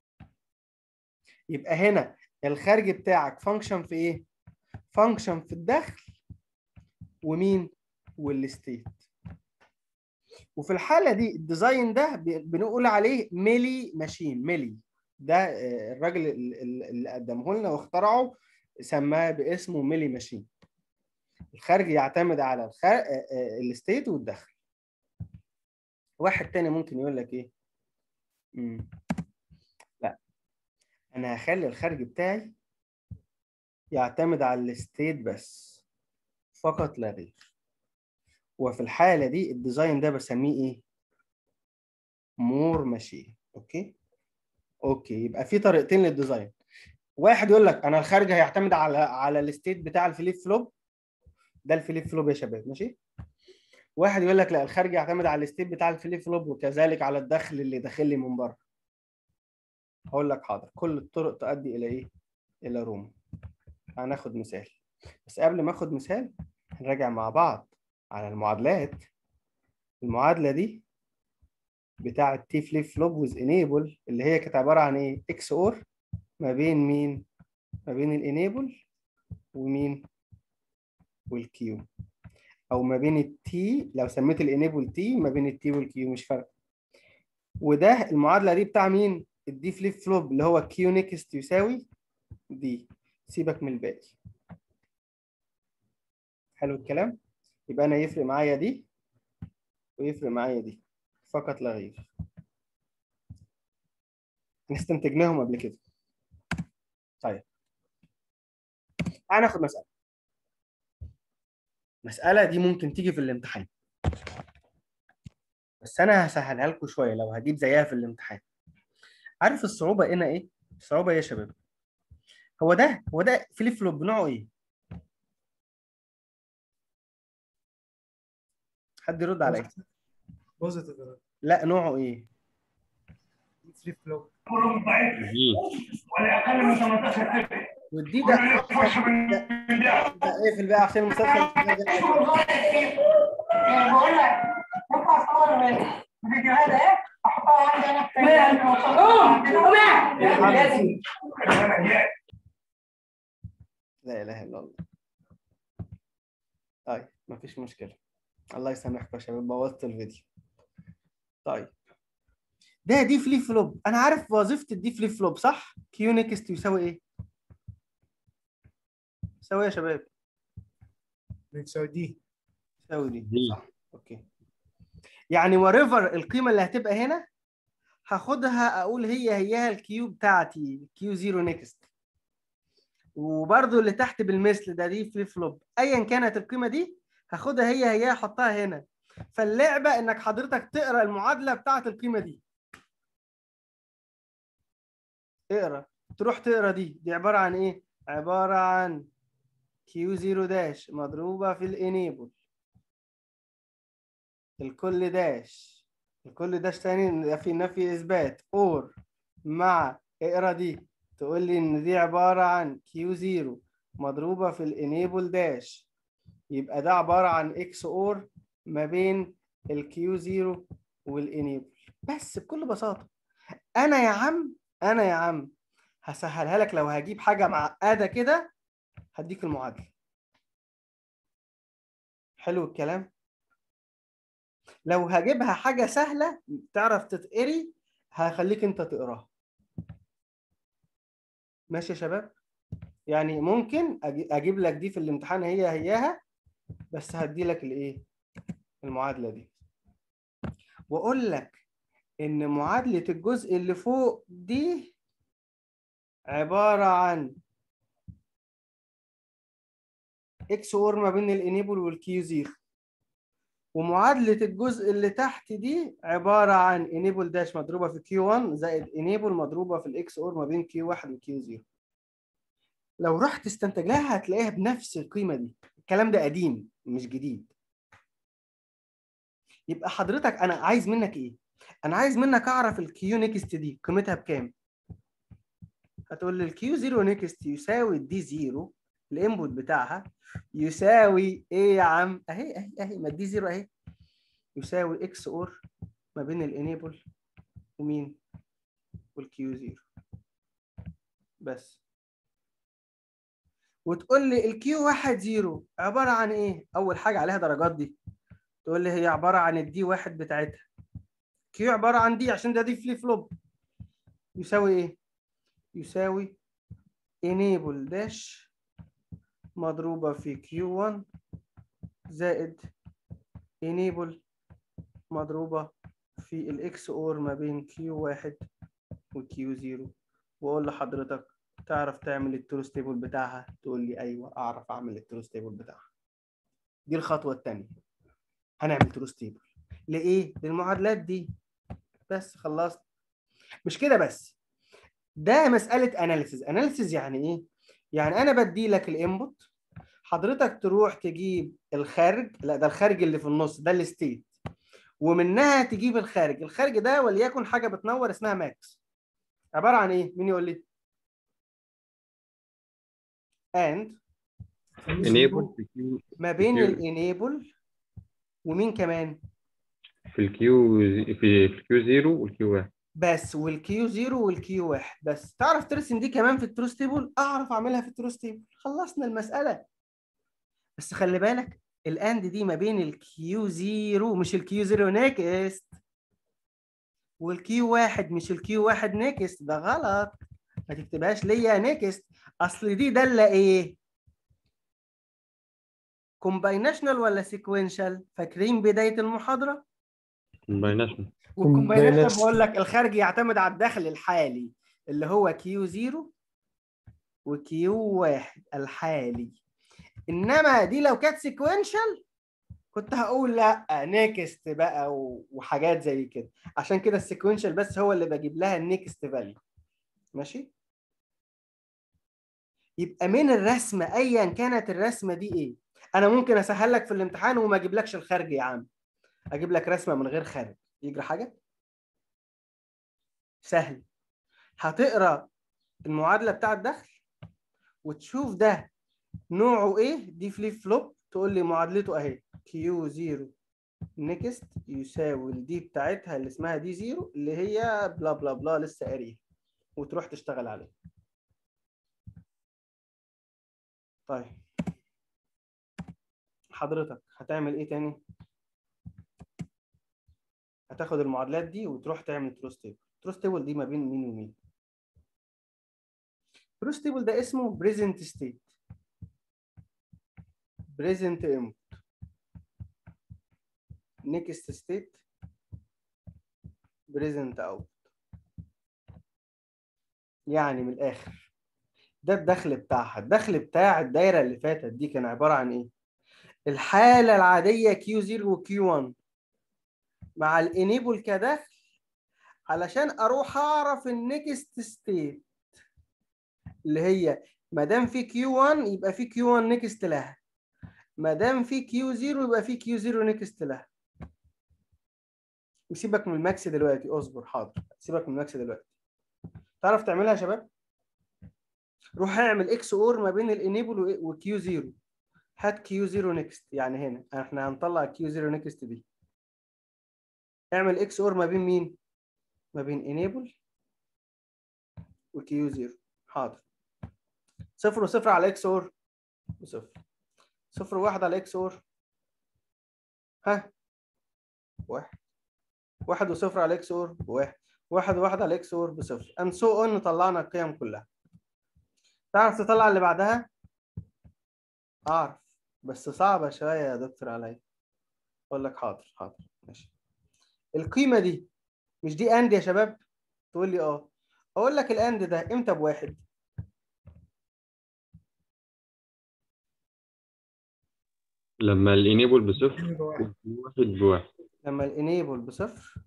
يبقى هنا الخارج بتاعك فانكشن في ايه؟ فانكشن في الدخل ومين؟ والستيت وفي الحالة دي الديزاين ده ب- بنقول عليه ميلي ماشين ميلي ده آه، الراجل ال- ال- اللي قدمه لنا واخترعه سماه باسمه ميلي ماشين الخارج يعتمد على الخ... الستيت والدخل واحد تاني ممكن يقول لك ايه مم. لا انا هخلي الخارج بتاعي يعتمد على الستيت بس فقط لا غير وفي الحالة دي الديزاين ده بسميه ايه مور ماشين اوكي اوكي يبقى في طريقتين للديزاين واحد يقول لك انا الخارج هيعتمد على على الستيت بتاع الفليب فلوب ده الفليب فلوب يا شباب ماشي واحد يقول لك لا الخارج يعتمد على الستيت بتاع الفليب فلوب وكذلك على الدخل اللي داخل لي من بره هقول لك حاضر كل الطرق تؤدي الى ايه الى روما هناخد مثال بس قبل ما اخد مثال هنراجع مع بعض على المعادلات المعادله دي بتاعه تي فليب فلوب ويز انيبل اللي هي كانت عباره عن ايه اكس اور ما بين مين ما بين الانيبل ومين والكيو او ما بين التي لو سميت الانيبل تي ما بين التي والكيو مش فارقه وده المعادله دي بتاع مين الدي فليب فلوب اللي هو كيو نيكست يساوي دي سيبك من الباقي حلو الكلام يبقى انا يفرق معايا دي ويفرق معايا دي فقط لا غير احنا استنتجناهم قبل كده طيب تعال ناخد مساله المساله دي ممكن تيجي في الامتحان بس انا هسهلها لكم شويه لو هجيب زيها في الامتحان عارف الصعوبه هنا ايه الصعوبه ايه يا شباب هو ده هو ده فليب فلوب نوعه ايه حد يرد عليا بوزيتيف لا نوعه ايه فليب فلوب جي والدي ده ده ايه في الباقي عشان المسلسل بقول لك ينفع اصور الفيديوهات اهي احطها عندي انا في لا اله الا الله طيب مفيش مشكله الله يسامحكم يا شباب بوظت الفيديو طيب ده دي فليب فلوب انا عارف وظيفه الدي فليب فلوب صح كيو نيكست يساوي ايه يساوي إيه يا شباب بتساوي دي يساوي دي دي. صح اوكي يعني وريفر القيمه اللي هتبقى هنا هاخدها اقول هي هيها الكيو بتاعتي كيو زيرو نيكست وبرضو اللي تحت بالمثل ده دي فليب فلوب ايا كانت القيمه دي هاخدها هي هي احطها هنا فاللعبه انك حضرتك تقرا المعادله بتاعت القيمه دي اقرا تروح تقرا دي دي عباره عن ايه عباره عن كيو زيرو داش مضروبه في الانيبل الكل داش الكل داش تاني ده في نفي اثبات اور مع اقرا دي تقول لي ان دي عباره عن كيو زيرو مضروبه في الانيبل داش يبقى ده عباره عن اكس اور ما بين الكيو زيرو والانيبل بس بكل بساطه انا يا عم انا يا عم هسهلها لك لو هجيب حاجه معقده كده هديك المعادله حلو الكلام لو هجيبها حاجه سهله تعرف تتقري هخليك انت تقراها ماشي يا شباب يعني ممكن أجي- اجيب لك دي في الامتحان هي هياها بس هدي لك الايه المعادله دي واقول لك ان معادله الجزء اللي فوق دي عباره عن اكس اور ما بين الانيبل والكيو زيرو ومعادله الجزء اللي تحت دي عباره عن انيبل داش مضروبه في كيو 1 زائد انيبل مضروبه في الاكس اور ما بين كيو 1 وكيو 0 لو رحت استنتج لها هتلاقيها بنفس القيمه دي الكلام ده قديم مش جديد يبقى حضرتك انا عايز منك ايه انا عايز منك اعرف الكيو نيكست دي قيمتها بكام هتقول لي الكيو 0 نيكست يساوي الدي 0 الانبوت بتاعها يساوي ايه يا عم اهي اهي اهي ما الدي 0 اهي يساوي اكس اور ما بين الانيبل ومين والكيو 0 بس وتقول لي الكيو 1 0 عباره عن ايه اول حاجه عليها درجات دي تقول لي هي عباره عن الدي واحد بتاعتها كيو عباره عن دي عشان ده دي فليب فلوب يساوي ايه يساوي enable داش مضروبة في Q1 زائد enable مضروبة في ال XOR ما بين Q1 و Q0 وأقول لحضرتك تعرف تعمل التروس تيبل بتاعها تقول لي أيوه أعرف أعمل التروس تيبل بتاعها دي الخطوة التانية هنعمل تروس تيبل لإيه؟ للمعادلات دي بس خلصت مش كده بس ده مسألة أناليسيز أناليسيز يعني إيه؟ يعني أنا بدي لك الإنبوت حضرتك تروح تجيب الخارج لا ده الخارج اللي في النص ده الستيت ومنها تجيب الخارج الخارج ده وليكن حاجة بتنور اسمها ماكس عبارة عن إيه؟ مين يقول لي؟ and enable في الكيو ما بين Secure. الانيبل ومين كمان؟ في الكيو في في الكيو 0 والكيو 1 بس والكيو 0 والكيو 1 بس تعرف ترسم دي كمان في التروس تيبل اعرف اعملها في التروس تيبل خلصنا المساله بس خلي بالك الاند دي ما بين الكيو 0 مش الكيو 0 نيكست والكيو 1 مش الكيو 1 نيكست ده غلط ما تكتبهاش ليا نيكست اصل دي داله ايه كومباينشنال ولا سيكوينشال فاكرين بدايه المحاضره كومباينيشن والكومباينيشن Combination. بقول لك الخارج يعتمد على الداخل الحالي اللي هو كيو 0 وكيو واحد الحالي انما دي لو كانت سيكوينشال كنت هقول لا نيكست بقى و- وحاجات زي كده عشان كده السيكوينشال بس هو اللي بجيب لها النيكست فاليو ماشي يبقى من الرسمه ايا كانت الرسمه دي ايه انا ممكن اسهل لك في الامتحان وما اجيبلكش الخارج يا عم اجيب لك رسمه من غير خارج يجري حاجه سهل هتقرا المعادله بتاع الدخل وتشوف ده نوعه ايه دي فليب فلوب تقول لي معادلته اهي كيو 0 نيكست يساوي الدي بتاعتها اللي اسمها دي 0 اللي هي بلا بلا بلا لسه قاريها وتروح تشتغل عليها طيب حضرتك هتعمل ايه تاني هتاخد المعادلات دي وتروح تعمل تروس تيبل تروس تيبل دي ما بين مين ومين تروس تيبل ده اسمه بريزنت ستيت بريزنت انبوت نيكست ستيت بريزنت اوت يعني من الاخر ده الدخل بتاعها الدخل بتاع الدايره اللي فاتت دي كان عباره عن ايه الحاله العاديه Q0 و Q1 مع الانيبل كدخل علشان اروح اعرف النكست ستيت اللي هي ما دام في Q1 يبقى في Q1 نكست لها ما دام في Q0 يبقى في Q0 نكست لها وسيبك من الماكس دلوقتي اصبر حاضر سيبك من الماكس دلوقتي تعرف تعملها يا شباب روح اعمل اكس اور ما بين الانيبل وكيو 0 هات كيو 0 نيكست يعني هنا احنا هنطلع كيو 0 نيكست دي اعمل اكس اور ما بين مين ما بين انيبل وكيو 0 حاضر صفر وصفر على اكس اور بصفر صفر وواحد على اكس اور ها واحد واحد وصفر على اكس اور بواحد واحد وواحد على اكس اور بصفر and so on طلعنا القيم كلها تعرف تطلع اللي بعدها اعرف بس صعبة شوية يا دكتور عليا اقول لك حاضر حاضر ماشي القيمة دي مش دي اند يا شباب تقول لي اه اقول لك الاند ده امتى بواحد لما الانيبل بصفر اتنين بواحد والواحد بواحد لما الانيبل بصفر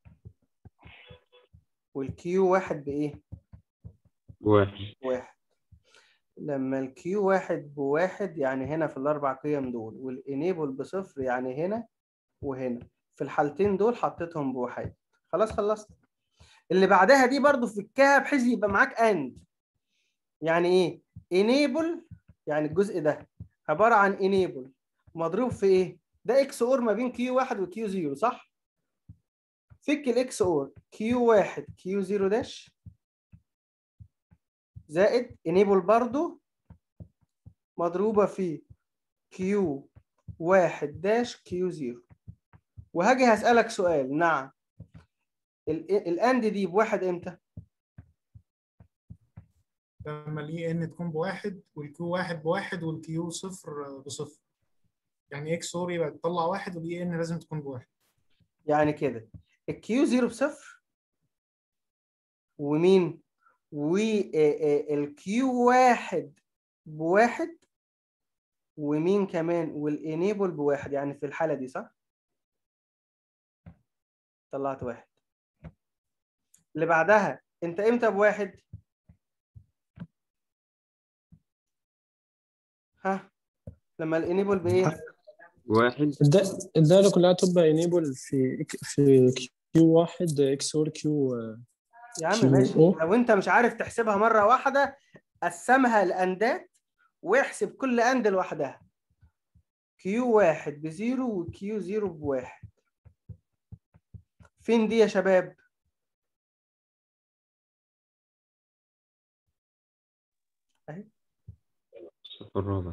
والكيو واحد بايه بواحد واحد لما الكيو واحد بواحد يعني هنا في الاربع قيم دول والانيبل بصفر يعني هنا وهنا في الحالتين دول حطيتهم بواحد خلاص خلصت اللي بعدها دي برضو فكها بحيث يبقى معاك اند يعني ايه انيبل يعني الجزء ده عباره عن انيبل مضروب في ايه ده اكس اور ما بين كيو واحد وكيو زيرو صح فك الاكس اور كيو واحد كيو زيرو داش زائد انيبل برضو مضروبة في كيو واحد داش كيو زيرو وهاجي هسألك سؤال نعم ال- الاند دي بواحد امتى؟ لما الاي ان تكون بواحد والكيو واحد بواحد والكيو صفر بصفر يعني اكس اور يبقى تطلع واحد والاي ان لازم تكون بواحد يعني كده الكيو زيرو بصفر ومين؟ والكيو واحد بواحد ومين كمان؟ والانيبل بواحد يعني في الحالة دي صح؟ طلعت واحد اللي بعدها انت امتى بواحد؟ ها؟ لما الانيبل بايه؟ واحد الد- الدالة كلها تبقى انيبل في في كيو واحد اكس اور كيو يا عم كيو ماشي أو. لو انت مش عارف تحسبها مره واحده قسمها لاندات واحسب كل اند لوحدها كيو واحد بزيرو وكيو زيرو بواحد فين دي يا شباب؟ الصف الرابع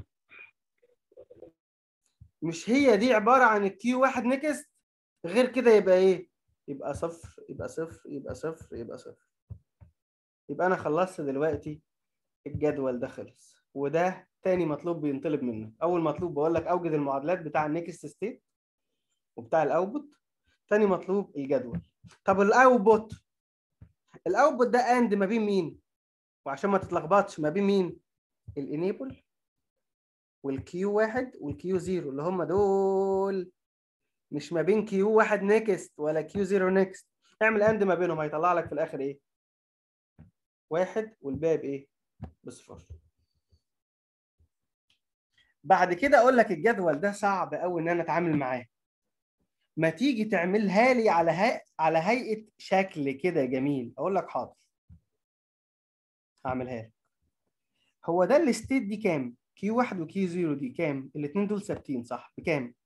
مش هي دي عباره عن الكيو واحد نكست غير كده يبقى ايه؟ يبقى صفر يبقى صفر يبقى صفر يبقى صفر يبقى انا خلصت دلوقتي الجدول ده خلص وده تاني مطلوب بينطلب منه اول مطلوب بقول لك اوجد المعادلات بتاع النكست ستيت وبتاع الاوتبوت تاني مطلوب الجدول طب الاوتبوت الاوتبوت ده اند ما بين مين وعشان ما تتلخبطش ما بين مين الانيبل والكيو واحد والكيو زيرو اللي هم دول مش ما بين كيو واحد نيكست ولا كيو زيرو نيكست اعمل اند ما بينهم هيطلع لك في الاخر ايه واحد والباقي بايه بصفر بعد كده اقول لك الجدول ده صعب قوي ان انا اتعامل معاه ما تيجي تعملها لي على هي... على هيئه شكل كده جميل اقول لك حاضر هعملها لك هو ده الستيت دي كام كيو واحد وكيو زيرو دي كام الاثنين دول ثابتين صح بكام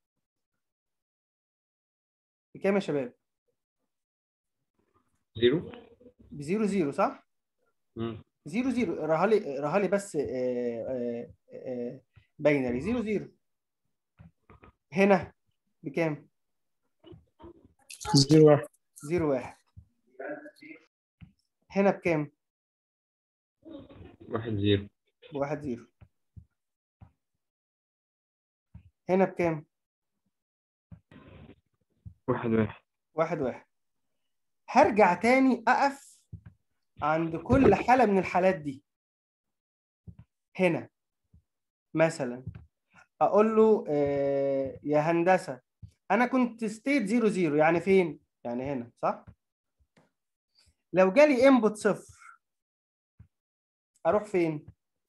بكام يا شباب زيرو بزيرو زيرو صح مم. زيرو زيرو اقراها لي اقراها لي بس آه، آه، آه، باينري زيرو زيرو هنا بكام زيرو واحد زيرو واحد هنا بكام واحد زيرو بواحد زيرو هنا بكام واحد واحد واحد واحد هرجع تاني اقف عند كل حالة من الحالات دي هنا مثلا اقول له آه، يا هندسة انا كنت ستيت زيرو زيرو يعني فين يعني هنا صح لو جالي انبوت صفر اروح فين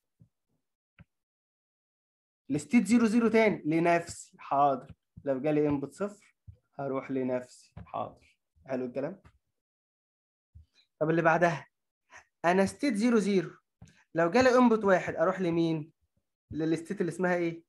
الستيت زيرو زيرو تاني لنفسي حاضر لو جالي انبوت صفر هروح لنفسي حاضر حلو الكلام طب اللي بعدها انا ستيت زيرو زيرو لو جالي انبوت واحد اروح لمين للستيت اللي اسمها ايه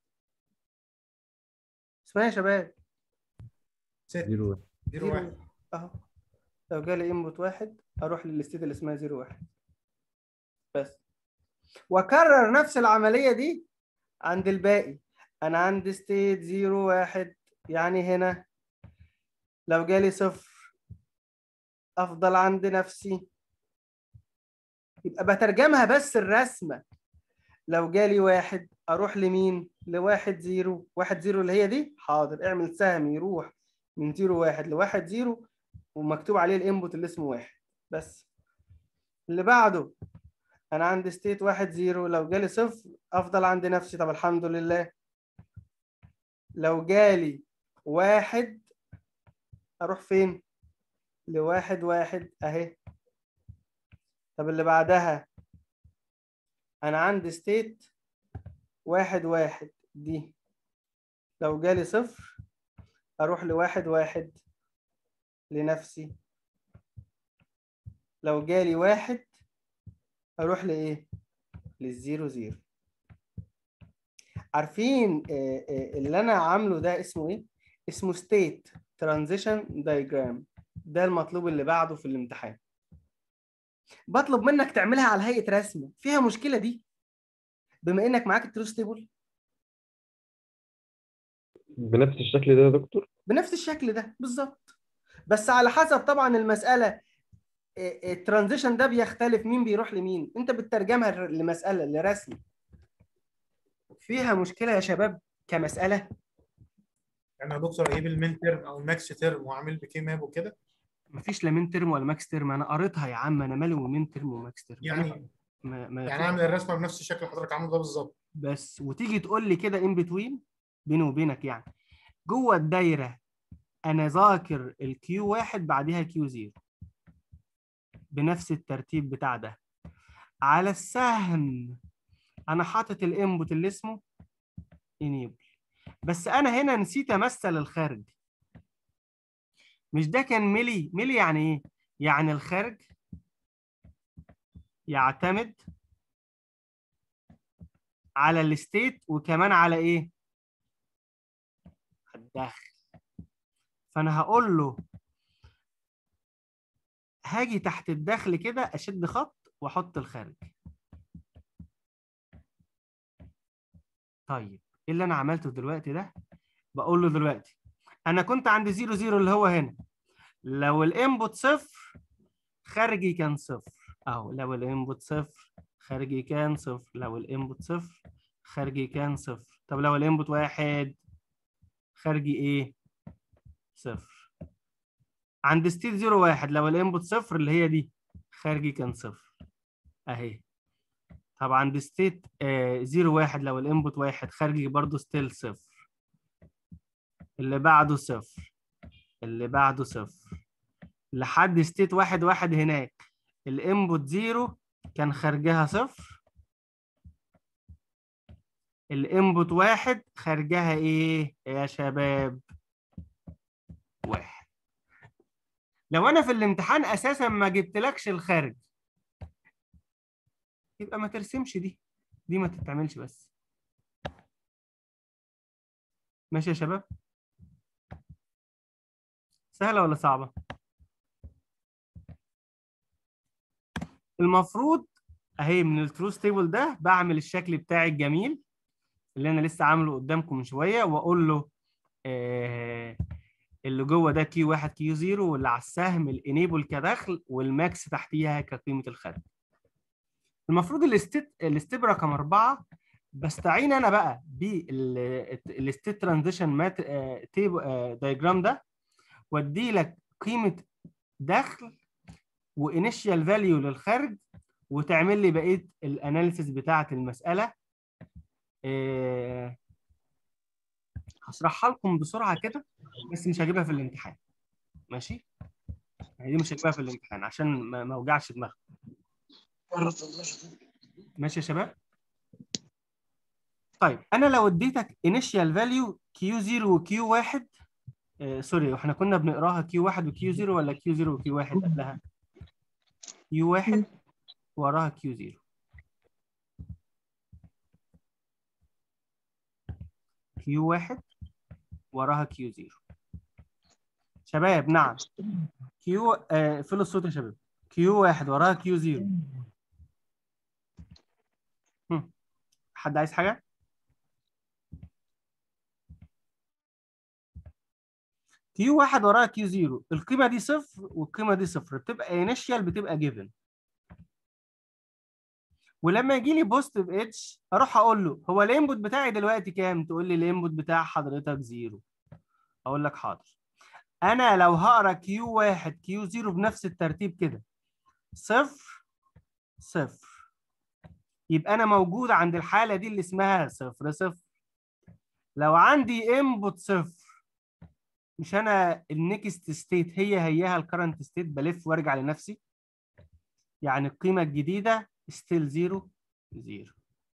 اسمها إيه يا شباب ست زيرو واحد زيرو واحد اهو لو جالي انبوت واحد اروح للستيت اللي اسمها زيرو واحد بس واكرر نفس العمليه دي عند الباقي انا عندي ستيت زيرو واحد يعني هنا لو جالي صفر افضل عند نفسي يبقى بترجمها بس الرسمه لو جالي واحد اروح لمين لواحد زيرو واحد زيرو اللي هي دي حاضر اعمل سهم يروح من زيرو واحد لواحد زيرو ومكتوب عليه الانبوت اللي اسمه واحد بس اللي بعده انا عندي ستيت واحد زيرو لو جالي صفر افضل عند نفسي طب الحمد لله لو جالي واحد اروح فين لواحد واحد اهي طب اللي بعدها انا عندي ستيت واحد واحد دي لو جالي صفر اروح لواحد واحد لنفسي لو جالي واحد اروح لايه للزيرو زيرو عارفين آه، آه، اللي انا عامله ده اسمه ايه اسمه ستيت ترانزيشن دايجرام ده المطلوب اللي بعده في الامتحان بطلب منك تعملها على هيئه رسمه فيها مشكله دي بما انك معاك التروس تيبل بنفس الشكل ده يا دكتور بنفس الشكل ده بالظبط بس على حسب طبعا المساله الترانزيشن ده بيختلف مين بيروح لمين انت بتترجمها لمساله لرسم فيها مشكله يا شباب كمساله يعني يا دكتور اجيب المين ترم او الماكس ترم واعمل بكي ماب وكده مفيش لا مين ترم ولا ماكس ترم انا قريتها يا عم انا مالي ومين ترم وماكس ترم يعني ما ما يعني اعمل الرسمه بنفس الشكل اللي حضرتك عامله ده بالظبط بس وتيجي تقول لي كده ان بتوين بيني وبينك يعني جوه الدايره انا ذاكر الكيو واحد بعدها كيو زيرو بنفس الترتيب بتاع ده على السهم انا حاطط الانبوت اللي اسمه انيبل بس انا هنا نسيت امثل الخارج مش ده كان ملي ملي يعني ايه يعني الخارج يعتمد على الستيت وكمان على ايه الداخل فانا هقول له هاجي تحت الدخل كده اشد خط واحط الخارج طيب ايه اللي انا عملته دلوقتي ده بقول له دلوقتي انا كنت عند زيرو زيرو اللي هو هنا لو الانبوت صفر خارجي كان صفر اهو لو الانبوت صفر خارجي كان صفر لو الانبوت صفر خارجي كان صفر طب لو الانبوت واحد خارجي ايه صفر عند ستيت زيرو واحد لو الانبوت صفر اللي هي دي خارجي كان صفر اهي طب عند ستيت زيرو واحد لو الانبوت واحد خارجي برضو ستيل صفر اللي بعده صفر اللي بعده صفر لحد ستيت واحد واحد هناك الانبوت زيرو كان خارجها صفر الانبوت واحد خارجها ايه يا شباب واحد لو انا في الامتحان اساسا ما جبتلكش الخارج يبقى ما ترسمش دي دي ما تتعملش بس ماشي يا شباب سهلة ولا صعبة المفروض اهي من التروث تيبل ده بعمل الشكل بتاعي الجميل اللي انا لسه عامله قدامكم من شويه واقول له آه اللي جوه ده كيو 1 كيو 0 واللي على السهم الانيبل كدخل والماكس تحتيها كقيمه الخارج المفروض الاستيت الاستيب رقم أربعة بستعين أنا بقى بالستيت ترانزيشن مات تيب دايجرام ده وادي لك قيمة دخل وانيشال فاليو للخارج وتعمل لي بقية الاناليسيس بتاعة المسألة آه، هشرحها لكم بسرعة كده بس مش هجيبها في الامتحان ماشي؟ يعني دي مش هجيبها في الامتحان عشان ما ما اوجعش دماغك ماشي يا شباب طيب انا لو اديتك initial value Q0 و Q1 آه سوري واحنا كنا بنقراها Q1 و Q0 ولا Q0 و Q1 قبلها Q1 وراها Q0 Q1 وراها Q0 شباب نعم Q آه فين الصوت يا شباب Q1 وراها Q0 هم. حد عايز حاجة؟ كيو واحد وراها كيو زيرو القيمة دي صفر والقيمة دي صفر بتبقى انيشال بتبقى جيفن ولما يجي لي بوزيتيف ايدج اروح اقول له هو الانبوت بتاعي دلوقتي كام؟ تقول لي الانبوت بتاع حضرتك زيرو اقول لك حاضر انا لو هقرا كيو واحد كيو زيرو بنفس الترتيب كده صفر صفر يبقى انا موجود عند الحاله دي اللي اسمها صفر صفر لو عندي انبوت صفر مش انا النكست ستيت هي هيها الكرنت ستيت بلف وارجع لنفسي يعني القيمه الجديده ستيل زيرو زيرو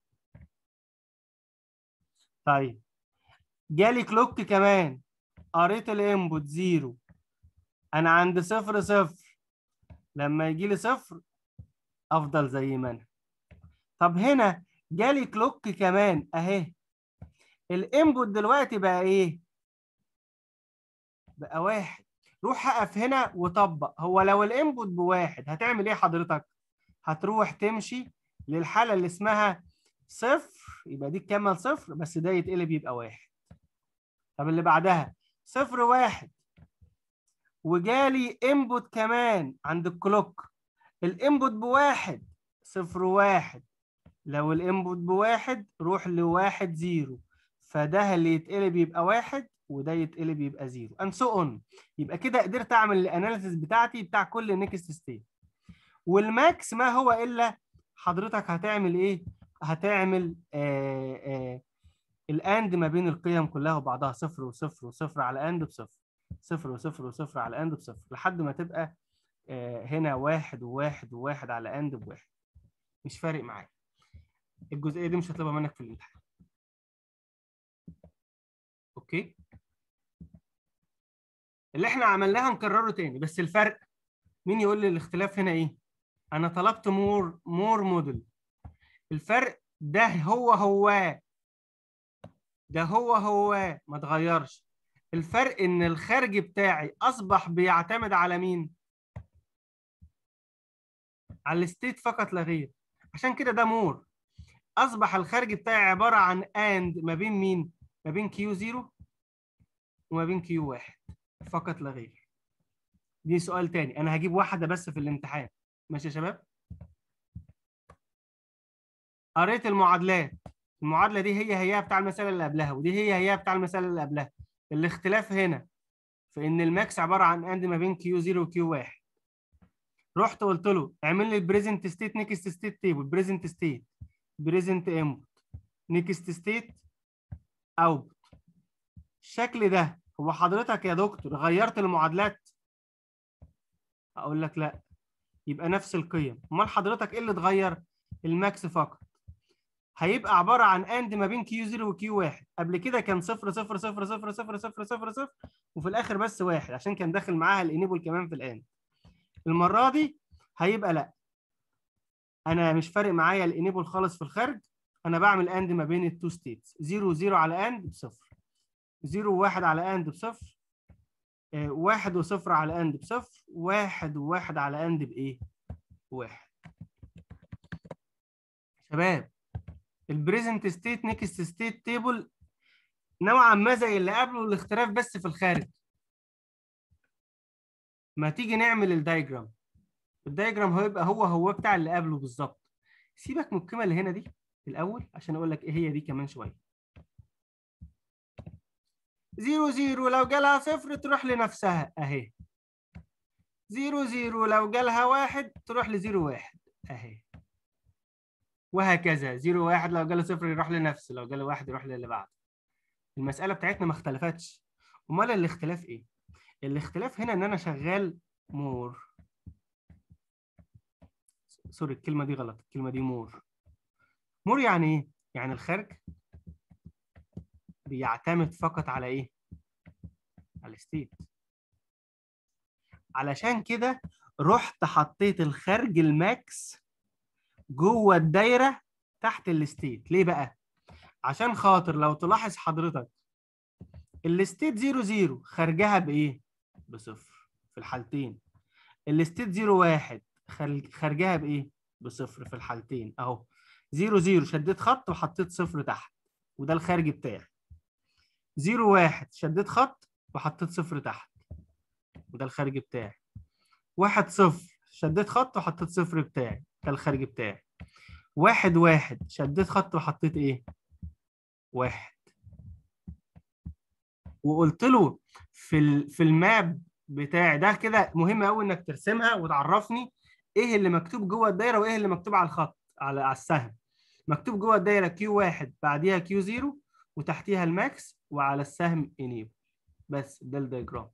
طيب جالي كلوك كمان قريت الانبوت زيرو انا عند صفر صفر لما يجي لي صفر افضل زي ما انا طب هنا جالي كلوك كمان اهي الانبوت دلوقتي بقى ايه بقى واحد روح اقف هنا وطبق هو لو الانبوت بواحد هتعمل ايه حضرتك هتروح تمشي للحاله اللي اسمها صفر يبقى دي تكمل صفر بس ده يتقلب يبقى واحد طب اللي بعدها صفر واحد وجالي انبوت كمان عند الكلوك الانبوت بواحد صفر واحد لو الانبوت بواحد روح لواحد زيرو فده اللي يتقلب يبقى واحد وده يتقلب يبقى زيرو and so on يبقى كده قدرت اعمل الاناليسيس بتاعتي بتاع كل نيكست ستيت والماكس ما هو الا حضرتك هتعمل ايه هتعمل آه آه الاند ما بين القيم كلها وبعضها صفر وصفر وصفر على اند بصفر صفر وصفر وصفر على اند بصفر لحد ما تبقى آه هنا واحد وواحد وواحد على اند بواحد مش فارق معايا الجزئيه دي مش هطلبها منك في الامتحان اوكي اللي احنا عملناه هنكرره تاني بس الفرق مين يقول لي الاختلاف هنا ايه انا طلبت مور مور موديل الفرق ده هو هو ده هو هو ما اتغيرش الفرق ان الخارج بتاعي اصبح بيعتمد على مين على الستيت فقط لا غير عشان كده ده مور اصبح الخارج بتاعي عباره عن اند ما بين مين ما بين كيو 0 وما بين كيو 1 فقط لا غير دي سؤال تاني انا هجيب واحده بس في الامتحان ماشي يا شباب قريت المعادلات المعادله دي هي هي بتاع المساله اللي قبلها ودي هي هي بتاع المساله اللي قبلها الاختلاف هنا في ان الماكس عباره عن اند ما بين كيو 0 وكيو 1 رحت قلت له اعمل لي البريزنت ستيت نيكست ستيت تيبل بريزنت ستيت بريزنت انبوت نيكست ستيت اوتبوت الشكل ده هو حضرتك يا دكتور غيرت المعادلات اقول لك لا يبقى نفس القيم امال حضرتك ايه اللي اتغير الماكس فقط هيبقى عباره عن اند ما بين كيو 0 وكيو 1 قبل كده كان 0 0 0 0 0 0 0 0 وفي الاخر بس واحد عشان كان داخل معاها الانيبل كمان في الاند المره دي هيبقى لا انا مش فارق معايا الانيبل خالص في الخارج انا بعمل اند ما بين التو ستيتس 0 0 على اند بصفر 0 1 على اند بصفر آه، واحد وصفر على اند بصفر واحد وواحد على اند بايه؟ واحد شباب البريزنت ستيت نيكست ستيت تيبل نوعا ما زي اللي قبله الاختلاف بس في الخارج ما تيجي نعمل الدايجرام الدايجرام هيبقى هو هو بتاع اللي قبله بالظبط سيبك من القيمه اللي هنا دي الاول عشان اقول لك ايه هي دي كمان شويه زيرو زيرو لو جالها صفر تروح لنفسها اهي زيرو زيرو لو جالها واحد تروح لزيرو واحد اهي وهكذا زيرو واحد لو جاله صفر يروح لنفسه لو جاله واحد يروح للي بعده المسألة بتاعتنا ما اختلفتش امال الاختلاف ايه الاختلاف هنا ان انا شغال مور سوري الكلمة دي غلط الكلمة دي مور مور يعني ايه يعني الخارج بيعتمد فقط على ايه على الستيت علشان كده رحت حطيت الخارج الماكس جوه الدايره تحت الستيت ليه بقى عشان خاطر لو تلاحظ حضرتك الستيت 0 0 خارجها بايه بصفر في الحالتين الستيت 0 1 خارجها بايه بصفر في الحالتين اهو 0 0 شديت خط وحطيت صفر تحت وده الخارج بتاعي 0 1 شديت خط وحطيت صفر تحت وده الخارج بتاعي 1 0 شديت خط وحطيت صفر بتاعي ده الخارج بتاعي واحد واحد شديت خط وحطيت ايه واحد وقلت له في ال- في الماب بتاعي ده كده مهم قوي انك ترسمها وتعرفني ايه اللي مكتوب جوه الدايره وايه اللي مكتوب على الخط على على السهم مكتوب جوه الدايره كيو واحد بعديها كيو زيرو وتحتيها الماكس وعلى السهم انيبل بس ده الدياجرام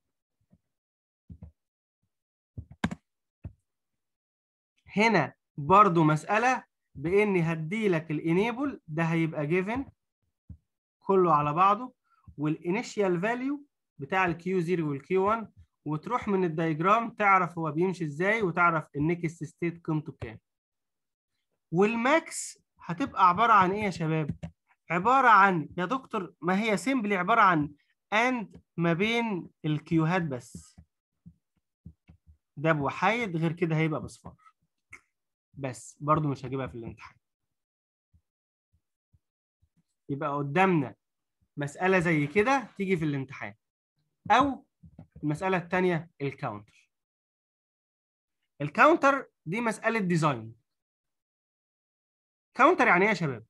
هنا برضو مسألة بإني هديلك الانيبل ده هيبقى جيفن كله على بعضه والانيشيال فاليو بتاع الكيو 0 والكيو 1 وتروح من الدايجرام تعرف هو بيمشي ازاي وتعرف النكست ستيت قيمته كام والماكس هتبقى عبارة عن ايه يا شباب؟ عبارة عن يا دكتور ما هي سيمبلي عبارة عن اند ما بين الكيوهات بس ده بوحايد غير كده هيبقى بصفار بس برضو مش هجيبها في الامتحان يبقى قدامنا مسألة زي كده تيجي في الامتحان أو المسألة التانية الكاونتر الكاونتر دي مسألة ديزاين كاونتر يعني ايه يا شباب؟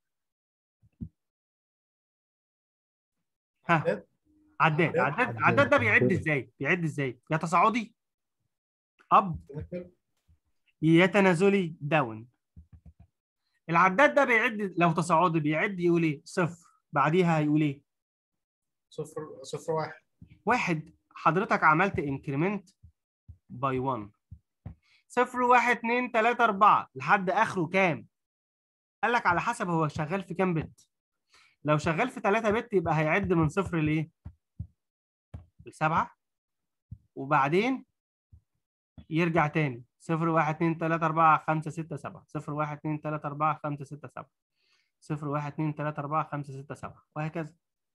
ها عداد عداد عداد ده بيعد ازاي؟ بيعد ازاي؟ يا تصاعدي اب يا تنازلي داون العداد ده بيعد لو تصاعدي بيعد يقول ايه؟ صفر بعديها هيقول ايه؟ صفر صفر واحد واحد حضرتك عملت انكريمنت باي 1 صفر واحد اتنين تلاتة أربعة لحد آخره كام؟ قال لك على حسب هو شغال في كام بت لو شغال في 3 بت يبقى هيعد من صفر لايه؟ لسبعة وبعدين يرجع تاني صفر واحد اتنين تلاتة أربعة خمسة ستة سبعة صفر واحد اتنين تلاتة أربعة خمسة ستة سبعة صفر واحد اتنين تلاتة أربعة خمسة ستة سبعة وهكذا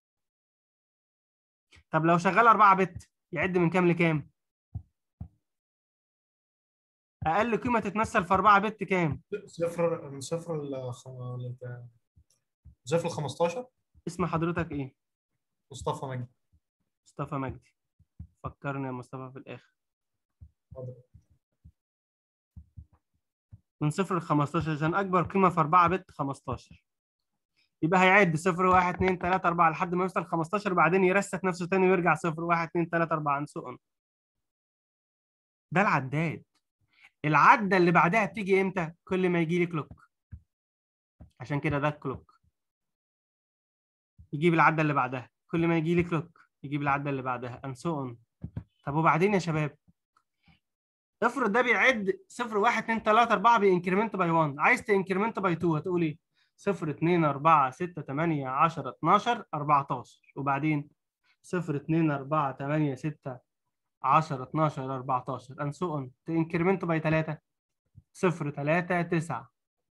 طب لو شغال 4 بت يعد من كام لكام؟ أقل قيمة تتمثل في 4 بت كام؟ صفر من صفر ل صفر ل 15 اسم حضرتك إيه؟ مصطفى مجدي مصطفى مجدي فكرني يا مصطفى في الآخر اتفضل. من صفر ل 15 عشان أكبر قيمة في 4 بت 15 يبقى هيعد 0 1 2 3 4 لحد ما يوصل 15 بعدين يرست نفسه تاني ويرجع 0 1 2 3 4 عن سؤال ده العداد العدة اللي بعدها بتيجي امتى؟ كل ما يجي لي كلوك عشان كده ده الكلوك يجيب العدة اللي بعدها كل ما يجي لي كلوك يجيب العدة اللي بعدها and so on طب وبعدين يا شباب افرض ده بيعد 0 1 2 3 4 بانكريمنت باي 1 عايز تانكريمنت باي 2 هتقول ايه 0 2 4 6 8 10 12 14 وبعدين 0 2 4 8 6 10 12 14 and so on تانكريمنت باي 3 0 3 9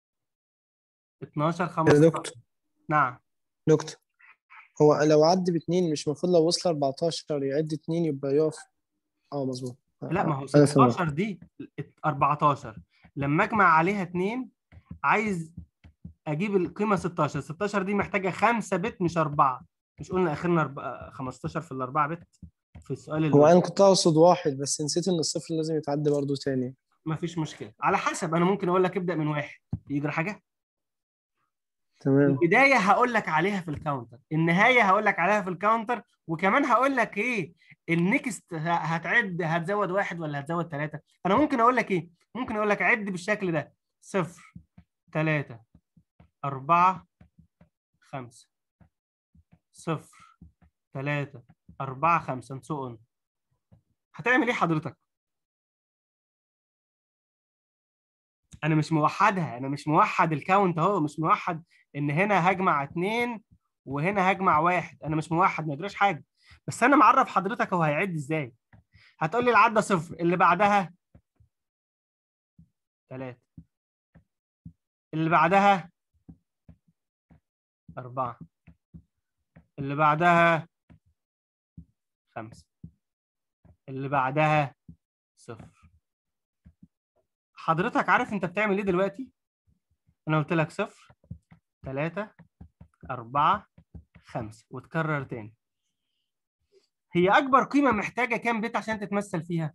12 يا 15 دكتور نعم دكتور هو لو عد باتنين مش المفروض لو وصل 14 يعد اتنين يبقى يقف اه مظبوط لا ما هو أنا فهمت. 16 دي 14 لما اجمع عليها 2 عايز اجيب القيمه 16 16 دي محتاجه 5 بت مش 4 مش قلنا اخرنا أرب- 15 في الاربعه بت في السؤال اللي هو انا كنت اقصد واحد بس نسيت ان الصفر لازم يتعدى برضه تاني ما فيش مشكله على حسب انا ممكن اقول لك ابدا من واحد يجرى حاجه تمام البدايه هقول لك عليها في الكاونتر النهايه هقول لك عليها في الكاونتر وكمان هقول لك ايه النكست ه- هتعد هتزود واحد ولا هتزود ثلاثه انا ممكن اقول لك ايه ممكن اقول لك عد بالشكل ده صفر ثلاثة أربعة خمسة صفر ثلاثة أربعة خمسة and so on هتعمل إيه حضرتك؟ أنا مش موحدها أنا مش موحد الكاونت أهو مش موحد إن هنا هجمع اتنين وهنا هجمع واحد أنا مش موحد ما يجراش حاجة بس أنا معرف حضرتك هو هيعد إزاي هتقول لي العدة صفر اللي بعدها ثلاثة اللي بعدها أربعة اللي بعدها خمسة اللي بعدها صفر حضرتك عارف انت بتعمل ايه دلوقتي؟ انا قلت لك صفر ثلاثة أربعة خمسة وتكرر تاني هي أكبر قيمة محتاجة كام بيت عشان تتمثل فيها؟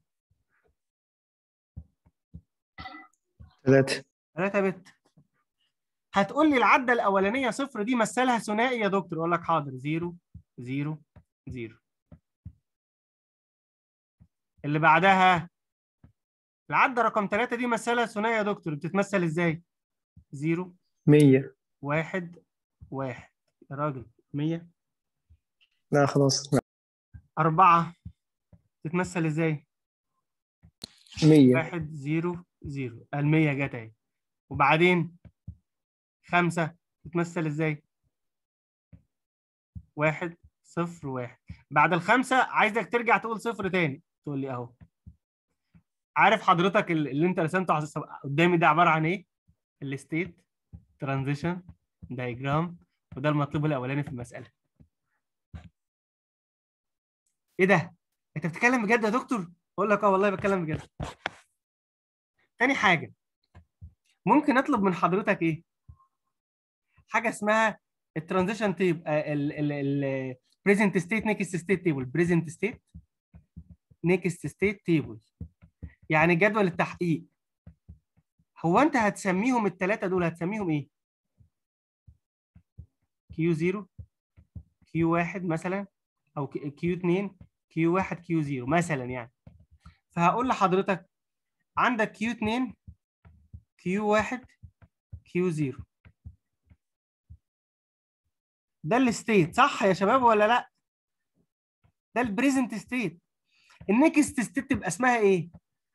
ثلاثة 3 بت هتقول لي العدة الأولانية صفر دي مثلها ثنائي يا دكتور أقول لك حاضر 0 0 0 اللي بعدها العدة رقم 3 دي مثلها ثنائي يا دكتور بتتمثل ازاي؟ 0 مية 1 1 يا راجل 100 لا خلاص لا 4 تتمثل ازاي؟ مية واحد زيرو زيرو المية جت اهي وبعدين خمسة تتمثل ازاي؟ واحد صفر واحد بعد الخمسة عايزك ترجع تقول صفر تاني تقول لي اهو عارف حضرتك ال- اللي انت رسمته على الص- قدامي ده عبارة عن ايه؟ الستيت ترانزيشن دايجرام وده المطلوب الاولاني في المسألة ايه ده؟ انت بتتكلم بجد يا دكتور؟ اقول لك اه والله بتكلم بجد تاني حاجة ممكن اطلب من حضرتك ايه؟ حاجة اسمها الترانزيشن تيب ال ال بريزنت ستيت نيكست ستيت تيبل بريزنت ستيت نيكست ستيت تيبل يعني جدول التحقيق هو انت هتسميهم الثلاثة دول هتسميهم ايه؟ كيو 0 كيو 1 مثلا او كيو 2 كيو 1 كيو 0 مثلا يعني فهقول لحضرتك عندك كيو 2 كيو 1 كيو 0 ده الستيت صح يا شباب ولا لا ده البريزنت ستيت النكست ستيت تبقى اسمها ايه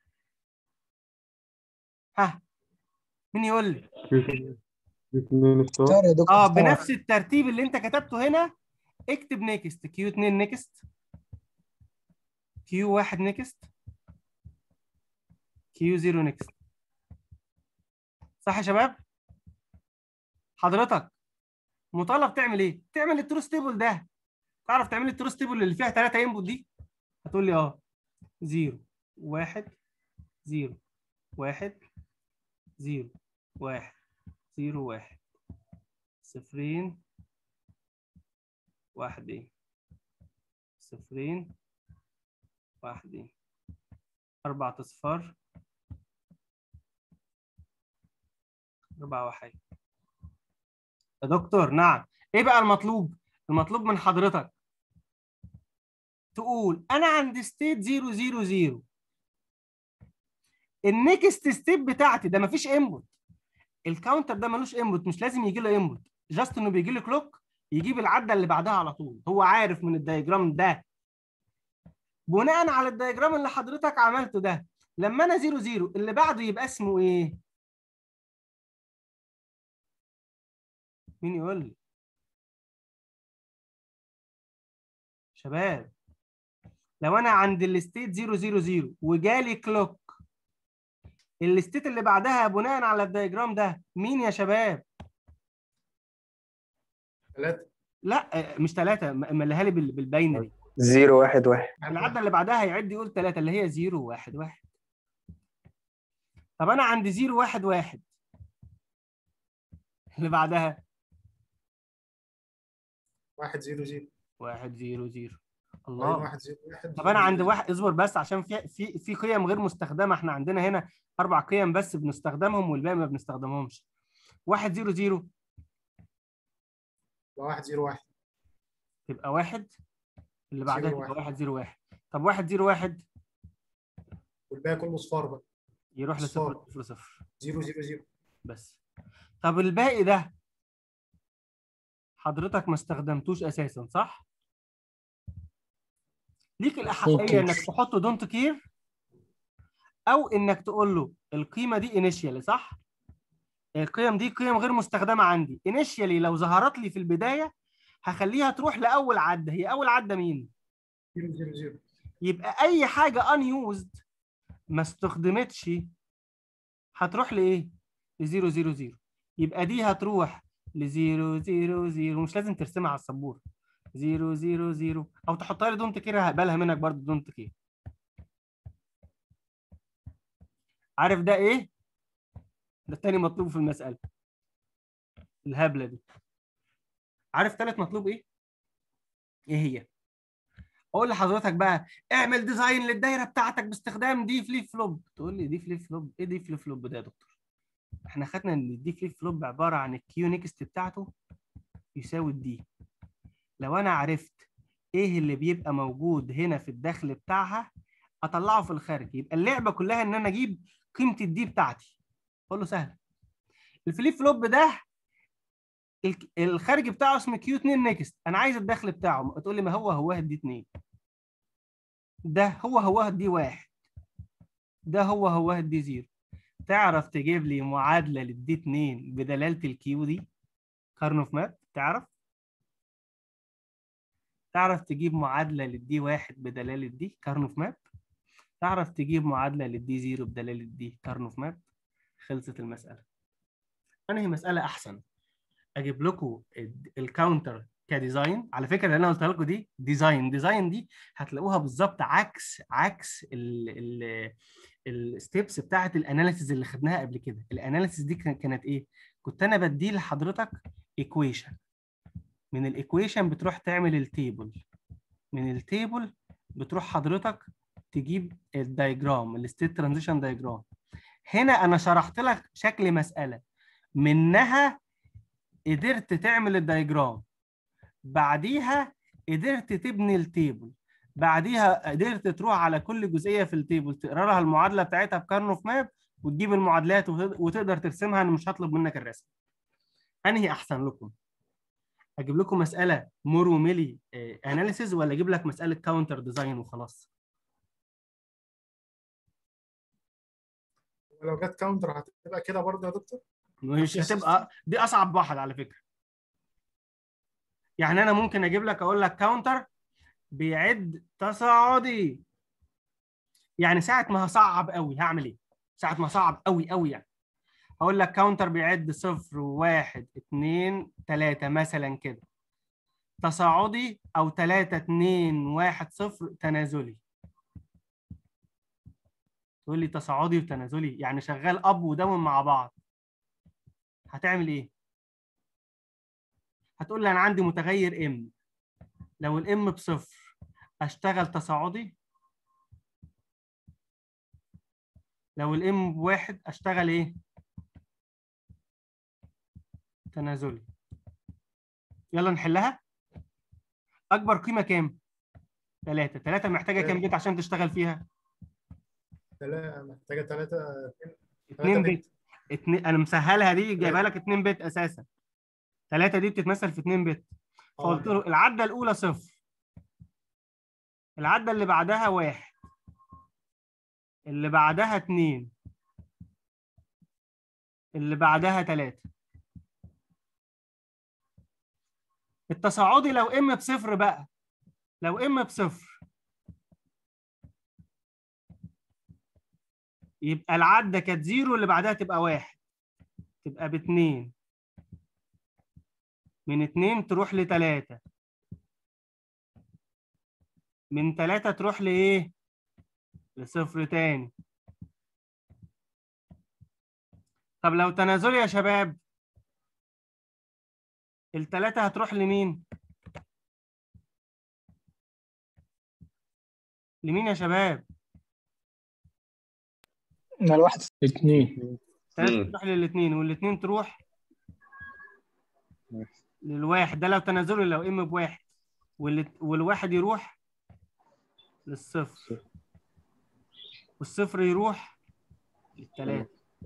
ها مين يقول لي اتنين ستار اختار يا دكتور اه اختار. بنفس الترتيب اللي انت كتبته هنا اكتب نيكست كيو 2 نيكست كيو 1 نيكست كيو 0 نيكست صح يا شباب حضرتك مطالب تعمل ايه تعمل التروس تيبل ده تعرف تعمل التروس تيبل اللي فيها ثلاثة انبوت دي هتقول لي اه 0 1 0 1 0 1 0 1 صفرين واحدين صفرين واحدين أربعة أصفار أربعة واحد يا دكتور نعم إيه بقى المطلوب؟ المطلوب من حضرتك تقول أنا عند ستيت زيرو زيرو زيرو النكست ستيب بتاعتي ده مفيش انبوت الكاونتر ده ملوش انبوت مش لازم يجي له انبوت جاست انه بيجي له كلوك يجيب العده اللي بعدها على طول هو عارف من الدايجرام ده بناء على الدايجرام اللي حضرتك عملته ده لما انا زيرو زيرو اللي بعده يبقى اسمه ايه مين يقول لي شباب لو انا عند الستيت 000 وجالي كلوك الستيت اللي بعدها بناء على الدايجرام ده مين يا شباب ثلاثة لا مش ثلاثة مليها لي بال- بالباينري زيرو واحد واحد العدة اللي بعدها هيعد يقول ثلاثة اللي هي 0 1 1 طب انا عندي 0 1 1 اللي بعدها واحد زيرو زيرو 1 0 0 بعدين الله واحد زيرو واحد طب انا عند واحد اصبر بس عشان في في في قيم غير مستخدمه احنا عندنا هنا اربع قيم بس بنستخدمهم والباقي ما بنستخدمهمش واحد زيرو زيرو واحد زيرو واحد تبقى واحد اللي بعدها زيرو تبقى واحد. واحد زيرو واحد طب واحد زيرو واحد والباقي كله صفار بقى يروح لصفر صفار. صفر صفر زيرو زيرو زيرو بس طب الباقي ده حضرتك ما استخدمتوش اساسا صح؟ ليك الاحقيه ممكن. انك تحطه دونت كير او انك تقول له القيمه دي انيشيالي صح؟ القيم دي قيم غير مستخدمه عندي انيشيالي لو ظهرت لي في البدايه هخليها تروح لاول عده هي اول عده مين؟ زيرو زيرو زيرو يبقى اي حاجه unused ما استخدمتش هتروح لايه؟ ل 000 يبقى دي هتروح ل 000 مش لازم ترسمها على السبوره 000 او تحطها لي دونت كير هقبلها منك برضو دونت كير عارف ده ايه؟ ده التاني مطلوب في المساله الهبله دي عارف تالت مطلوب ايه؟ ايه هي؟ اقول لحضرتك بقى اعمل ديزاين للدايره بتاعتك باستخدام دي فليب فلوب تقول لي دي فليب فلوب ايه دي فليب فلوب ده يا دكتور احنا خدنا ان الدي فليب فلوب عباره عن الكيو نيكست بتاعته يساوي الدي لو انا عرفت ايه اللي بيبقى موجود هنا في الدخل بتاعها اطلعه في الخارج يبقى اللعبه كلها ان انا اجيب قيمه الدي بتاعتي اقول له سهل الفليب فلوب ده الك- الخارج بتاعه اسمه كيو 2 نيكست انا عايز الدخل بتاعه تقول لي ما هو هو دي 2 ده هو هو دي واحد ده هو هو دي زيرو تعرف تجيب لي معادله للدي 2 بدلاله الكيو دي كارنوف ماب تعرف تعرف تجيب معادله للدي واحد بدلاله دي كارنوف ماب تعرف تجيب معادله للدي زيرو بدلاله دي كارنوف ماب خلصت المساله انهي مساله احسن اجيب لكم ال- الكاونتر كديزاين على فكره اللي انا قلت لكم دي ديزاين ديزاين دي هتلاقوها بالظبط عكس عكس ال ال الستبس بتاعه الاناليسيز اللي خدناها قبل كده الاناليسيز دي كان- كانت ايه كنت انا بدي لحضرتك ايكويشن من الايكويشن بتروح تعمل التيبل من التيبل بتروح حضرتك تجيب الدايجرام الستيت ترانزيشن دايجرام هنا انا شرحت لك شكل مساله منها قدرت تعمل الدايجرام بعديها قدرت تبني التيبل بعديها قدرت تروح على كل جزئيه في التيبل تقرا لها المعادله بتاعتها بكارنوف ماب وتجيب المعادلات وت- وتقدر ترسمها انا مش هطلب منك الرسم انهي احسن لكم اجيب لكم مساله مورو ميلي اناليسيز ولا اجيب لك مساله كاونتر ديزاين وخلاص ولو جت كاونتر هتبقى كده برضه يا دكتور مش هتبقى دي اصعب واحد على فكره يعني انا ممكن اجيب لك اقول لك كاونتر بيعد تصاعدي يعني ساعه ما هصعب قوي هعمل ايه ساعه ما هصعب قوي قوي يعني هقول لك كاونتر بيعد صفر واحد اتنين تلاتة مثلا كده تصاعدي او تلاتة اتنين واحد صفر تنازلي تقول لي تصاعدي وتنازلي يعني شغال اب وداون مع بعض هتعمل ايه هتقول لي انا عندي متغير ام لو الام بصفر اشتغل تصاعدي لو الام بواحد اشتغل ايه تنازلي يلا نحلها اكبر قيمه كام ثلاثة ثلاثة محتاجة كام بيت عشان تشتغل فيها تلا- محتاجه ثلاثه اتنين بت. بيت اتنين انا مسهلها دي جايبها لك 2 بت اساسا 3 دي بتتمثل في 2 بت فقلت له العدة الأولى صفر العدة اللي بعدها واحد اللي بعدها اتنين اللي بعدها تلاتة التصاعدي لو ام بصفر بقى لو ام بصفر يبقى العدة كانت زيرو اللي بعدها تبقى واحد تبقى باتنين من اتنين تروح لتلاتة من تلاتة تروح لإيه؟ لصفر تاني طب لو تنازلي يا شباب التلاتة هتروح لمين؟ لمين يا شباب؟ ده الواحد اتنين التلاتة مم. تروح للاتنين والاتنين تروح للواحد ده لو تنازلي لو ام بواحد والت- والواحد يروح للصفر والصفر يروح للتلاتة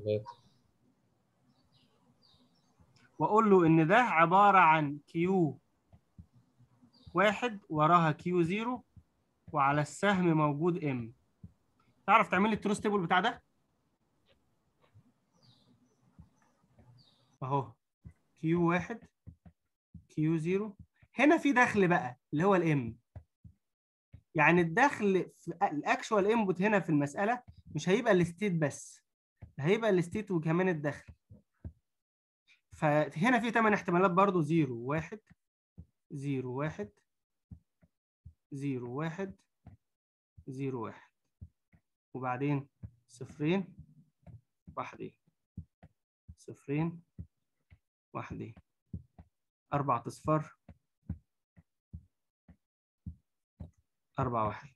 واقول له ان ده عباره عن كيو واحد وراها كيو زيرو وعلى السهم موجود ام تعرف تعمل لي التروس تيبل بتاع ده اهو كيو واحد كيو زيرو هنا في دخل بقى اللي هو الام يعني الدخل في الاكشوال انبوت هنا في المساله مش هيبقى الستيت بس ده هيبقى الستيت وكمان الدخل فهنا في ثمان احتمالات برضو زيرو واحد زيرو واحد زيرو واحد زيرو واحد وبعدين صفرين واحدين صفرين واحدين أربعة أصفار أربعة واحد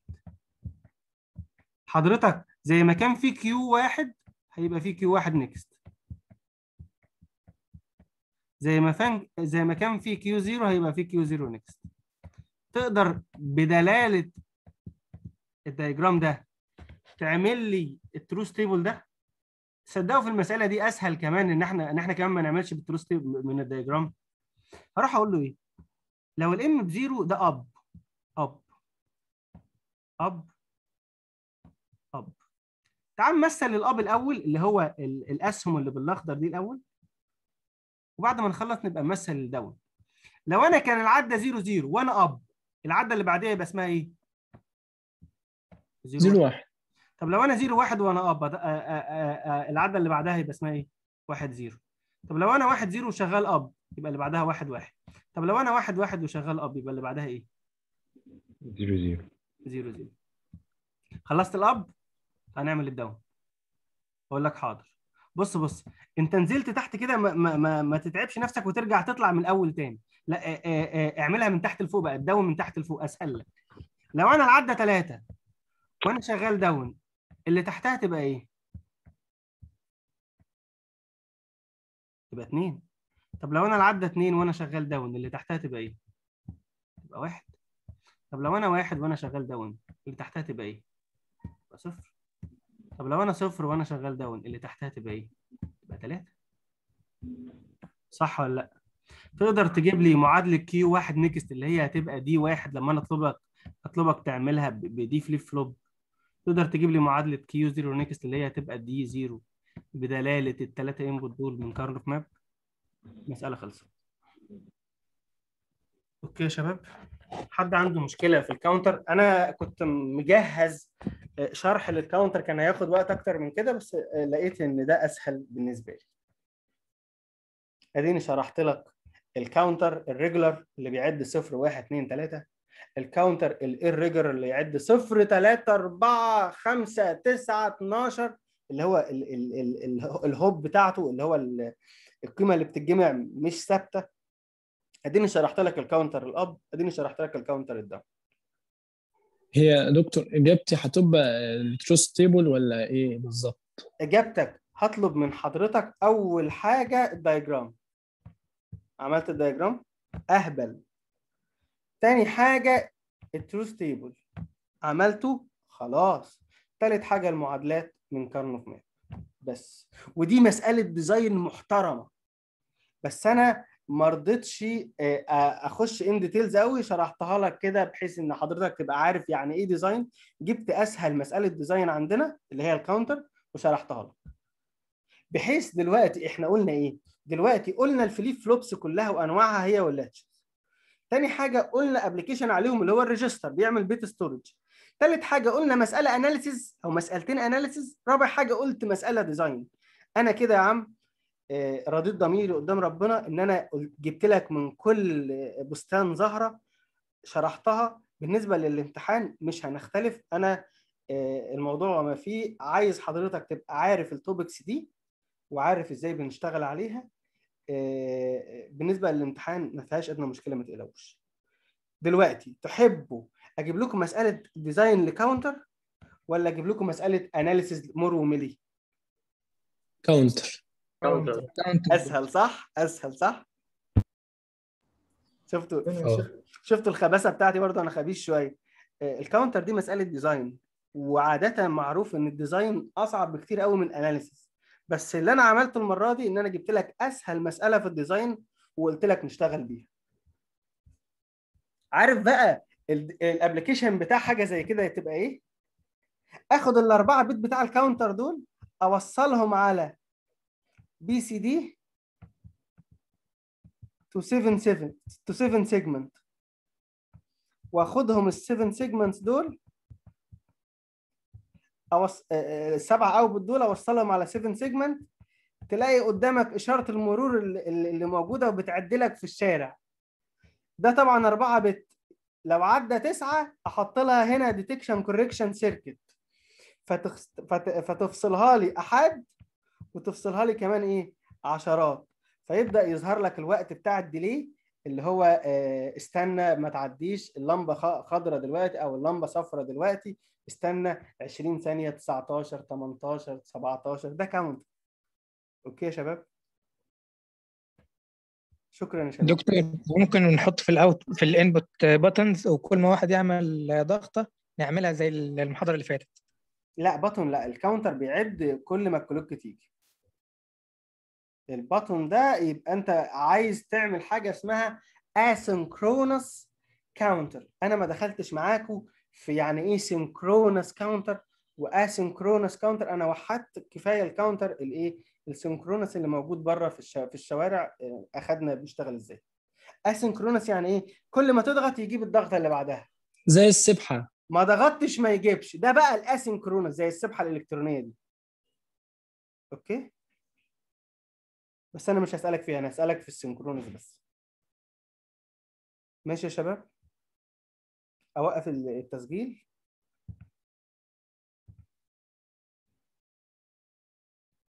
حضرتك زي ما كان في كيو واحد هيبقى في كيو واحد نيكست زي ما فان زي ما كان في كيو زيرو هيبقى في كيو زيرو نيكست تقدر بدلالة الدايجرام ده تعمل لي التروس تيبل ده تصدقوا في المسألة دي أسهل كمان إن إحنا إن إحنا كمان ما نعملش بالتروس تيبل من الدايجرام هروح أقول له إيه لو الام بزيرو ده أب أب أب أب تعال نمثل الأب الأول اللي هو ال- الأسهم اللي بالأخضر دي الأول وبعد ما نخلص نبقى نمثل الدون لو انا كان العده 0 0 وانا اب العده اللي بعديها يبقى اسمها ايه؟ زيرو واحد طب لو انا 0 1 وانا اب آه، آه، آه، آه، العده اللي بعدها يبقى اسمها ايه؟ 1 0 طب لو انا 1 0 وشغال اب يبقى اللي بعدها 1 1 طب لو انا 1 1 وشغال اب يبقى اللي بعدها ايه؟ زيرو زيرو 0 0 خلصت الاب هنعمل الدون اقول لك حاضر بص بص انت نزلت تحت كده ما, ما, ما, ما تتعبش نفسك وترجع تطلع من الاول تاني لا اه اه اه اعملها من تحت لفوق بقى الدون من تحت لفوق اسهل لك لو انا العده ثلاثة وانا شغال دون اللي تحتها تبقى ايه تبقى اتنين طب لو انا العده اتنين وانا شغال دون اللي تحتها تبقى ايه تبقى واحد طب لو انا واحد وانا شغال دون اللي تحتها تبقى ايه تبقى صفر طب لو انا صفر وانا شغال داون اللي تحتها تبقى ايه؟ تبقى ثلاثة صح ولا لا؟ تقدر تجيب لي معادلة كيو واحد نيكست اللي هي هتبقى دي واحد لما انا اطلبك اطلبك تعملها ب- بدي فليب فلوب تقدر تجيب لي معادلة كيو زيرو نيكست اللي هي هتبقى دي زيرو بدلالة الثلاثة انبوت دول من كارنف ماب مسألة خلصت اوكي يا شباب حد عنده مشكلة في الكاونتر انا كنت مجهز شرح للكاونتر كان هياخد وقت اكتر من كده بس لقيت ان ده اسهل بالنسبه لي اديني شرحت لك الكاونتر الريجولار اللي بيعد 0 1 2 3 الكاونتر الريجولار اللي يعد 0 3 4 5 9 12 اللي هو ال ال ال ال الهوب بتاعته اللي هو ال- القيمه اللي بتتجمع مش ثابته اديني شرحت لك الكاونتر الاب اديني شرحت لك الكاونتر الداون هي يا دكتور اجابتي هتبقى التروس تيبل ولا ايه بالظبط؟ اجابتك هطلب من حضرتك اول حاجه الدايجرام عملت الدايجرام اهبل تاني حاجه التروث تيبل عملته خلاص تالت حاجه المعادلات من كارنوف ماب بس ودي مساله ديزاين محترمه بس انا ما رضيتش آه، آه، اخش ان ديتيلز قوي شرحتها لك كده بحيث ان حضرتك تبقى عارف يعني ايه ديزاين جبت اسهل مساله ديزاين عندنا اللي هي الكاونتر وشرحتها لك بحيث دلوقتي احنا قلنا ايه دلوقتي قلنا الفليب فلوبس كلها وانواعها هي واللاتشز تاني حاجه قلنا ابلكيشن عليهم اللي هو الريجستر بيعمل بيت ستورج تالت حاجه قلنا مساله اناليسيز او مسالتين اناليسيز رابع حاجه قلت مساله ديزاين انا كده يا عم آه، رضيت ضميري قدام ربنا ان انا قلت- جبت لك من كل بستان زهره شرحتها بالنسبه للامتحان مش هنختلف انا آه، الموضوع ما فيه عايز حضرتك تبقى عارف التوبكس دي وعارف ازاي بنشتغل عليها آه، بالنسبه للامتحان ما فيهاش ادنى مشكله ما تقلقوش دلوقتي تحبوا اجيب لكم مساله ديزاين لكاونتر ولا اجيب لكم مساله اناليسيز مور وميلي كاونتر كاونتر اسهل صح اسهل صح شفتوا ربنا اه. يشفي. شفتوا الخباثه بتاعتي برضه انا خبيث شويه آه، الكاونتر دي مساله ديزاين وعاده معروف ان الديزاين اصعب بكتير قوي من الاناليسيس بس اللي انا عملته المره دي ان انا جبت لك اسهل مساله في الديزاين وقلت لك نشتغل بيها عارف بقى الابلكيشن بتاع حاجه زي كده تبقى ايه اخد الاربعه بيت بتاع الكاونتر دول اوصلهم على بي سي دي to 7 7 to 7 segment واخدهم ال 7 segments دول أوص... آه، آه، السبعه اوتبوت دول اوصلهم على 7 segment تلاقي قدامك اشاره المرور اللي, اللي موجوده وبتعد لك في الشارع ده طبعا 4 بت لو عدى 9 احط لها هنا ديتكشن كوركشن سيركت فتخس... فت... فتفصلها لي احاد وتفصلها لي كمان ايه عشرات فيبدا يظهر لك الوقت بتاع الديلي اللي هو آه، استنى ما تعديش اللمبه خ- خضراء دلوقتي او اللمبه صفراء دلوقتي استنى 20 ثانيه 19 18 17 ده كاونت اوكي يا شباب شكرا يا شباب دكتور ممكن نحط في الاوت في الانبوت باتنز وكل ما واحد يعمل ضغطه نعملها زي المحاضره اللي فاتت لا باتون لا الكاونتر بيعد كل ما الكلوك تيجي الباتون ده يبقى انت عايز تعمل حاجه اسمها asynchronous counter انا ما دخلتش معاكم في يعني ايه synchronous counter واسynchronous counter انا وحدت كفايه الكاونتر الايه السynchronous اللي موجود بره في الشا... في الشوارع اه، اخدنا بيشتغل ازاي asynchronous يعني ايه كل ما تضغط يجيب الضغطه اللي بعدها زي السبحة ما ضغطتش ما يجيبش ده بقى الاسynchronous زي السبحه الالكترونيه دي اوكي بس انا مش هسالك فيها انا هسالك في السينكرونس بس ماشي يا شباب اوقف ال- التسجيل